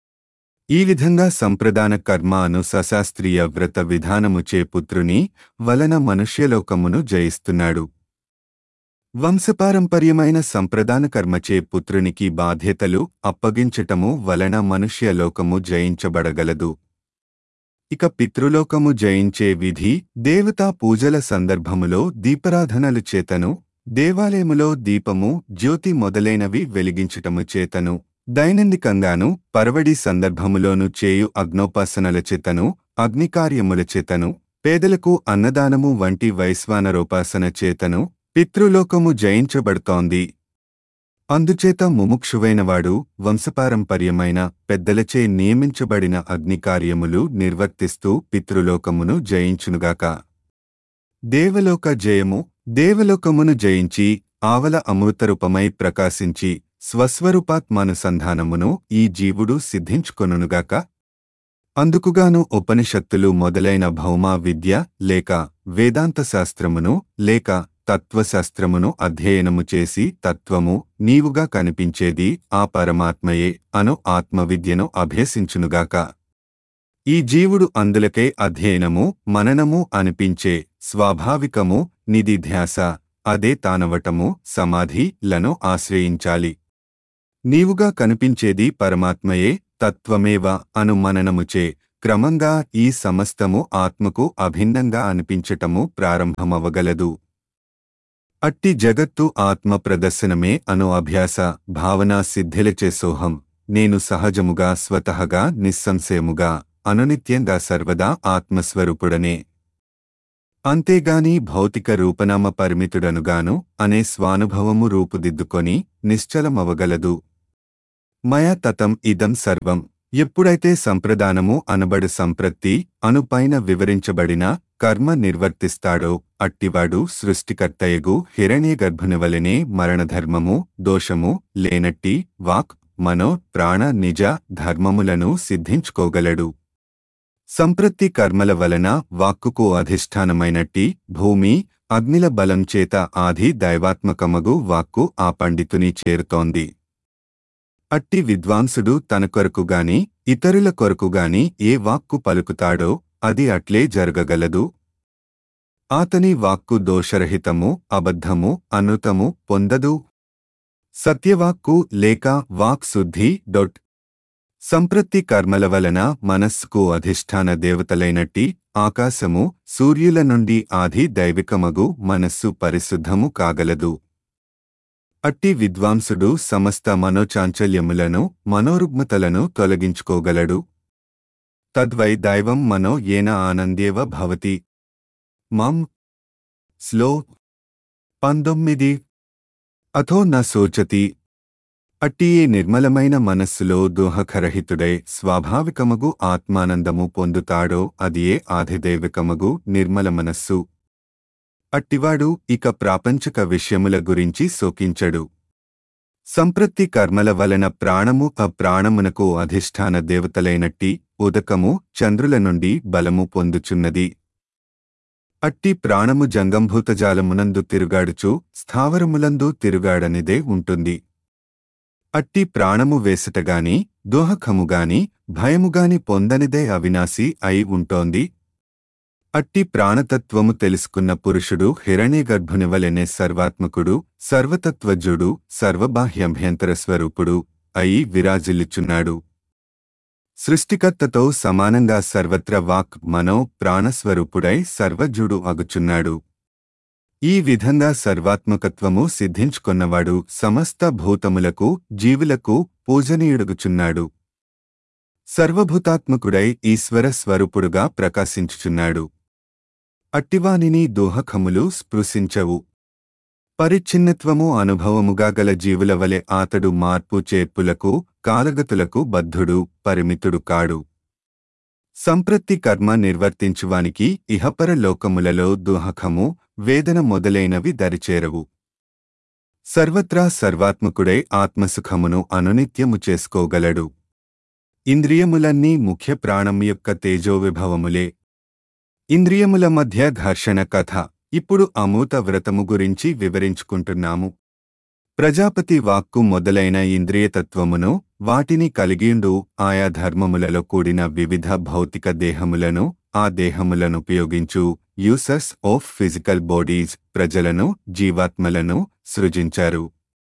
ఈ విధంగా సంప్రదాన కర్మ అను సశాస్త్రీయ వ్రత విధానముచే పుత్రుని వలన మనుష్యలోకమును జయిస్తున్నాడు వంశపారంపర్యమైన సంప్రదాన కర్మచే పుత్రునికి బాధ్యతలు అప్పగించటము వలన మనుష్యలోకము జయించబడగలదు ఇక పితృలోకము జయించే విధి దేవతా పూజల సందర్భములో దీపరాధనలు చేతను దేవాలయములో దీపము జ్యోతి మొదలైనవి వెలిగించటము చేతను దైనందికంగాను పరవడి సందర్భములోను చేయు అగ్నోపాసనల చేతను అగ్నికార్యముల చేతను పేదలకు అన్నదానము వంటి వైశ్వానరోపాసన చేతను పితృలోకము జయించబడుతోంది అందుచేత ముముక్షువైనవాడు వంశపారంపర్యమైన పెద్దలచే నియమించబడిన అగ్నికార్యములు నిర్వర్తిస్తూ పితృలోకమును జయించునుగాక దేవలోక జయము దేవలోకమును జయించి ఆవల అమృతరూపమై ప్రకాశించి స్వస్వరూపాత్మానుసంధానమును ఈ జీవుడు సిద్ధించుకొనుగాక అందుకుగాను ఉపనిషత్తులు మొదలైన భౌమా విద్య లేక వేదాంత శాస్త్రమును లేక తత్వశాస్త్రమును అధ్యయనము చేసి తత్వము నీవుగా కనిపించేది ఆ పరమాత్మయే అను ఆత్మవిద్యను అభ్యసించునుగాక ఈ జీవుడు అందులకే అధ్యయనము మననము అనిపించే స్వాభావికము నిధిధ్యాస అదే తానవటము సమాధి లను ఆశ్రయించాలి నీవుగా కనిపించేది పరమాత్మయే తత్వమేవ అను మననముచే క్రమంగా ఈ సమస్తము ఆత్మకు అభిన్నంగా అనిపించటము ప్రారంభమవగలదు అట్టి జగత్తు ఆత్మ ప్రదర్శనమే అను అభ్యాస భావనా సిద్ధిలచే సోహం నేను సహజముగా స్వతహగా నిస్సంశయముగా అనునిత్యంగా సర్వదా ఆత్మస్వరూపుడనే అంతేగాని భౌతిక రూపనామ పరిమితుడనుగాను అనే స్వానుభవము రూపుదిద్దుకొని నిశ్చలమవగలదు మయా తతం ఇదం సర్వం ఎప్పుడైతే సంప్రదానము అనబడు సంప్రత్తి అనుపైన వివరించబడిన కర్మ నిర్వర్తిస్తాడో అట్టివాడు సృష్టికర్తయగు హిరణ్యగర్భునివలనే మరణధర్మము దోషము లేనట్టి వాక్ మనో ప్రాణ నిజ ధర్మములను సిద్ధించుకోగలడు సంప్రత్తి కర్మల వలన వాక్కుకు అధిష్టానమైనట్టి భూమి అగ్నిల బలం చేత ఆది దైవాత్మకమగు వాక్కు ఆ పండితుని చేరుతోంది అట్టి విద్వాంసుడు తన కొరకుగాని ఇతరుల కొరకుగాని ఏ వాక్కు పలుకుతాడో అది అట్లే జరగగలదు ఆతని వాక్కు దోషరహితము అబద్ధము అనృతము పొందదు సత్యవాక్కు లేక వాక్ శుద్ధి డొట్ సంప్రత్తి కర్మల వలన మనస్సుకు అధిష్టాన దేవతలైనట్టి ఆకాశము సూర్యుల నుండి ఆది దైవికమగు మనస్సు పరిశుద్ధము కాగలదు అట్టి విద్వాంసుడు సమస్త మనోచాంచల్యములను మనోరుగ్మతలను తొలగించుకోగలడు తద్వై దైవం మనో ఏన ఆనందేవ భవతి మం స్లో పంతొమ్మిది అథో న శోచతి అట్టియే నిర్మలమైన మనస్సులో దోహకరహితుడై స్వాభావికమగు ఆత్మానందము పొందుతాడో అదియే ఆధిదైవికమగు నిర్మల మనస్సు అట్టివాడు ఇక ప్రాపంచక విషయముల గురించి శోకించడు సంప్రత్తి కర్మల వలన ప్రాణము ఆ ప్రాణమునకు అధిష్టాన దేవతలైనట్టి ఉదకము చంద్రుల నుండి బలము పొందుచున్నది అట్టి ప్రాణము జంగంభూతజాలమునందు తిరుగాడుచు స్థావరములందు తిరుగాడనిదే ఉంటుంది అట్టి ప్రాణము వేసటగాని దోహకముగాని భయముగాని పొందనిదే అవినాశి అయి ఉంటోంది అట్టి ప్రాణతత్వము తెలుసుకున్న పురుషుడు హిరణ్యగర్భునివలెనే సర్వాత్మకుడు సర్వతత్వజుడు సర్వబాహ్యంభ్యంతర స్వరూపుడు అయి విరాజిల్లుచున్నాడు సృష్టికర్తతో సమానంగా సర్వత్ర వాక్ మనో ప్రాణస్వరూపుడై సర్వజుడు అగుచున్నాడు ఈ విధంగా సర్వాత్మకత్వము సిద్ధించుకొన్నవాడు సమస్త భూతములకు జీవులకు పూజనీయుడుగుచున్నాడు సర్వభూతాత్మకుడై ఈశ్వర స్వరూపుడుగా ప్రకాశించుచున్నాడు అట్టివానిని దోహకములు స్పృశించవు పరిచ్ఛిన్నత్వము అనుభవముగా గల జీవుల వలె ఆతడు మార్పు చేర్పులకు కాలగతులకు బద్ధుడు పరిమితుడు కాడు సంప్రత్తి కర్మ నిర్వర్తించువానికి ఇహపర లోకములలో దుహకము వేదన మొదలైనవి దరిచేరవు సర్వత్రా సర్వాత్మకుడై ఆత్మసుఖమును అనునిత్యము చేసుకోగలడు ఇంద్రియములన్నీ ముఖ్య ప్రాణం యొక్క తేజోవిభవములే ఇంద్రియముల మధ్య ఘర్షణ కథ ఇప్పుడు అమూత వ్రతము గురించి వివరించుకుంటున్నాము ప్రజాపతి వాక్కు మొదలైన ఇంద్రియతత్వమును వాటిని కలిగిండు ఆయా ధర్మములలో కూడిన వివిధ భౌతిక దేహములను ఆ దేహములను ఉపయోగించు యూసర్స్ ఆఫ్ ఫిజికల్ బాడీస్ ప్రజలను జీవాత్మలను సృజించారు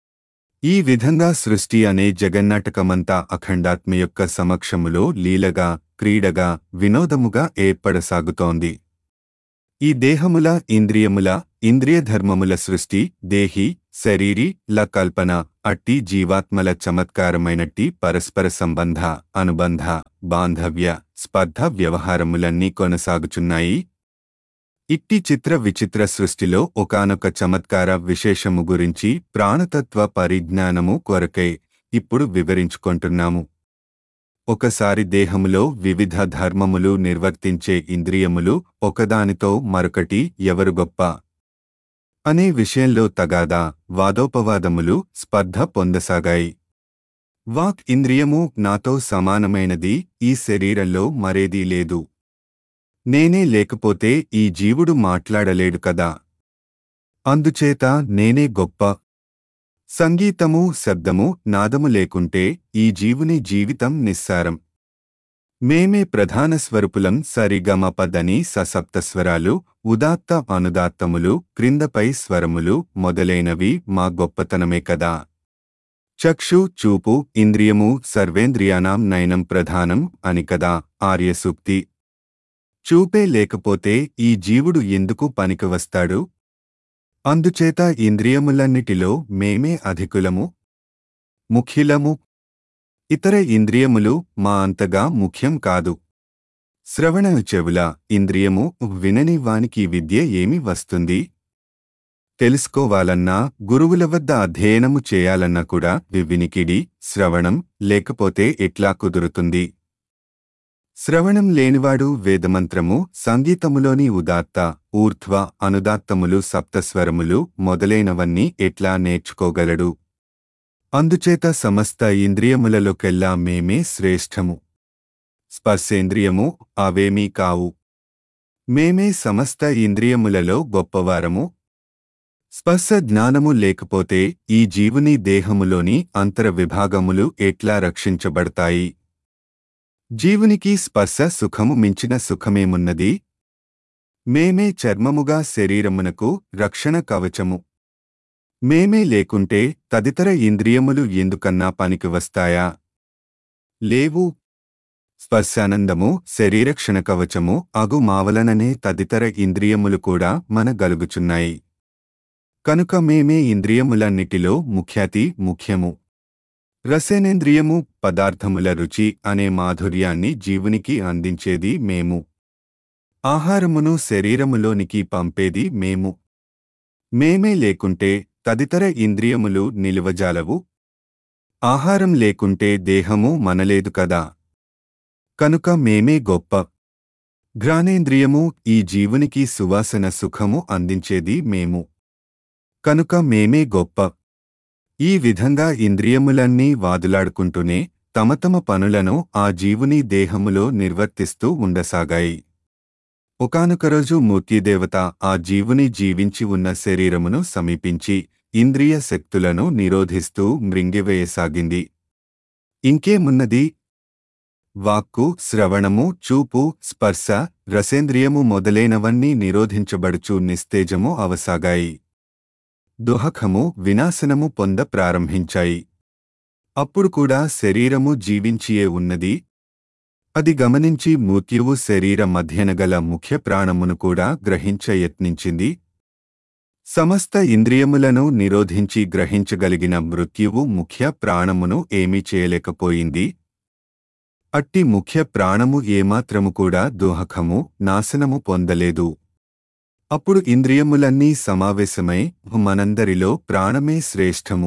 ఈ విధంగా సృష్టి అనే జగన్నాటకమంతా అఖండాత్మ యొక్క సమక్షములో లీలగా క్రీడగా వినోదముగా ఏర్పడసాగుతోంది ఈ దేహముల ఇంద్రియముల ఇంద్రియధర్మముల సృష్టి దేహి శరీరి ల కల్పన అట్టి జీవాత్మల చమత్కారమైనట్టి పరస్పర సంబంధ అనుబంధ బాంధవ్య స్పర్ధ వ్యవహారములన్నీ కొనసాగుచున్నాయి ఇట్టి చిత్ర విచిత్ర సృష్టిలో ఒకానొక చమత్కార విశేషము గురించి ప్రాణతత్వ పరిజ్ఞానము కొరకై ఇప్పుడు వివరించుకుంటున్నాము ఒకసారి దేహములో వివిధ ధర్మములు నిర్వర్తించే ఇంద్రియములు ఒకదానితో మరొకటి ఎవరు గొప్ప అనే విషయంలో తగాదా వాదోపవాదములు స్పర్ధ పొందసాగాయి వాక్ ఇంద్రియము నాతో సమానమైనది ఈ శరీరంలో మరేదీ లేదు నేనే లేకపోతే ఈ జీవుడు మాట్లాడలేడు కదా అందుచేత నేనే గొప్ప సంగీతము శబ్దము నాదము లేకుంటే ఈ జీవుని జీవితం నిస్సారం మేమే ప్రధాన స్వరూపులం సరిగమపదని ససప్తస్వరాలు ఉదాత్త అనుదాత్తములు క్రిందపై స్వరములు మొదలైనవి మా గొప్పతనమే కదా చక్షు చూపు ఇంద్రియము సర్వేంద్రియానాం నయనం ప్రధానం అని కదా ఆర్యసూక్తి చూపే లేకపోతే ఈ జీవుడు ఎందుకు పనికి వస్తాడు అందుచేత ఇంద్రియములన్నిటిలో మేమే అధికులము ముఖ్యులము ఇతర ఇంద్రియములు మా అంతగా ముఖ్యం కాదు శ్రవణ చెవుల ఇంద్రియము వినని వానికి విద్య ఏమి వస్తుంది తెలుసుకోవాలన్నా గురువుల వద్ద అధ్యయనము చేయాలన్నా కూడా వివినికిడి శ్రవణం లేకపోతే ఎట్లా కుదురుతుంది శ్రవణం లేనివాడు వేదమంత్రము సంగీతములోని ఉదాత్త ఊర్ధ్వ అనుదాత్తములు సప్తస్వరములు మొదలైనవన్నీ ఎట్లా నేర్చుకోగలడు అందుచేత సమస్త ఇంద్రియములలోకెల్లా మేమే శ్రేష్టము స్పర్శేంద్రియము అవేమీ కావు మేమే సమస్త ఇంద్రియములలో గొప్పవారము స్పర్శ జ్ఞానము లేకపోతే ఈ జీవుని దేహములోని అంతర విభాగములు ఎట్లా రక్షించబడతాయి జీవునికి స్పర్శ సుఖము మించిన సుఖమేమున్నది మేమే చర్మముగా శరీరమునకు రక్షణ కవచము మేమే లేకుంటే తదితర ఇంద్రియములు ఎందుకన్నా పనికి వస్తాయా లేవు స్పర్శానందము శరీరక్షణ కవచము అగు మావలననే తదితర ఇంద్రియములు కూడా మనగలుగుచున్నాయి కనుక మేమే ఇంద్రియములన్నిటిలో ముఖ్యాతి ముఖ్యము రసేనేంద్రియము పదార్థముల రుచి అనే మాధుర్యాన్ని జీవునికి అందించేది మేము ఆహారమును శరీరములోనికి పంపేది మేము మేమే లేకుంటే తదితర ఇంద్రియములు నిలువజాలవు ఆహారం లేకుంటే దేహము మనలేదు కదా కనుక మేమే గొప్ప ఘ్రానేంద్రియము ఈ జీవునికి సువాసన సుఖము అందించేది మేము కనుక మేమే గొప్ప ఈ విధంగా ఇంద్రియములన్నీ వాదులాడుకుంటూనే తమ తమ పనులను ఆ జీవుని దేహములో నిర్వర్తిస్తూ ఉండసాగాయి ఒకనొక రోజు మూర్తిదేవత ఆ జీవుని జీవించి ఉన్న శరీరమును సమీపించి ఇంద్రియ శక్తులను నిరోధిస్తూ మృంగివేయసాగింది ఇంకేమున్నది వాక్కు శ్రవణము చూపు స్పర్శ రసేంద్రియము మొదలైనవన్నీ నిరోధించబడుచు నిస్తేజము అవసాగాయి దుహకము వినాశనము పొంద ప్రారంభించాయి అప్పుడు కూడా శరీరము జీవించియే ఉన్నది అది గమనించి మృత్యువు శరీర మధ్యనగల ముఖ్య ప్రాణమును కూడా గ్రహించ యత్నించింది సమస్త ఇంద్రియములను నిరోధించి గ్రహించగలిగిన మృత్యువు ముఖ్య ప్రాణమును ఏమీ చేయలేకపోయింది అట్టి ముఖ్య ప్రాణము ఏమాత్రము కూడా దోహకము నాశనము పొందలేదు అప్పుడు ఇంద్రియములన్నీ సమావేశమై మనందరిలో ప్రాణమే శ్రేష్టము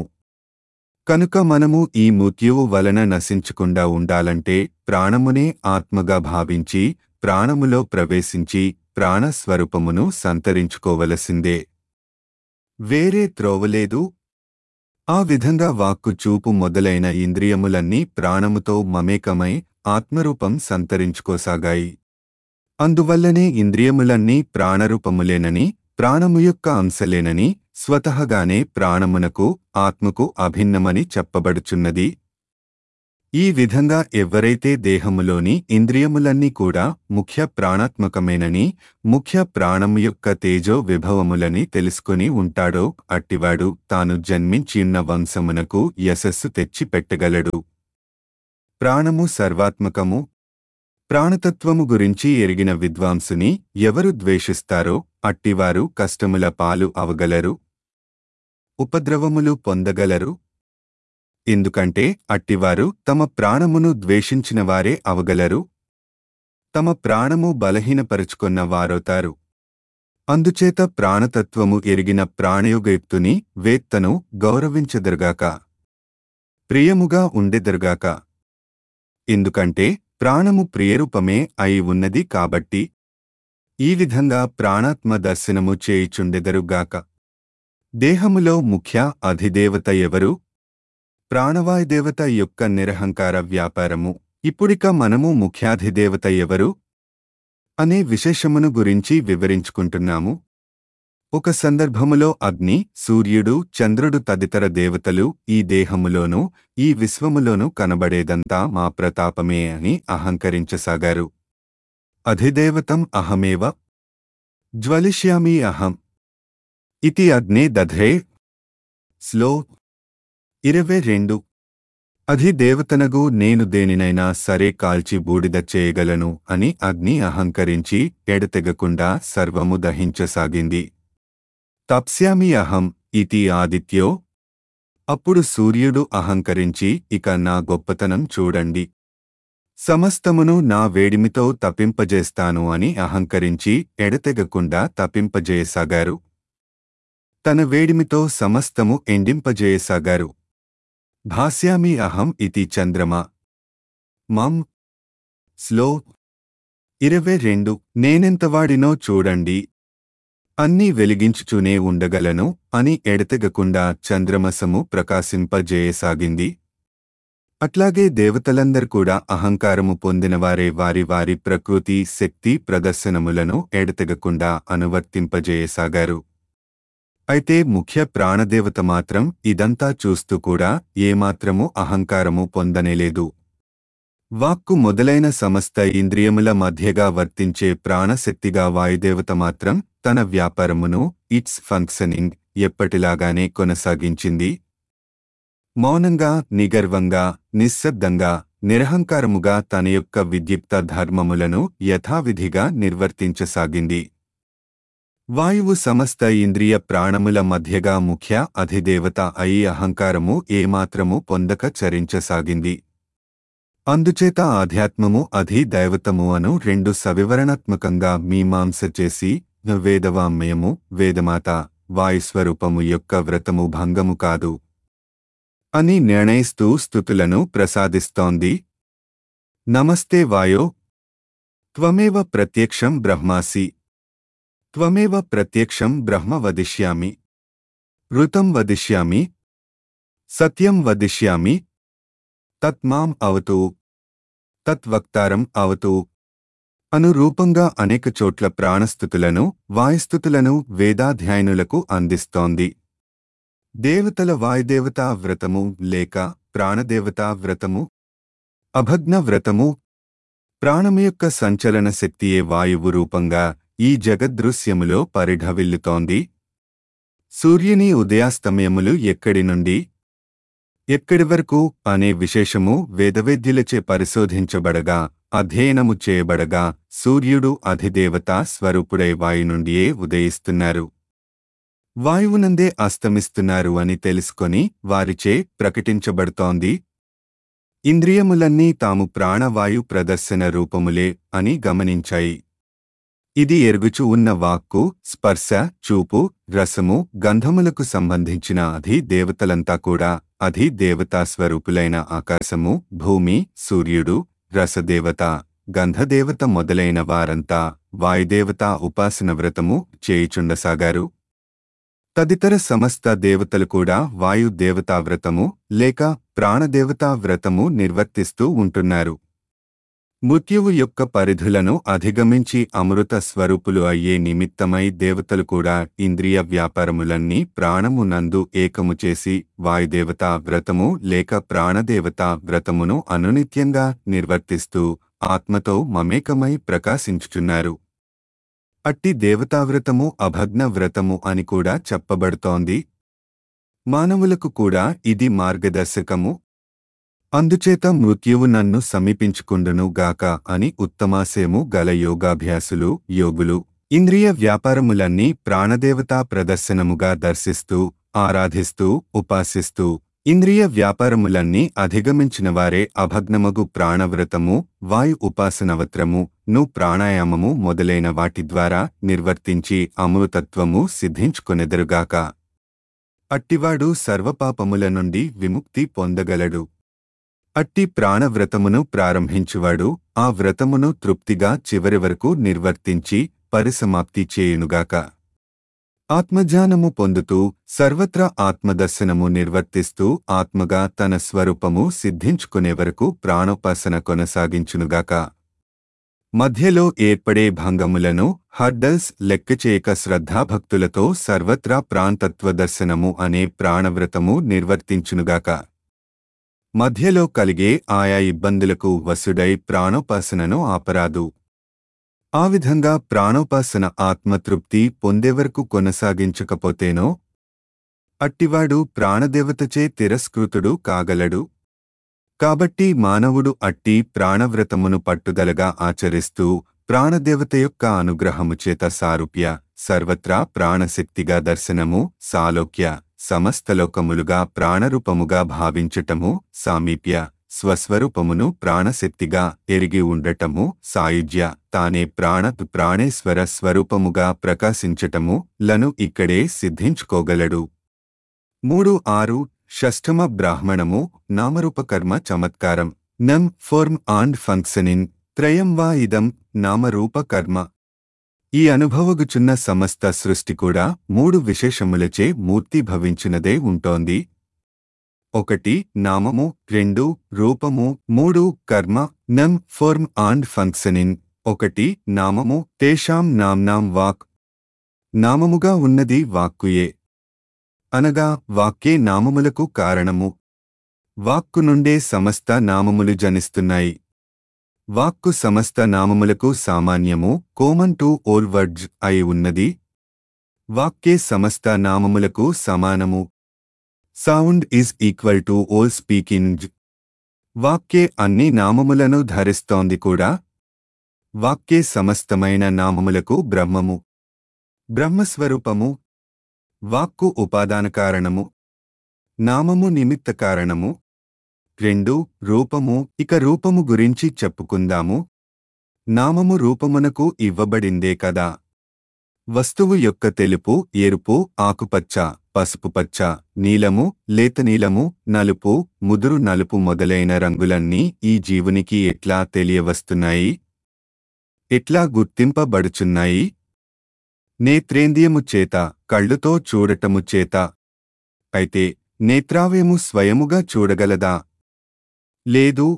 కనుక మనము ఈ మృత్యువు వలన నశించకుండా ఉండాలంటే ప్రాణమునే ఆత్మగా భావించి ప్రాణములో ప్రవేశించి ప్రాణస్వరూపమును సంతరించుకోవలసిందే వేరే త్రోవలేదు ఆ విధంగా వాక్కు చూపు మొదలైన ఇంద్రియములన్నీ ప్రాణముతో మమేకమై ఆత్మరూపం సంతరించుకోసాగాయి అందువల్లనే ఇంద్రియములన్నీ ప్రాణరూపములేనని ప్రాణము యొక్క అంశలేనని స్వతహగానే ప్రాణమునకు ఆత్మకు అభిన్నమని చెప్పబడుచున్నది ఈ విధంగా ఎవ్వరైతే దేహములోని ఇంద్రియములన్నీ కూడా ముఖ్య ప్రాణాత్మకమేనని ముఖ్య ప్రాణము యొక్క తేజో విభవములని తెలుసుకుని ఉంటాడో అట్టివాడు తాను జన్మించియున్న వంశమునకు యశస్సు తెచ్చి పెట్టగలడు ప్రాణము సర్వాత్మకము ప్రాణతత్వము గురించి ఎరిగిన విద్వాంసుని ఎవరు ద్వేషిస్తారో అట్టివారు కష్టముల పాలు అవగలరు ఉపద్రవములు పొందగలరు ఎందుకంటే అట్టివారు తమ ప్రాణమును ద్వేషించిన వారే అవగలరు తమ ప్రాణము బలహీనపరుచుకున్న వారవుతారు అందుచేత ప్రాణతత్వము ఎరిగిన ప్రాణయుగయుక్తుని వేత్తను గౌరవించెదరుగాక ప్రియముగా ఉండెదరుగాక ఎందుకంటే ప్రాణము ప్రియరూపమే అయి ఉన్నది కాబట్టి ఈ విధంగా ప్రాణాత్మ దర్శనము చేయుచుండెదరుగాక దేహములో ముఖ్య అధిదేవత ఎవరు ప్రాణవాయుదేవత యొక్క నిరహంకార వ్యాపారము ఇప్పుడిక మనము ముఖ్యాధిదేవత ఎవరు అనే విశేషమును గురించి వివరించుకుంటున్నాము ఒక సందర్భములో అగ్ని సూర్యుడు చంద్రుడు తదితర దేవతలు ఈ దేహములోనూ ఈ విశ్వములోనూ కనబడేదంతా మా ప్రతాపమే అని అహంకరించసాగారు అధిదేవతం అహమేవ జ్వలిష్యామి అహం ఇతి అగ్నే దధ్రే స్లో ఇరవై రెండు అధిదేవతనగు నేను దేనినైనా సరే కాల్చి బూడిద చేయగలను అని అగ్ని అహంకరించి ఎడతెగకుండా సర్వము దహించసాగింది తప్స్యామి అహం ఇతి ఆదిత్యో అప్పుడు సూర్యుడు అహంకరించి ఇక నా గొప్పతనం చూడండి సమస్తమును నా వేడిమితో తప్పింపజేస్తాను అని అహంకరించి ఎడతెగకుండా తప్పింపజేయసాగారు తన వేడిమితో సమస్తము ఎండింపజేయసాగారు భాస్యామి అహం ఇతి చంద్రమా మమ్ స్లో ఇరవై రెండు నేనెంతవాడినో చూడండి అన్నీ వెలిగించుచూనే ఉండగలను అని ఎడతెగకుండా చంద్రమసము ప్రకాశింపజేయసాగింది అట్లాగే దేవతలందరూ కూడా అహంకారము పొందినవారే వారి వారి ప్రకృతి శక్తి ప్రదర్శనములను ఎడతెగకుండా అనువర్తింపజేయసాగారు అయితే ముఖ్య ప్రాణదేవత మాత్రం ఇదంతా చూస్తూ కూడా ఏమాత్రము అహంకారము పొందనేలేదు వాక్కు మొదలైన సమస్త ఇంద్రియముల మధ్యగా వర్తించే ప్రాణశక్తిగా వాయుదేవత మాత్రం తన వ్యాపారమును ఇట్స్ ఫంక్షనింగ్ ఎప్పటిలాగానే కొనసాగించింది మౌనంగా నిగర్వంగా నిశ్శబ్దంగా నిరహంకారముగా తన యొక్క విద్యుక్త ధర్మములను యథావిధిగా నిర్వర్తించసాగింది వాయువు సమస్త ఇంద్రియ ప్రాణముల మధ్యగా ముఖ్య అధిదేవత అయి అహంకారము ఏమాత్రము పొందక చరించసాగింది అందుచేత ఆధ్యాత్మము అధి దైవతము అను రెండు సవివరణాత్మకంగా మీమాంస చేసి వేదవామ్యము వేదమాత వాయుస్వరూపము యొక్క వ్రతము భంగము కాదు అని నిర్ణయిస్తూ స్థుతులను ప్రసాదిస్తోంది నమస్తే వాయో త్వమేవ ప్రత్యక్షం బ్రహ్మాసి త్వమేవ ప్రత్యక్షం బ్రహ్మ వదిష్యామి ఋతం వదిష్యామి సత్యం వదిష్యామి తత్మాం అవతు తత్వక్తారం అవతు అనురూపంగా అనేక చోట్ల ప్రాణస్థుతులను వాయుస్థుతులను వేదాధ్యాయనులకు అందిస్తోంది దేవతల వాయుదేవతా వ్రతము లేక ప్రాణదేవతా వ్రతము అభగ్న వ్రతము ప్రాణము యొక్క సంచలన శక్తియే వాయువు రూపంగా ఈ జగదృశ్యములో పరిఢవిల్లుతోంది సూర్యుని ఉదయాస్తమయములు ఎక్కడి నుండి ఎక్కడి వరకు అనే విశేషము వేదవేద్యులచే పరిశోధించబడగా అధ్యయనము చేయబడగా సూర్యుడు అధిదేవత స్వరూపుడై వాయు నుండియే ఉదయిస్తున్నారు వాయువునందే అస్తమిస్తున్నారు అని తెలుసుకొని వారిచే ప్రకటించబడుతోంది ఇంద్రియములన్నీ తాము ప్రాణవాయు ప్రదర్శన రూపములే అని గమనించాయి ఇది ఎరుగుచు ఉన్న వాక్కు స్పర్శ చూపు రసము గంధములకు సంబంధించిన అధి దేవతలంతా కూడా అధి దేవతా స్వరూపులైన ఆకాశము భూమి సూర్యుడు రసదేవత గంధదేవత మొదలైన వారంతా వాయుదేవత ఉపాసన వ్రతము చేయుచుండసాగారు తదితర సమస్త దేవతలు కూడా వాయు దేవతా వ్రతము లేక ప్రాణదేవతా వ్రతము నిర్వర్తిస్తూ ఉంటున్నారు మృత్యువు యొక్క పరిధులను అధిగమించి అమృత స్వరూపులు అయ్యే నిమిత్తమై దేవతలు కూడా ఇంద్రియ వ్యాపారములన్నీ ప్రాణము నందు ఏకము చేసి వాయుదేవతా వ్రతము లేక ప్రాణదేవతా వ్రతమును అనునిత్యంగా నిర్వర్తిస్తూ ఆత్మతో మమేకమై ప్రకాశించుచున్నారు అట్టి దేవతావ్రతము అభగ్న వ్రతము అని కూడా చెప్పబడుతోంది మానవులకు కూడా ఇది మార్గదర్శకము అందుచేత మృత్యువు నన్ను సమీపించుకుండును గాక అని ఉత్తమాశయము గల యోగాభ్యాసులు యోగులు ఇంద్రియ వ్యాపారములన్నీ ప్రాణదేవతా ప్రదర్శనముగా దర్శిస్తూ ఆరాధిస్తూ ఉపాసిస్తూ ఇంద్రియ వ్యాపారములన్నీ అధిగమించిన వారే అభగ్నమగు ప్రాణవ్రతము వాయు ఉపాసనవత్రము ను ప్రాణాయామము మొదలైన వాటి ద్వారా నిర్వర్తించి అమృతత్వము సిద్ధించుకొనెదరుగాక అట్టివాడు సర్వపాపముల నుండి విముక్తి పొందగలడు అట్టి ప్రాణవ్రతమును ప్రారంభించువాడు ఆ వ్రతమును తృప్తిగా చివరి వరకు నిర్వర్తించి పరిసమాప్తి చేయునుగాక ఆత్మజ్ఞానము పొందుతూ సర్వత్రా ఆత్మదర్శనము నిర్వర్తిస్తూ ఆత్మగా తన స్వరూపము సిద్ధించుకునే వరకు ప్రాణోపాసన కొనసాగించునుగాక మధ్యలో ఏర్పడే భంగములను హర్డల్స్ లెక్కచేయక శ్రద్ధాభక్తులతో సర్వత్రా ప్రాంతత్వ దర్శనము అనే ప్రాణవ్రతము నిర్వర్తించునుగాక మధ్యలో కలిగే ఆయా ఇబ్బందులకు వసుడై ప్రాణోపాసనను ఆపరాదు ఆ విధంగా ప్రాణోపాసన ఆత్మతృప్తి పొందేవరకు కొనసాగించకపోతేనో అట్టివాడు ప్రాణదేవతచే తిరస్కృతుడు కాగలడు కాబట్టి మానవుడు అట్టి ప్రాణవ్రతమును పట్టుదలగా ఆచరిస్తూ ప్రాణదేవత యొక్క అనుగ్రహము చేత సారూప్య సర్వత్రా ప్రాణశక్తిగా దర్శనము సాలోక్య సమస్తలోకములుగా ప్రాణరూపముగా భావించటము సామీప్య స్వస్వరూపమును ప్రాణశక్తిగా ఎరిగి ఉండటము సాయుజ్య తానే ప్రాణ ప్రాణేశ్వర స్వరూపముగా ప్రకాశించటము లను ఇక్కడే సిద్ధించుకోగలడు మూడు ఆరు షష్ఠమ బ్రాహ్మణము నామరూపకర్మ చమత్కారం నం ఫోర్మ్ అండ్ ఫంక్షనింగ్ త్రయం వా ఇదం నామరూపకర్మ ఈ అనుభవగుచున్న సమస్త సృష్టి కూడా మూడు విశేషములచే మూర్తి భవించినదే ఉంటోంది ఒకటి నామము రెండు రూపము మూడు కర్మ నం ఫోర్మ్ అండ్ ఫంక్షనింగ్ ఒకటి నామము తేషాం నామ్నాం వాక్ నామముగా ఉన్నది వాక్కుయే అనగా వాక్కే నామములకు కారణము వాక్కు నుండే సమస్త నామములు జనిస్తున్నాయి వాక్కు సమస్త నామములకు సామాన్యము కోమన్ టు ఓల్ వర్డ్జ్ అయి ఉన్నది వాక్కే సమస్త నామములకు సమానము sound is equal to all speaking వాక్కే అన్ని నామములను ధరిస్తోంది కూడా వాక్కే సమస్తమైన నామములకు బ్రహ్మము బ్రహ్మస్వరూపము వాక్కు ఉపాదాన కారణము నామము నిమిత్త కారణము రెండు రూపము ఇక రూపము గురించి చెప్పుకుందాము నామము రూపమునకు ఇవ్వబడిందే కదా వస్తువు యొక్క తెలుపు ఎరుపు ఆకుపచ్చ పసుపుపచ్చ నీలము లేతనీలము నలుపు ముదురు నలుపు మొదలైన రంగులన్నీ ఈ జీవునికి ఎట్లా తెలియవస్తున్నాయి ఎట్లా గుర్తింపబడుచున్నాయి నేత్రేంద్రియము చేత కళ్ళుతో చూడటము చేత అయితే నేత్రావేము స్వయముగా చూడగలదా లేదు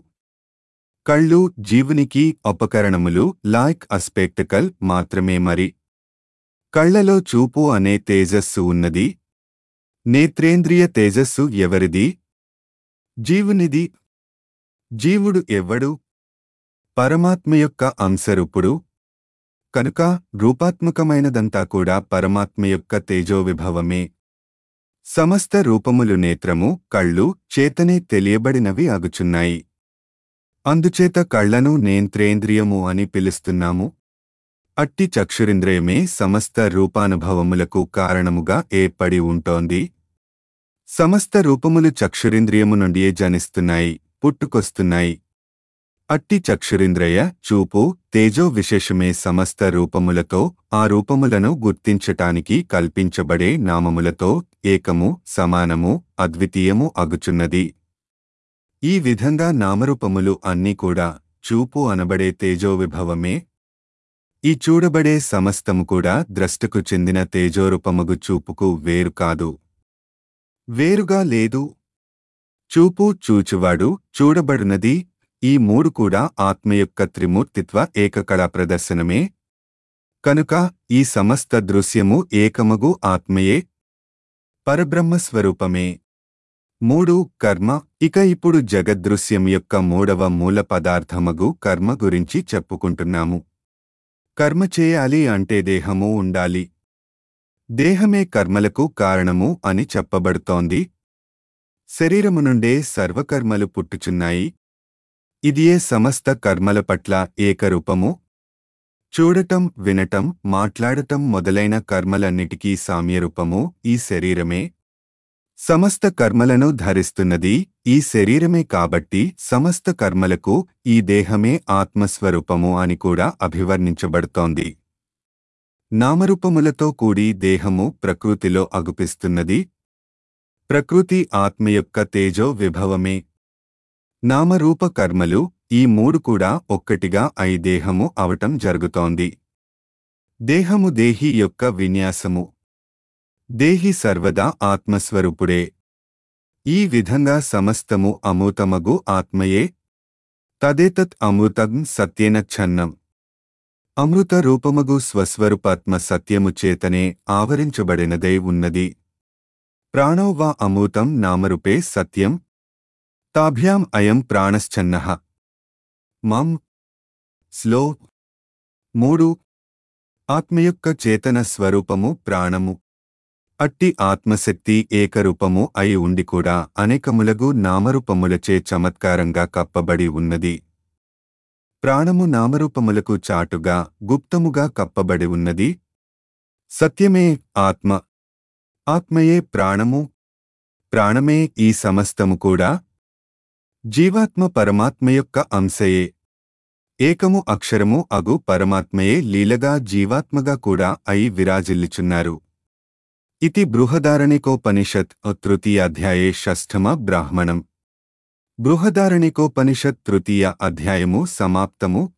కళ్ళు జీవునికి ఉపకరణములు లైక్ అస్పెక్టకల్ మాత్రమే మరి కళ్లలో చూపు అనే తేజస్సు ఉన్నది నేత్రేంద్రియ తేజస్సు ఎవరిది జీవునిది జీవుడు ఎవ్వడు పరమాత్మ యొక్క అంశరూపుడు కనుక రూపాత్మకమైనదంతా కూడా పరమాత్మ యొక్క తేజోవిభవమే సమస్త రూపములు నేత్రము కళ్ళు చేతనే తెలియబడినవి అగుచున్నాయి అందుచేత కళ్లను నేంత్రేంద్రియము అని పిలుస్తున్నాము అట్టి చక్షురింద్రియమే సమస్త రూపానుభవములకు కారణముగా ఏర్పడి ఉంటోంది సమస్త రూపములు చక్షురింద్రియము నుండియే జనిస్తున్నాయి పుట్టుకొస్తున్నాయి అట్టి చక్షురింద్రయ చూపు తేజో విశేషమే సమస్త రూపములతో ఆ రూపములను గుర్తించటానికి కల్పించబడే నామములతో ఏకము సమానము అద్వితీయము అగుచున్నది ఈ విధంగా నామరూపములు అన్నీ కూడా చూపు అనబడే తేజో విభవమే ఈ చూడబడే సమస్తము కూడా ద్రష్టకు చెందిన తేజోరూపమగు చూపుకు వేరు కాదు వేరుగా లేదు చూపు చూచువాడు చూడబడునది ఈ మూడు కూడా ఆత్మ యొక్క త్రిమూర్తిత్వ ఏకకళా ప్రదర్శనమే కనుక ఈ సమస్త దృశ్యము ఏకమగు ఆత్మయే పరబ్రహ్మస్వరూపమే మూడు కర్మ ఇక ఇప్పుడు జగద్దృశ్యం యొక్క మూడవ మూల పదార్థమగు కర్మ గురించి చెప్పుకుంటున్నాము కర్మ చేయాలి అంటే దేహము ఉండాలి దేహమే కర్మలకు కారణము అని చెప్పబడుతోంది శరీరము నుండే సర్వకర్మలు పుట్టుచున్నాయి ఇదియే సమస్త కర్మల పట్ల ఏకరూపము చూడటం వినటం మాట్లాడటం మొదలైన కర్మలన్నిటికీ సామ్యరూపము ఈ శరీరమే సమస్త కర్మలను ధరిస్తున్నది ఈ శరీరమే కాబట్టి సమస్త కర్మలకు ఈ దేహమే ఆత్మస్వరూపము అని కూడా అభివర్ణించబడుతోంది నామరూపములతో కూడి దేహము ప్రకృతిలో అగుపిస్తున్నది ప్రకృతి ఆత్మ యొక్క తేజో విభవమే నామరూప కర్మలు ఈ మూడు కూడా ఒక్కటిగా ఐ దేహము అవటం జరుగుతోంది దేహము దేహి యొక్క విన్యాసము దేహి సర్వదా ఆత్మస్వరూపుడే ఈ విధంగా సమస్తము అమూతమగు ఆత్మయే తదేతత్ అమృతం సత్యేన ఛన్నం అమృత రూపమగు స్వస్వరూపాత్మ సత్యము చేతనే ఆవరించబడినదై ఉన్నది ప్రాణో వా అమూతం నామరూపే సత్యం తాభ్యాం అయం ప్రాణశ్చన్నః మం స్లో మూడు ఆత్మ యొక్క చేతన స్వరూపము ప్రాణము అట్టి ఆత్మశక్తి ఏకరూపము అయి ఉండి కూడా అనేకములగు నామరూపములచే చమత్కారంగా కప్పబడి ఉన్నది ప్రాణము నామరూపములకు చాటుగా గుప్తముగా కప్పబడి ఉన్నది సత్యమే ఆత్మ ఆత్మయే ప్రాణము ప్రాణమే ఈ సమస్తము కూడా జీవాత్మ పరమాత్మ యొక్క అంశయే ఏకము అక్షరము అగు పరమాత్మయే లీలగా జీవాత్మగా కూడా అయి విరాజిల్లుచున్నారు ఇతి బృహదారణికోపనిషత్ తృతీయాధ్యాయే షష్ఠమ బ్రాహ్మణం బృహదారణికోపనిషత్ తృతీయ అధ్యాయము సమాప్తము